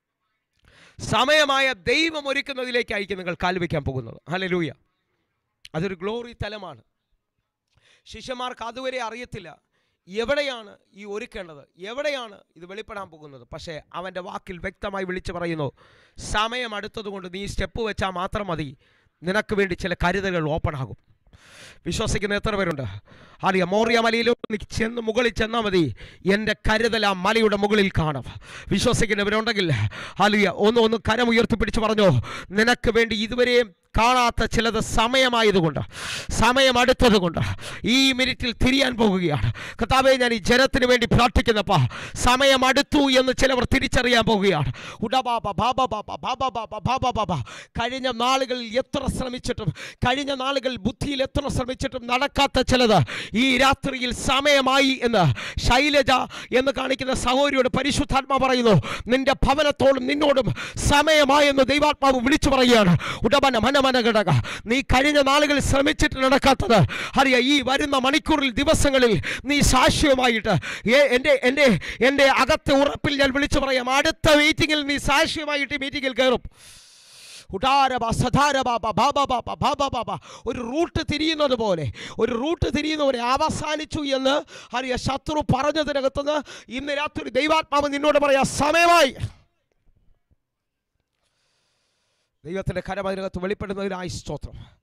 സമയമായ ദൈവം ഒരുക്കുന്നതിലേക്കായിരിക്കും നിങ്ങൾ കാൽ വയ്ക്കാൻ പോകുന്നത് ഹലലൂയ അതൊരു ഗ്ലോറി തലമാണ് ശിഷ്യന്മാർക്ക് അതുവരെ അറിയത്തില്ല എവിടെയാണ് ഈ ഒരുക്കേണ്ടത് എവിടെയാണ് ഇത് വെളിപ്പെടാൻ പോകുന്നത് പക്ഷേ അവൻ്റെ വാക്കിൽ വ്യക്തമായി വിളിച്ചു പറയുന്നു സമയം അടുത്തതുകൊണ്ട് നീ സ്റ്റെപ്പ് വെച്ചാൽ മാത്രം മതി നിനക്ക് വേണ്ടി ചില കരുതലുകൾ ഓപ്പൺ ആകും വിശ്വസിക്കുന്ന എത്ര പേരുണ്ട് ആലിയ മോറിയ മലയിലോട്ട് നീ ചെന്ന് മുകളിൽ ചെന്നാൽ മതി എൻ്റെ കരുതൽ ആ മലയുടെ മുകളിൽ കാണാം വിശ്വസിക്കുന്നവരുണ്ടെങ്കിൽ ആലിയ ഒന്ന് ഒന്ന് കരം ഉയർത്തിപ്പിടിച്ച് പറഞ്ഞോ നിനക്ക് വേണ്ടി ഇതുവരെയും കാണാത്ത ചിലത് സമയമായതുകൊണ്ട് സമയം അടുത്തതുകൊണ്ട് ഈ മിനിറ്റിൽ തിരിയാൻ പോകുകയാണ് കർത്താവെ ഞാൻ ഈ ജനത്തിന് വേണ്ടി പ്രാർത്ഥിക്കുന്നപ്പാ സമയം അടുത്തു എന്ന് ചിലവർ തിരിച്ചറിയാൻ പോകുകയാണ് ഉടബാബ ബാബ ബാബ ബാബ ബാബ ബാബ ബാബ കഴിഞ്ഞ നാളുകളിൽ എത്ര ശ്രമിച്ചിട്ടും കഴിഞ്ഞ നാളുകളിൽ ബുദ്ധിയിൽ എത്ര ശ്രമിച്ചിട്ടും നടക്കാത്ത ചിലത് ഈ രാത്രിയിൽ സമയമായി എന്ന് ശൈലജ എന്ന് കാണിക്കുന്ന സഹോദരിയോട് പരിശുദ്ധാത്മ പറയുന്നു നിന്റെ ഭവനത്തോടും നിന്നോടും സമയമായെന്ന് ദൈവാത്മാവ് വിളിച്ചു പറയുകയാണ് ഉടമന മനമന ഘടക നീ കഴിഞ്ഞ നാളുകളിൽ ശ്രമിച്ചിട്ട് നടക്കാത്തത് അറിയ ഈ വരുന്ന മണിക്കൂറിൽ ദിവസങ്ങളിൽ നീ സാക്ഷ്യമായിട്ട് ഏ- എൻ്റെ എൻ്റെ എൻ്റെ അകത്തെ ഉറപ്പിൽ ഞാൻ വിളിച്ചു പറയാം അടുത്ത മീറ്റിങ്ങിൽ നീ സാക്ഷ്യമായിട്ട് ഈ മീറ്റിങ്ങിൽ കയറും ഉടാരബ സധാരബാബ ബാബ ബാബ ബാബ ബാബ ഒരു റൂട്ട് തിരിയുന്നത് പോലെ ഒരു റൂട്ട് തിരിയുന്നവരെ അവസാനിച്ചു എന്ന് അറിയ ശത്രു പറഞ്ഞതിനകത്തുനിന്ന് ഇന്ന് രാത്രി ദൈവാത്മാവ് നിന്നോട് പറയാ സമയമായി ദൈവത്തിൻ്റെ കരം അതിനകത്ത് വെളിപ്പെടുന്നതിനായി സ്തോത്രം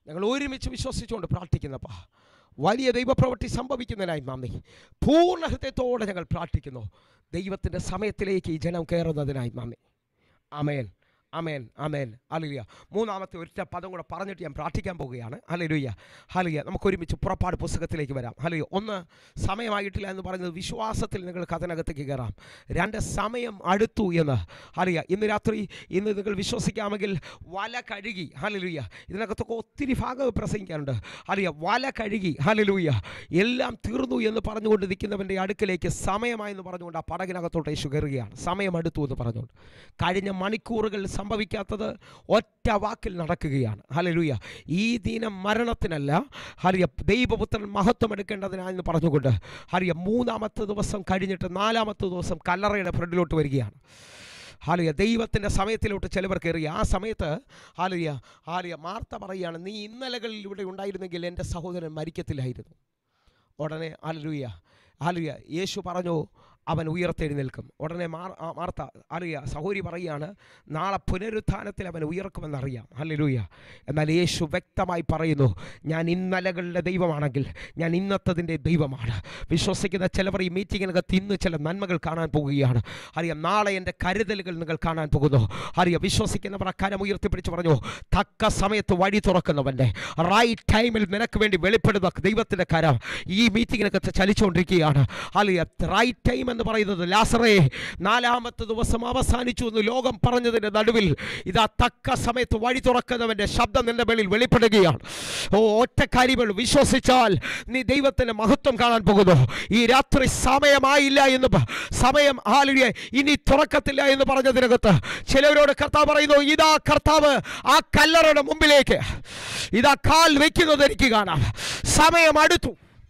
ഞങ്ങൾ ഒരുമിച്ച് വിശ്വസിച്ചുകൊണ്ട് പ്രാർത്ഥിക്കുന്നപ്പാ വലിയ ദൈവപ്രവൃത്തി സംഭവിക്കുന്നതിനായി നന്ദി പൂർണ്ണ ഹൃദയത്തോടെ ഞങ്ങൾ പ്രാർത്ഥിക്കുന്നു ദൈവത്തിൻ്റെ സമയത്തിലേക്ക് ഈ ജനം കയറുന്നതിനായി നന്ദി അമേൻ അമേൻ അമേൻ അലിയ മൂന്നാമത്തെ ഒറ്റ പദം കൂടെ പറഞ്ഞിട്ട് ഞാൻ പ്രാർത്ഥിക്കാൻ പോവുകയാണ് ഹലിലുയ്യ ഹലിയ നമുക്ക് ഒരുമിച്ച് പുറപ്പാട് പുസ്തകത്തിലേക്ക് വരാം ഹലിയ ഒന്ന് സമയമായിട്ടില്ല എന്ന് പറയുന്നത് വിശ്വാസത്തിൽ നിങ്ങൾക്ക് അതിനകത്തേക്ക് കയറാം രണ്ട് സമയം അടുത്തു എന്ന് ഹലിയ ഇന്ന് രാത്രി ഇന്ന് നിങ്ങൾ വിശ്വസിക്കാമെങ്കിൽ വല കഴുകി ഹലിലുയ്യ ഇതിനകത്തൊക്കെ ഒത്തിരി ഭാഗം പ്രസംഗിക്കാനുണ്ട് ഹലിയ വല കഴുകി ഹലിലുയ്യ എല്ലാം തീർന്നു എന്ന് പറഞ്ഞുകൊണ്ട് നിൽക്കുന്നവൻ്റെ അടുക്കലേക്ക് സമയമായെന്ന് പറഞ്ഞുകൊണ്ട് ആ പടകിനകത്തോട്ട് യേശു കയറുകയാണ് സമയം അടുത്തു എന്ന് പറഞ്ഞുകൊണ്ട് കഴിഞ്ഞ മണിക്കൂറുകൾ സംഭവിക്കാത്തത് ഒറ്റ വാക്കിൽ നടക്കുകയാണ് ഹലലുയ ഈ ദിനം മരണത്തിനല്ല ഹരിയ ദൈവപുത്രൻ മഹത്വം എടുക്കേണ്ടതിനായെന്ന് പറഞ്ഞുകൊണ്ട് ഹരിയ മൂന്നാമത്തെ ദിവസം കഴിഞ്ഞിട്ട് നാലാമത്തെ ദിവസം കല്ലറയുടെ ഫ്രണ്ടിലോട്ട് വരികയാണ് ഹാലിയ ദൈവത്തിൻ്റെ സമയത്തിലോട്ട് ചിലവർ കയറി ആ സമയത്ത് ഹാലിയ ഹാലിയ മാർത്ത പറയുകയാണ് നീ ഇന്നലകളിൽ ഇവിടെ ഉണ്ടായിരുന്നെങ്കിൽ എൻ്റെ സഹോദരൻ മരിക്കത്തില്ലായിരുന്നു ഉടനെ ഹാലലുയ ഹാലിയ യേശു പറഞ്ഞു അവൻ ഉയർത്തെഴുന്നേൽക്കും ഉടനെ മാർ ആ മാർത്ത അറിയ സഹോരി പറയുകയാണ് നാളെ പുനരുത്ഥാനത്തിൽ അവൻ ഉയർക്കുമെന്നറിയാം ഹല്ലേലൂയ എന്നാൽ യേശു വ്യക്തമായി പറയുന്നു ഞാൻ ഇന്നലകളുടെ ദൈവമാണെങ്കിൽ ഞാൻ ഇന്നത്തതിൻ്റെ ദൈവമാണ് വിശ്വസിക്കുന്ന ചിലവർ ഈ മീറ്റിങ്ങിനകത്ത് ഇന്ന് ചില നന്മകൾ കാണാൻ പോകുകയാണ് അറിയാം നാളെ എൻ്റെ കരുതലുകൾ നിങ്ങൾ കാണാൻ പോകുന്നു അറിയാം വിശ്വസിക്കുന്നവർ ആ കരം ഉയർത്തിപ്പിടിച്ച് പറഞ്ഞു തക്ക സമയത്ത് വഴി തുറക്കുന്നവൻ്റെ റൈറ്റ് ടൈമിൽ നിനക്ക് വേണ്ടി വെളിപ്പെടുന്ന ദൈവത്തിൻ്റെ കരം ഈ മീറ്റിങ്ങിനകത്ത് ചലിച്ചുകൊണ്ടിരിക്കുകയാണ് അലിയ റൈറ്റ് ടൈം എന്ന് പറയുന്നത് ലാസറേ നാലാമത്തെ ദിവസം അവസാനിച്ചു എന്ന് ലോകം പറഞ്ഞതിൻ്റെ നടുവിൽ ഇതാ തക്ക സമയത്ത് വഴി തുറക്കുന്നവൻ്റെ ശബ്ദം നിന്റെ മേളിൽ വെളിപ്പെടുകയാണ് ഓ ഒറ്റ കാര്യങ്ങൾ വിശ്വസിച്ചാൽ നീ ദൈവത്തിൻ്റെ മഹത്വം കാണാൻ പോകുന്നു ഈ രാത്രി സമയമായില്ല എന്ന് പ- സമയം ആലിയ ഇനി തുറക്കത്തില്ല എന്ന് പറഞ്ഞതിനകത്ത് ചിലവരോട് കർത്താവ് പറയുന്നു ഇതാ കർത്താവ് ആ കല്ലറയുടെ മുമ്പിലേക്ക് ഇതാ കാൽ വെക്കുന്നത് എനിക്ക് കാണാം സമയം അടുത്തു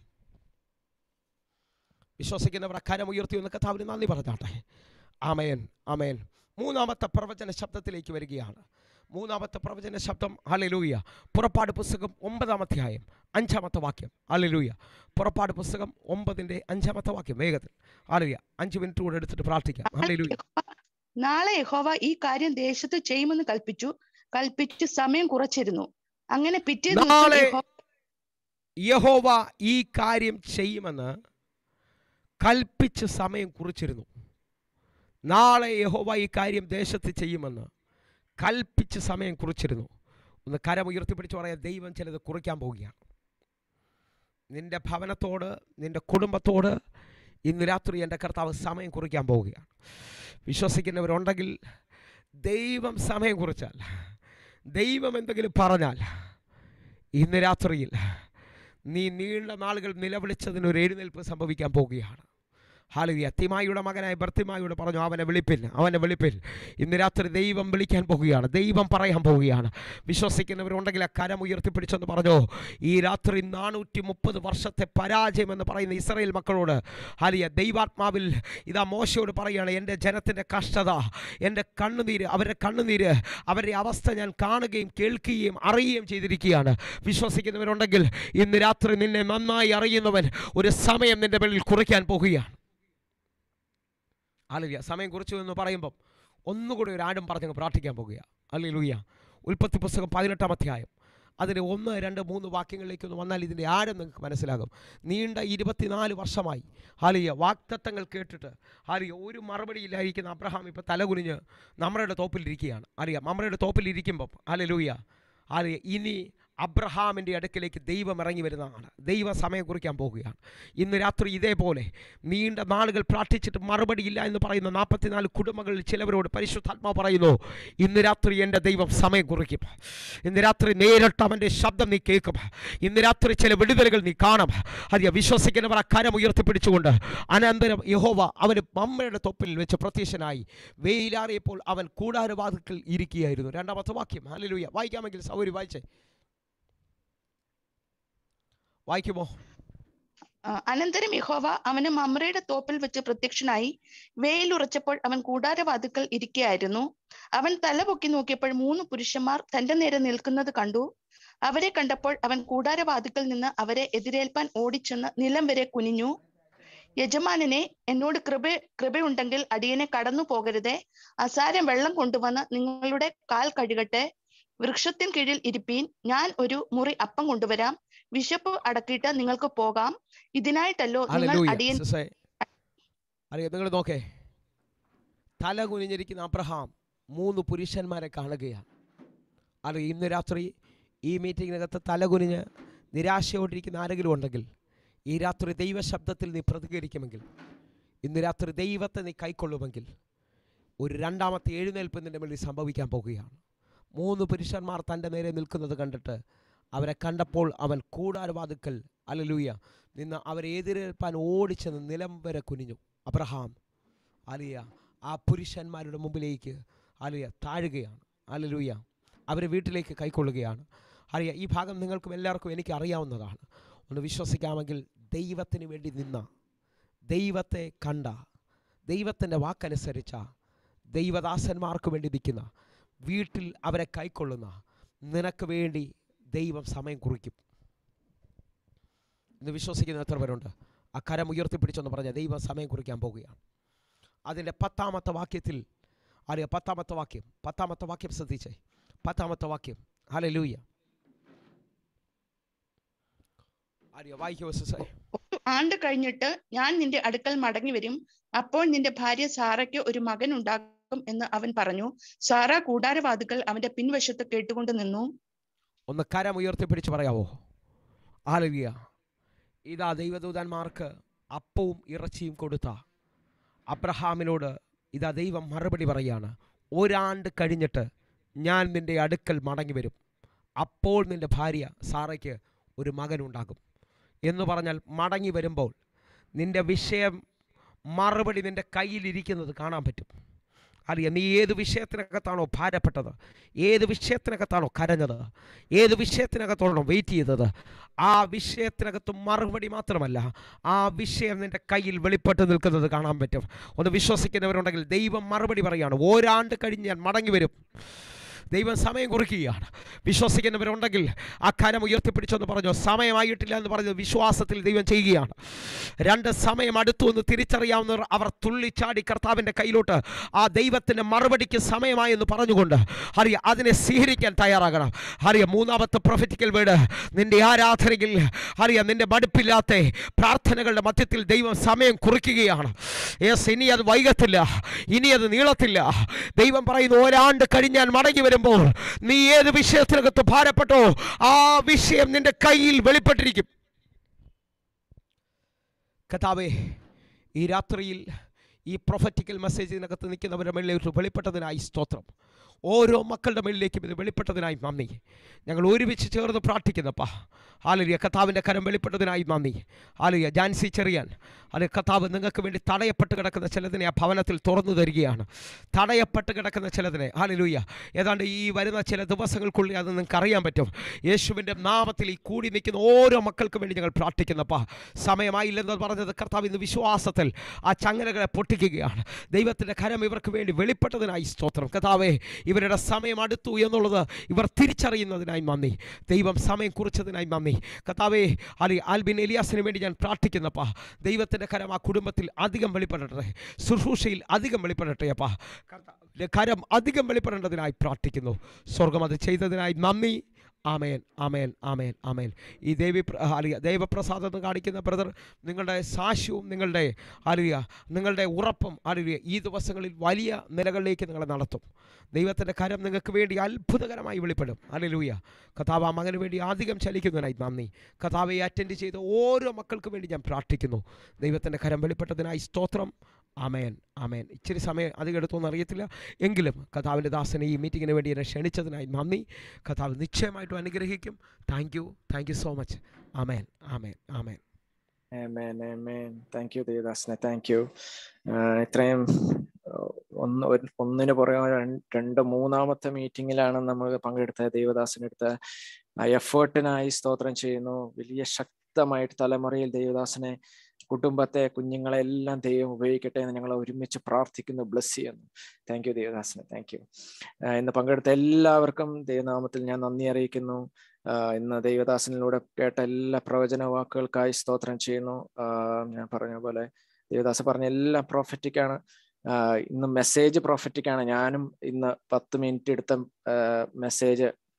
വിശ്വസിക്കുന്നവർ അക്കാരം ഉയർത്തി എന്ന് കഥാവിന് നന്ദി പറഞ്ഞാട്ടെ ആമേൻ ആമേൻ മൂന്നാമത്തെ പ്രവചന ശബ്ദത്തിലേക്ക് വരികയാണ് മൂന്നാമത്തെ പ്രവചന ശബ്ദം ഹലലൂയ പുറപ്പാട് പുസ്തകം ഒമ്പതാമത്തെ ആയം അഞ്ചാമത്തെ വാക്യം ഹലലൂയ പുറപ്പാട് പുസ്തകം ഒമ്പതിൻ്റെ അഞ്ചാമത്തെ വാക്യം വേഗത്തിൽ ഹലലൂയ അഞ്ച് മിനിറ്റ് കൂടെ എടുത്തിട്ട് പ്രാർത്ഥിക്കാം ഹലലൂയ നാളെ യഹോവ ഈ കാര്യം ദേശത്ത് ചെയ്യുമെന്ന് കൽപ്പിച്ചു കൽപ്പിച്ചു സമയം കുറച്ചിരുന്നു അങ്ങനെ പിറ്റേ ദിവസം നാളെ യഹോവ യഹോവ ഈ കാര്യം ചെയ്യുമെന്ന് കൽപ്പിച്ച് സമയം കുറിച്ചിരുന്നു നാളെ യഹോവ ഈ കാര്യം ദേശത്ത് ചെയ്യുമെന്ന് കൽപ്പിച്ച് സമയം കുറിച്ചിരുന്നു ഒന്ന് കരം ഉയർത്തിപ്പിടിച്ച് പറയാം ദൈവം ചിലത് കുറിക്കാൻ പോവുകയാണ് നിന്റെ ഭവനത്തോട് നിന്റെ കുടുംബത്തോട് ഇന്ന് രാത്രി എൻ്റെ കർത്താവ് സമയം കുറിക്കാൻ പോവുകയാണ് വിശ്വസിക്കുന്നവരുണ്ടെങ്കിൽ ദൈവം സമയം കുറിച്ചാൽ ദൈവം എന്തെങ്കിലും പറഞ്ഞാൽ ഇന്ന് രാത്രിയിൽ നീ നീണ്ട നാളുകൾ നിലവിളിച്ചതിന് ഒരു എഴുന്നേൽപ്പ് സംഭവിക്കാൻ പോവുകയാണ് ഹാലിയ തിമായിയുടെ മകനായ ബർത്തിമായോട് പറഞ്ഞു അവനെ വിളിപ്പിൻ അവനെ വിളിപ്പിൻ ഇന്ന് രാത്രി ദൈവം വിളിക്കാൻ പോകുകയാണ് ദൈവം പറയാൻ പോവുകയാണ് വിശ്വസിക്കുന്നവരുണ്ടെങ്കിൽ ആ കരം ഉയർത്തിപ്പിടിച്ചെന്ന് പറഞ്ഞു ഈ രാത്രി നാനൂറ്റി മുപ്പത് വർഷത്തെ പരാജയം എന്ന് പറയുന്ന ഇസ്രയേൽ മക്കളോട് ഹാലിയ ദൈവാത്മാവിൽ ഇതാ മോശയോട് പറയുകയാണ് എൻ്റെ ജനത്തിൻ്റെ കഷ്ടത എൻ്റെ കണ്ണുനീര് അവരുടെ കണ്ണുനീര് അവരുടെ അവസ്ഥ ഞാൻ കാണുകയും കേൾക്കുകയും അറിയുകയും ചെയ്തിരിക്കുകയാണ് വിശ്വസിക്കുന്നവരുണ്ടെങ്കിൽ ഇന്ന് രാത്രി നിന്നെ നന്നായി അറിയുന്നവൻ ഒരു സമയം നിന്റെ മേളിൽ കുറിക്കാൻ പോകുകയാണ് അല്ലില്ല സമയം കുറിച്ചു എന്ന് പറയുമ്പം ഒന്നുകൂടി ഒരു ആടും പറഞ്ഞങ്ങ് പ്രാർത്ഥിക്കാൻ പോകുക അല്ലെ ഉൽപ്പത്തി പുസ്തകം പതിനെട്ടാം അധ്യായം അതിൻ്റെ ഒന്ന് രണ്ട് മൂന്ന് വാക്യങ്ങളിലേക്ക് ഒന്ന് വന്നാൽ ഇതിൻ്റെ ആഴം നിങ്ങൾക്ക് മനസ്സിലാകും നീണ്ട ഇരുപത്തിനാല് വർഷമായി ഹാലിയ വാക്തത്വങ്ങൾ കേട്ടിട്ട് ഹാലിയ ഒരു മറുപടിയില്ലായിരിക്കുന്ന അബ്രഹാം ഇപ്പോൾ തലകുനിഞ്ഞ് നമ്മളുടെ തോപ്പിലിരിക്കുകയാണ് അറിയാം നമ്മളുടെ തോപ്പിലിരിക്കുമ്പം ഹാലലൂയ ഹാലിയ ഇനി അബ്രഹാമിൻ്റെ അടുക്കിലേക്ക് ദൈവം ഇറങ്ങി വരുന്നതാണ് ദൈവ സമയം കുറിക്കാൻ പോകുകയാണ് ഇന്ന് രാത്രി ഇതേപോലെ നീണ്ട നാളുകൾ പ്രാർത്ഥിച്ചിട്ട് മറുപടിയില്ല എന്ന് പറയുന്ന നാൽപ്പത്തിനാല് കുടുംബങ്ങളിൽ ചിലവരോട് പരിശുദ്ധാത്മാവ് പറയുന്നു ഇന്ന് രാത്രി എൻ്റെ ദൈവം സമയം കുറിക്കും ഇന്ന് രാത്രി നേരിട്ട് അവൻ്റെ ശബ്ദം നീ കേൾക്കും ഇന്ന് രാത്രി ചില വിടുതലുകൾ നീ കാണും അത് വിശ്വസിക്കുന്നവർ ആ കരം ഉയർത്തിപ്പിടിച്ചുകൊണ്ട് അനന്തരം യഹോവ അവന് മമ്മയുടെ തൊപ്പിൽ വെച്ച് പ്രത്യക്ഷനായി വെയിലാറിയപ്പോൾ അവൻ കൂടാരവാതിക്കൽ ഇരിക്കുകയായിരുന്നു രണ്ടാമത്തെ വാക്യം ഹല്ലേലൂയ വായിക്കാമെങ്കിൽ സൗകര്യം വായിച്ചേ വായിക്കുമോ ആ, അനന്തരം യഹോവ അവന് മമ്രയുടെ തോപ്പിൽ വെച്ച് പ്രത്യക്ഷനായി വെയിലുറച്ചപ്പോൾ അവൻ കൂടാരവാതുക്കൾ ഇരിക്കുകയായിരുന്നു അവൻ തല പൊക്കി നോക്കിയപ്പോൾ മൂന്ന് പുരുഷന്മാർ തന്റെ നേരെ നിൽക്കുന്നത് കണ്ടു അവരെ കണ്ടപ്പോൾ അവൻ കൂടാരവാതുക്കൾ നിന്ന് അവരെ എതിരേൽപ്പാൻ ഓടിച്ചെന്ന് നിലം വരെ കുനിഞ്ഞു യജമാനനെ എന്നോട് കൃപ കൃപയുണ്ടെങ്കിൽ അടിയനെ കടന്നു പോകരുതേ അസാരം വെള്ളം കൊണ്ടുവന്ന് നിങ്ങളുടെ കാൽ കഴുകട്ടെ വൃക്ഷത്തിൻ കീഴിൽ ഇരിപ്പീൻ ഞാൻ ഒരു മുറി അപ്പം കൊണ്ടുവരാം വിശപ്പ് അടക്കിയിട്ട് നിങ്ങൾക്ക് പോകാം ഇതിനായിട്ടല്ലോ നിങ്ങൾ ഹല്ലേലൂയ. അടിയൻ സിസ്റ്ററെ, അറിയാം നിങ്ങൾ നോക്കേ തല കുനിഞ്ഞിരിക്കുന്ന അബ്രഹാം മൂന്ന് പുരുഷന്മാരെ കാണുകയാണ് അറിയാം ഇന്ന് രാത്രി ഈ മീറ്റിങ്ങിനകത്ത് തല കുനിഞ്ഞ് നിരാശയോടിരിക്കുന്ന ആരെങ്കിലും ഉണ്ടെങ്കിൽ ഈ രാത്രി ദൈവശബ്ദത്തിൽ നീ പ്രതികരിക്കുമെങ്കിൽ ഇന്ന് രാത്രി ദൈവത്തെ നീ കൈക്കൊള്ളുമെങ്കിൽ ഒരു രണ്ടാമത്തെ എഴുന്നേൽപ്പ് നിന്റെ മേളിൽ സംഭവിക്കാൻ പോകുകയാണ് മൂന്ന് പുരുഷന്മാർ തൻ്റെ നേരെ നിൽക്കുന്നത് കണ്ടിട്ട് അവരെ കണ്ടപ്പോൾ അവൻ കൂടാരവാതുക്കൽ അലലൂയ നിന്ന് അവരെ എതിരേൽപ്പാൻ ഓടിച്ചെന്ന് നിലം വരെ കുനിഞ്ഞു അബ്രഹാം അലിയ ആ പുരുഷന്മാരുടെ മുമ്പിലേക്ക് അലിയ താഴുകയാണ് അലലൂയ അവരെ വീട്ടിലേക്ക് കൈക്കൊള്ളുകയാണ് അറിയ ഈ ഭാഗം നിങ്ങൾക്കും എല്ലാവർക്കും എനിക്ക് അറിയാവുന്നതാണ് ഒന്ന് വിശ്വസിക്കാമെങ്കിൽ ദൈവത്തിന് വേണ്ടി നിന്ന ദൈവത്തെ കണ്ട ദൈവത്തിൻ്റെ വാക്കനുസരിച്ച ദൈവദാസന്മാർക്ക് വേണ്ടി നിൽക്കുന്ന വീട്ടിൽ അവരെ കൈക്കൊള്ളുന്ന നിനക്ക് വേണ്ടി ദൈവം സമയം കുറിക്കും ഇന്ന് വിശ്വസിക്കുന്ന എത്ര പേരുണ്ട് ആ കരം ഉയർത്തിപ്പിടിച്ചെന്ന് പറഞ്ഞ ദൈവം സമയം കുറിക്കാൻ പോവുകയാണ് അതിൻ്റെ പത്താമത്തെ വാക്യത്തിൽ അറിയാം പത്താമത്തെ വാക്യം പത്താമത്തെ വാക്യം ശ്രദ്ധിച്ചേ പത്താമത്തെ വാക്യം ഹലലൂയ അറിയോ വായിക്കോ സിസ്റ്ററെ ഒരു ആണ്ട് കഴിഞ്ഞിട്ട് ഞാൻ നിന്റെ അടുക്കൽ മടങ്ങി വരും അപ്പോൾ നിന്റെ ഭാര്യ സാറയ്ക്ക് ഒരു മകൻ ഉണ്ടാകും എന്ന് അവൻ പറഞ്ഞു സാറ കൂടാരവാതുക്കൾ അവന്റെ പിൻവശത്ത് കേട്ടുകൊണ്ട് നിന്നു ഒന്ന് കരം ഉയർത്തിപ്പിടിച്ച് പറയാവോ ആലുവിയ ഇതാ ദൈവദൂതന്മാർക്ക് അപ്പവും ഇറച്ചിയും കൊടുത്ത അബ്രഹാമിനോട് ഇതാ ദൈവം മറുപടി പറയാണ് ഒരാണ്ട് കഴിഞ്ഞിട്ട് ഞാൻ നിന്റെ അടുക്കൽ മടങ്ങി വരും അപ്പോൾ നിന്റെ ഭാര്യ സാറയ്ക്ക് ഒരു മകനുണ്ടാകും എന്ന് പറഞ്ഞാൽ മടങ്ങി വരുമ്പോൾ നിന്റെ വിഷയം മറുപടി നിന്റെ കയ്യിലിരിക്കുന്നത് കാണാൻ പറ്റും അറിയാം നീ ഏത് വിഷയത്തിനകത്താണോ ഭാരപ്പെട്ടത് ഏത് വിഷയത്തിനകത്താണോ കരഞ്ഞത് ഏത് വിഷയത്തിനകത്താണോ വെയിറ്റ് ചെയ്തത് ആ വിഷയത്തിനകത്ത് മറുപടി മാത്രമല്ല ആ വിഷയം നിന്റെ കയ്യിൽ വെളിപ്പെട്ട് നിൽക്കുന്നത് കാണാൻ പറ്റും ഒന്ന് വിശ്വസിക്കുന്നവരുണ്ടെങ്കിൽ ദൈവം മറുപടി പറയുകയാണ് ഒരാണ്ട് കഴിഞ്ഞ് ഞാൻ മടങ്ങി വരും ദൈവം സമയം കുറിക്കുകയാണ് വിശ്വസിക്കുന്നവരുണ്ടെങ്കിൽ ആ കരം ഉയർത്തിപ്പിടിച്ചെന്ന് പറഞ്ഞു സമയമായിട്ടില്ല എന്ന് പറഞ്ഞത് വിശ്വാസത്തിൽ ദൈവം ചെയ്യുകയാണ് രണ്ട് സമയം അടുത്തു എന്ന് തിരിച്ചറിയാവുന്നവർ അവർ തുള്ളിച്ചാടി കർത്താവിൻ്റെ കയ്യിലോട്ട് ആ ദൈവത്തിൻ്റെ മറുപടിക്ക് സമയമായി എന്ന് പറഞ്ഞുകൊണ്ട് അറിയ അതിനെ സ്വീകരിക്കാൻ തയ്യാറാകണം അറിയ മൂന്നാമത്തെ പ്രൊഫറ്റിക്കൽ വേർഡ് നിന്റെ ആരാധനയിൽ അറിയാം നിന്റെ മടുപ്പില്ലാത്ത പ്രാർത്ഥനകളുടെ മധ്യത്തിൽ ദൈവം സമയം കുറിക്കുകയാണ് യെസ് ഇനി അത് വൈകത്തില്ല ഇനി അത് നീളത്തില്ല ദൈവം പറയുന്നു ഒരാണ്ട് കഴിഞ്ഞാൽ മടങ്ങി വരുമ്പോൾ നീ ഏത് വിഷയത്തിനകത്ത് ഭാരപ്പെട്ടോ ആ വിഷയം നിന്റെ കയ്യിൽ വെളിപ്പെട്ടിരിക്കും കഥാവേ ഈ രാത്രിയിൽ ഈ പ്രൊഫറ്റിക്കൽ മെസ്സേജിനകത്ത് നിൽക്കുന്നവരുടെ മേളിലേക്ക് വെളിപ്പെട്ടതിനായി സ്തോത്രം ഓരോ മക്കളുടെ മേളിലേക്കും ഇത് വെളിപ്പെട്ടതിനായി നന്ദി ഞങ്ങൾ ഒരുമിച്ച് ചേർന്ന് പ്രാർത്ഥിക്കുന്നപ്പാ ആലരിയ കഥാവിൻ്റെ കരം വെളിപ്പെട്ടതിനായി നന്ദി ആലരിയ ജാൻസി ചെറിയാൻ അല്ലെ കഥാവ് നിങ്ങൾക്ക് വേണ്ടി തടയപ്പെട്ട് കിടക്കുന്ന ചിലതിനെ ആ ഭവനത്തിൽ തുറന്നു തരികയാണ് തടയപ്പെട്ട് കിടക്കുന്ന ചിലതിനെ ആലലൂയ ഏതാണ്ട് ഈ വരുന്ന ചില ദിവസങ്ങൾക്കുള്ളിൽ അത് നിങ്ങൾക്ക് അറിയാൻ പറ്റും യേശുവിൻ്റെ നാമത്തിൽ ഈ കൂടി നിൽക്കുന്ന ഓരോ മക്കൾക്കും വേണ്ടി ഞങ്ങൾ പ്രാർത്ഥിക്കുന്നപ്പാ സമയമായില്ലെന്ന് പറഞ്ഞത് കർത്താവ് ഇന്ന് വിശ്വാസത്തിൽ ആ ചങ്ങലകളെ പൊട്ടിക്കുകയാണ് ദൈവത്തിൻ്റെ കരം ഇവർക്ക് വേണ്ടി വെളിപ്പെട്ടതിനായി സ്തോത്രം കഥാവേ ഇവരുടെ സമയം അടുത്തു എന്നുള്ളത് ഇവർ തിരിച്ചറിയുന്നതിനായി നന്ദി ദൈവം സമയം കുറിച്ചതിനായി നന്ദി കഥാവേ അലി ആൽബിൻ എലിയാസിന് വേണ്ടി ഞാൻ പ്രാർത്ഥിക്കുന്നപ്പാ ദൈവത്തിൻ്റെ കരം ആ കുടുംബത്തിൽ അധികം വെളിപ്പെടട്ടെ ശുശ്രൂഷയിൽ അധികം വെളിപ്പെടട്ടെ അപ്പാ കർത്താവിൻ്റെ കരം അധികം വെളിപ്പെടേണ്ടതിനായി പ്രാർത്ഥിക്കുന്നു സ്വർഗം അത് ചെയ്തതിനായി നന്ദി ആമേൻ ആമേൻ ആമേൻ ആമേൻ ഈ ദേവി അറിയ ദൈവപ്രസാദം എന്ന് കാണിക്കുന്ന ബ്രദർ നിങ്ങളുടെ സാക്ഷ്യവും നിങ്ങളുടെ അറിയുക നിങ്ങളുടെ ഉറപ്പും അറിയുക ഈ ദിവസങ്ങളിൽ വലിയ നിലകളിലേക്ക് നിങ്ങളെ നടത്തും ദൈവത്തിൻ്റെ കരം നിങ്ങൾക്ക് വേണ്ടി അത്ഭുതകരമായി വെളിപ്പെടും അലലൂയ കഥാവ് ആ മകന് വേണ്ടി അധികം ചലിക്കുന്നതിനായി നന്ദി കഥാവെ അറ്റൻഡ് ചെയ്ത ഓരോ മക്കൾക്കും വേണ്ടി ഞാൻ പ്രാർത്ഥിക്കുന്നു ദൈവത്തിൻ്റെ കരം വെളിപ്പെട്ടതിനായി സ്തോത്രം ആമേൻ ആമേൻ ഇച്ചിരി സമയം അധികം എടുത്തോന്ന് അറിയത്തില്ല എങ്കിലും കഥാവിൻ്റെ ദാസനെ ഈ മീറ്റിങ്ങിന് വേണ്ടി എന്നെ ക്ഷണിച്ചതിനായി നന്ദി കഥാവ് നിശ്ചയമായിട്ടും അനുഗ്രഹിക്കും thank you thank you so much amen amen amen Amen, amen. Thank you, ദേവദാസനെ താങ്ക് യു ഇത്രയും ആഹ് ഒന്ന് ഒരു- ഒന്നിന് പുറകെ രണ്ട് രണ്ട് മൂന്നാമത്തെ മീറ്റിംഗിലാണ് നമ്മൾ പങ്കെടുത്ത ദേവദാസനെടുത്ത ആ എഫേർട്ടിനായി സ്തോത്രം ചെയ്യുന്നു വലിയ ശക്തമായിട്ട് തലമുറയിൽ ദേവദാസനെ കുടുംബത്തെ കുഞ്ഞുങ്ങളെ എല്ലാം ദൈവം ഉപയോഗിക്കട്ടെ എന്ന് ഞങ്ങൾ ഒരുമിച്ച് പ്രാർത്ഥിക്കുന്നു ബ്ലസ് ചെയ്യുന്നു താങ്ക് യു ദേവദാസനെ താങ്ക് യു ഇന്ന് പങ്കെടുത്ത എല്ലാവർക്കും ദൈവനാമത്തിൽ ഞാൻ നന്ദി അറിയിക്കുന്നു ആഹ് ഇന്ന് ദൈവദാസനിലൂടെ കേട്ട എല്ലാ പ്രവചന വാക്കുകൾക്കായി സ്തോത്രം ചെയ്യുന്നു ആഹ് ഞാൻ പറഞ്ഞ പോലെ ദേവദാസ പറഞ്ഞ എല്ലാം prophetic ആണ് ആഹ് ഇന്ന് മെസ്സേജ് prophetic ആണ് ഞാനും ഇന്ന് പത്ത് മിനിറ്റ് എടുത്ത മെസ്സേജ്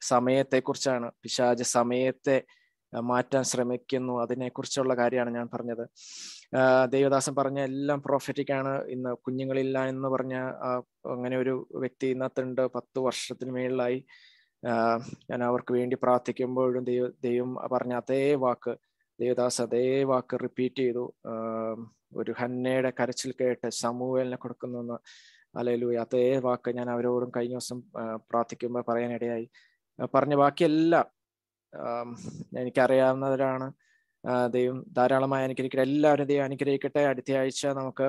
സമയത്തെക്കുറിച്ചാണ് പിശാജ് സമയത്തെ ആ, മാറ്റാൻ ശ്രമിക്കുന്നു അതിനെക്കുറിച്ചുള്ള കാര്യമാണ് ഞാൻ പറഞ്ഞത് ആ, ദേവദാസൻ പറഞ്ഞ എല്ലാം പ്രോഫറ്റിക് ആണ് ഇന്ന് കുഞ്ഞുങ്ങളില്ല എന്ന് പറഞ്ഞ ആ, അങ്ങനെ ഒരു വ്യക്തി ഇന്നത്തുണ്ട് പത്ത് വർഷത്തിന് മേളിലായി ആ, ഞാൻ അവർക്ക് വേണ്ടി പ്രാർത്ഥിക്കുമ്പോഴും ദൈവ ദൈവം പറഞ്ഞ അതേ വാക്ക് ദേവദാസ് അതേ വാക്ക് റിപ്പീറ്റ് ചെയ്തു ആ, ഒരു ഹന്നയുടെ കരച്ചിൽ കേട്ട് സമൂഹലിനെ കൊടുക്കുന്നു അലയിലൂയ അതേ വാക്ക് ഞാൻ അവരോടും കഴിഞ്ഞ ദിവസം ആ, പ്രാർത്ഥിക്കുമ്പോൾ പറയാനിടയായി ആ, പറഞ്ഞ ബാക്കിയെല്ലാം ആം, എനിക്കറിയാവുന്നവരാണ് ആ, ദൈവം ധാരാളമായി അനുഗ്രഹിക്കട്ടെ എല്ലാവരും ദൈവം അനുഗ്രഹിക്കട്ടെ അടുത്ത ആഴ്ച നമുക്ക്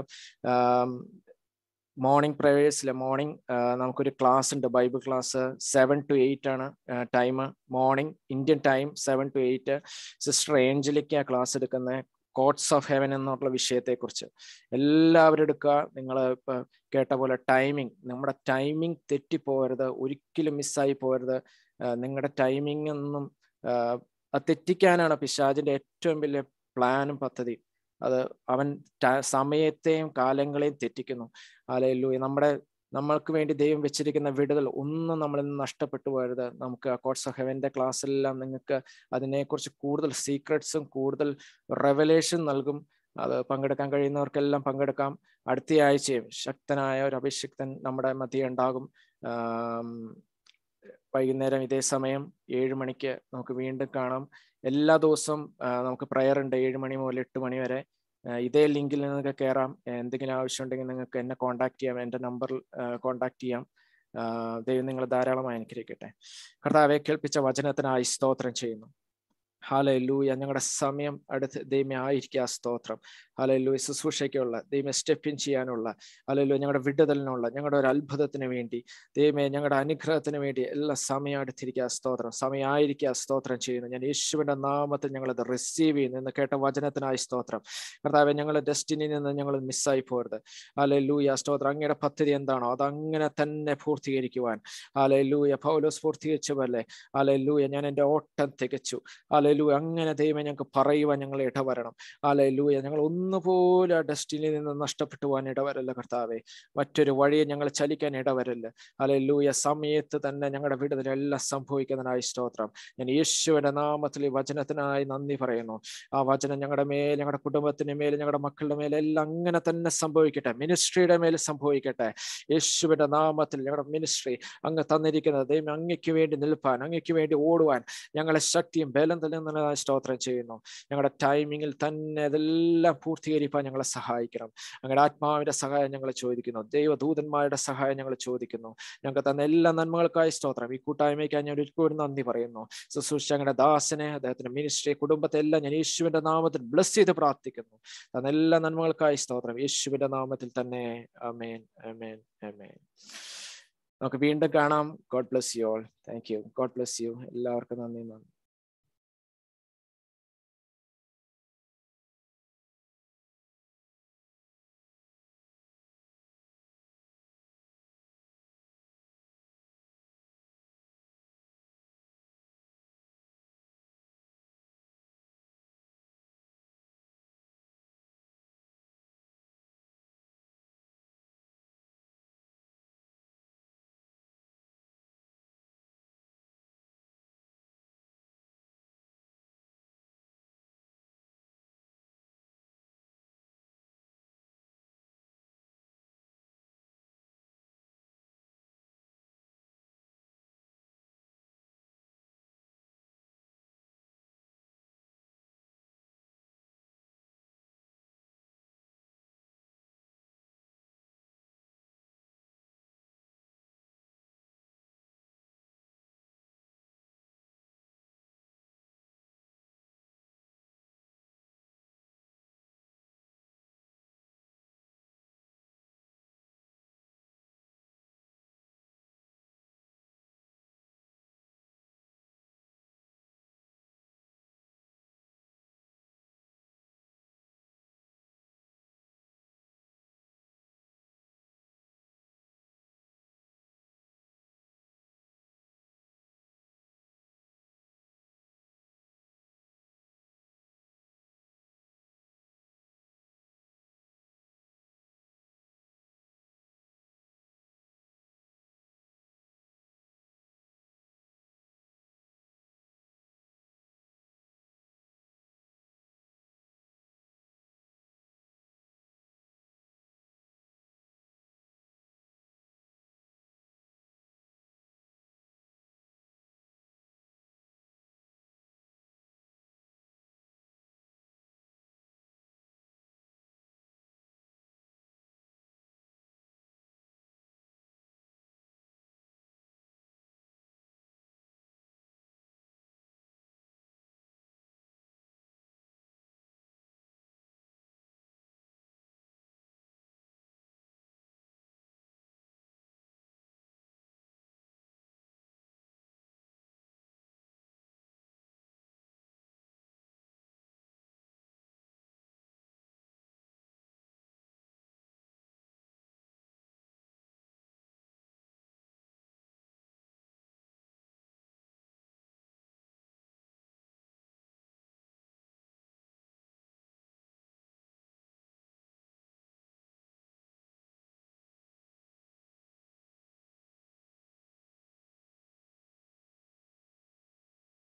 മോർണിംഗ് പ്രേയേഴ്സിലെ മോർണിംഗ് നമുക്കൊരു ക്ലാസ് ഉണ്ട് Bible class seven to eight ആണ് time morning Indian time seven to eight sister Angelica ആ ക്ലാസ് എടുക്കുന്നത് കോട്ട്സ് ഓഫ് ഹെവൻ എന്നുള്ള വിഷയത്തെക്കുറിച്ച് എല്ലാവരും എടുക്കുക നിങ്ങൾ ഇപ്പൊ കേട്ട പോലെ ടൈമിംഗ് നമ്മുടെ ടൈമിംഗ് തെറ്റിപ്പോകരുത് ഒരിക്കലും മിസ്സായി പോകരുത് നിങ്ങളുടെ ടൈമിംഗ് ഒന്നും ആ, അത് തെറ്റിക്കാനാണ് പിശാചിന്റെ ഏറ്റവും വലിയ പ്ലാനും പദ്ധതി അത് അവൻ ട- സമയത്തെയും കാലങ്ങളെയും തെറ്റിക്കുന്നു അലയല്ലു നമ്മുടെ നമ്മൾക്ക് വേണ്ടി ദൈവം വെച്ചിരിക്കുന്ന വിടുതൽ ഒന്നും നമ്മളിൽ നിന്ന് നഷ്ടപ്പെട്ടു പോകരുത് നമുക്ക് കോട്സ് ഓഫ് ഹെവന്റെ ക്ലാസ്സിലെല്ലാം നിങ്ങൾക്ക് അതിനെക്കുറിച്ച് കൂടുതൽ സീക്രട്സും കൂടുതൽ റെവലേഷൻ നൽകും അത് പങ്കെടുക്കാൻ കഴിയുന്നവർക്കെല്ലാം പങ്കെടുക്കാം അടുത്ത ആഴ്ചയും ശക്തനായ ഒരു അഭിഷിക്തൻ നമ്മുടെ മധ്യ ഉണ്ടാകും ആം, വൈകുന്നേരം ഇതേ സമയം ഏഴ് മണിക്ക് നമുക്ക് വീണ്ടും കാണാം എല്ലാ ദിവസവും ആ, നമുക്ക് പ്രയർ ഉണ്ട് ഏഴ് മണി മുതൽ എട്ട് മണി വരെ ആ, ഇതേ ലിങ്കിൽ നിങ്ങൾക്ക് കയറാം എന്തെങ്കിലും ആവശ്യമുണ്ടെങ്കിൽ നിങ്ങൾക്ക് എന്നെ കോൺടാക്ട് ചെയ്യാം എൻ്റെ നമ്പറിൽ കോൺടാക്ട് ചെയ്യാം ആ, ദൈവം നിങ്ങൾ ധാരാളമായി അനുഗ്രഹിക്കട്ടെ കർത്താവെ കേൾപ്പിച്ച വചനത്തിനായി സ്തോത്രം ചെയ്യുന്നു ഹാലൂയ ഞങ്ങളുടെ സമയം അടുത്ത് ദൈവമേ ആയിരിക്കുക സ്തോത്രം ഹാലൂയ ശുശ്രൂഷയ്ക്കുള്ള ദൈവമേ സ്റ്റെപ്പ് ഇൻ ചെയ്യാനുള്ള ഹാലൂയ ഞങ്ങളുടെ വിടുതലിനുള്ള ഞങ്ങളുടെ ഒരു അത്ഭുതത്തിന് വേണ്ടി ദൈവമേ ഞങ്ങളുടെ അനുഗ്രഹത്തിന് വേണ്ടി എല്ലാ സമയം അടുത്തിരിക്കുക സ്തോത്രം സമയമായിരിക്കുക സ്തോത്രം ചെയ്യുന്നു ഞാൻ യേശുവിന്റെ നാമത്തിൽ ഞങ്ങളത് റിസീവ് ചെയ്യുന്നു എന്ന് കേട്ട വചനത്തിനായി സ്തോത്രം കർത്താവെ ഞങ്ങളുടെ ഡെസ്റ്റിനിയിൽ നിന്ന് ഞങ്ങൾ മിസ്സായി പോരുത് ഹാലെ ലൂയ സ്തോത്രം അങ്ങയുടെ പദ്ധതി എന്താണോ അത് അങ്ങനെ തന്നെ പൂർത്തീകരിക്കുവാൻ ഹാലെ ലൂയ പൗലോസ് പൂർത്തീകരിച്ച പോലെ ഹാലെ ലൂയ ഞാൻ എൻ്റെ ഓട്ടം തികച്ചു ഹാലെ ലൂയ അങ്ങനെ ദൈവം ഞങ്ങൾക്ക് പറയുവാൻ ഞങ്ങൾ ഇടവരണം ഹാലെ ലൂയ ഞങ്ങൾ ഒന്നുപോലെ ആ ഡെസ്റ്റിനിയിൽ നിന്ന് നഷ്ടപ്പെട്ടു പോകാൻ ഇടവരല്ല കർത്താവെ മറ്റൊരു വഴിയെ ഞങ്ങൾ ചലിക്കാൻ ഇടവരല്ല ഹാലെ ലൂയ സമയത്ത് തന്നെ ഞങ്ങളുടെ വിടുതലെല്ലാം സംഭവിക്കുന്നതിനായി സ്തോത്രം ഞാൻ യേശുവിന്റെ നാമത്തിൽ ഈ വചനത്തിനായി നന്ദി പറയുന്നു ആ വചനം ഞങ്ങളുടെ മേൽ ഞങ്ങളുടെ കുടുംബത്തിന് മേൽ ഞങ്ങളുടെ മക്കളുടെ മേൽ എല്ലാം അങ്ങനെ തന്നെ സംഭവിക്കട്ടെ മിനിസ്ട്രിയുടെ മേൽ സംഭവിക്കട്ടെ യേശുവിന്റെ നാമത്തിൽ ഞങ്ങളുടെ മിനിസ്ട്രി അങ്ങ് തന്നിരിക്കുന്നത് ദൈവം അങ്ങയ്ക്ക് വേണ്ടി നിൽപ്പാൻ അങ്ങയ്ക്ക് വേണ്ടി ഓടുവാൻ ഞങ്ങളെ ശക്തിയും ബലം തരുന്നതിനായി സ്തോത്രം ചെയ്യുന്നു ഞങ്ങളുടെ ടൈമിങ്ങിൽ തന്നെ ഇതെല്ലാം പൂർത്തീകരിക്കാൻ ഞങ്ങളെ സഹായിക്കണം ഞങ്ങളുടെ ആത്മാവിന്റെ സഹായം ഞങ്ങൾ ചോദിക്കുന്നു ദൈവദൂതന്മാരുടെ സഹായം ഞങ്ങൾ ചോദിക്കുന്നു ഞങ്ങൾക്ക് തന്ന എല്ലാ നന്മകൾക്കായി സ്തോത്രം ഈ കൂട്ടായ്മയ്ക്കായി ഞാൻ ഒരിക്കലും നന്ദി പറയുന്നു ശുശ്രൂഷ ഞങ്ങളുടെ ദാസനെ അദ്ദേഹത്തിന്റെ മിനിസ്ട്രി കുടുംബത്തെ എല്ലാം ഞാൻ യേശുവിന്റെ നാമത്തിൽ ബ്ലസ് ചെയ്ത് പ്രാർത്ഥിക്കുന്നു തന്ന എല്ലാ നന്മകൾക്കായി സ്തോത്രം യേശുവിന്റെ നാമത്തിൽ തന്നെ അമേൻ അമേൻ അമേൻ നമുക്ക് വീണ്ടും കാണാം God bless you all thank you God bless you എല്ലാവർക്കും നന്ദി നന്ദി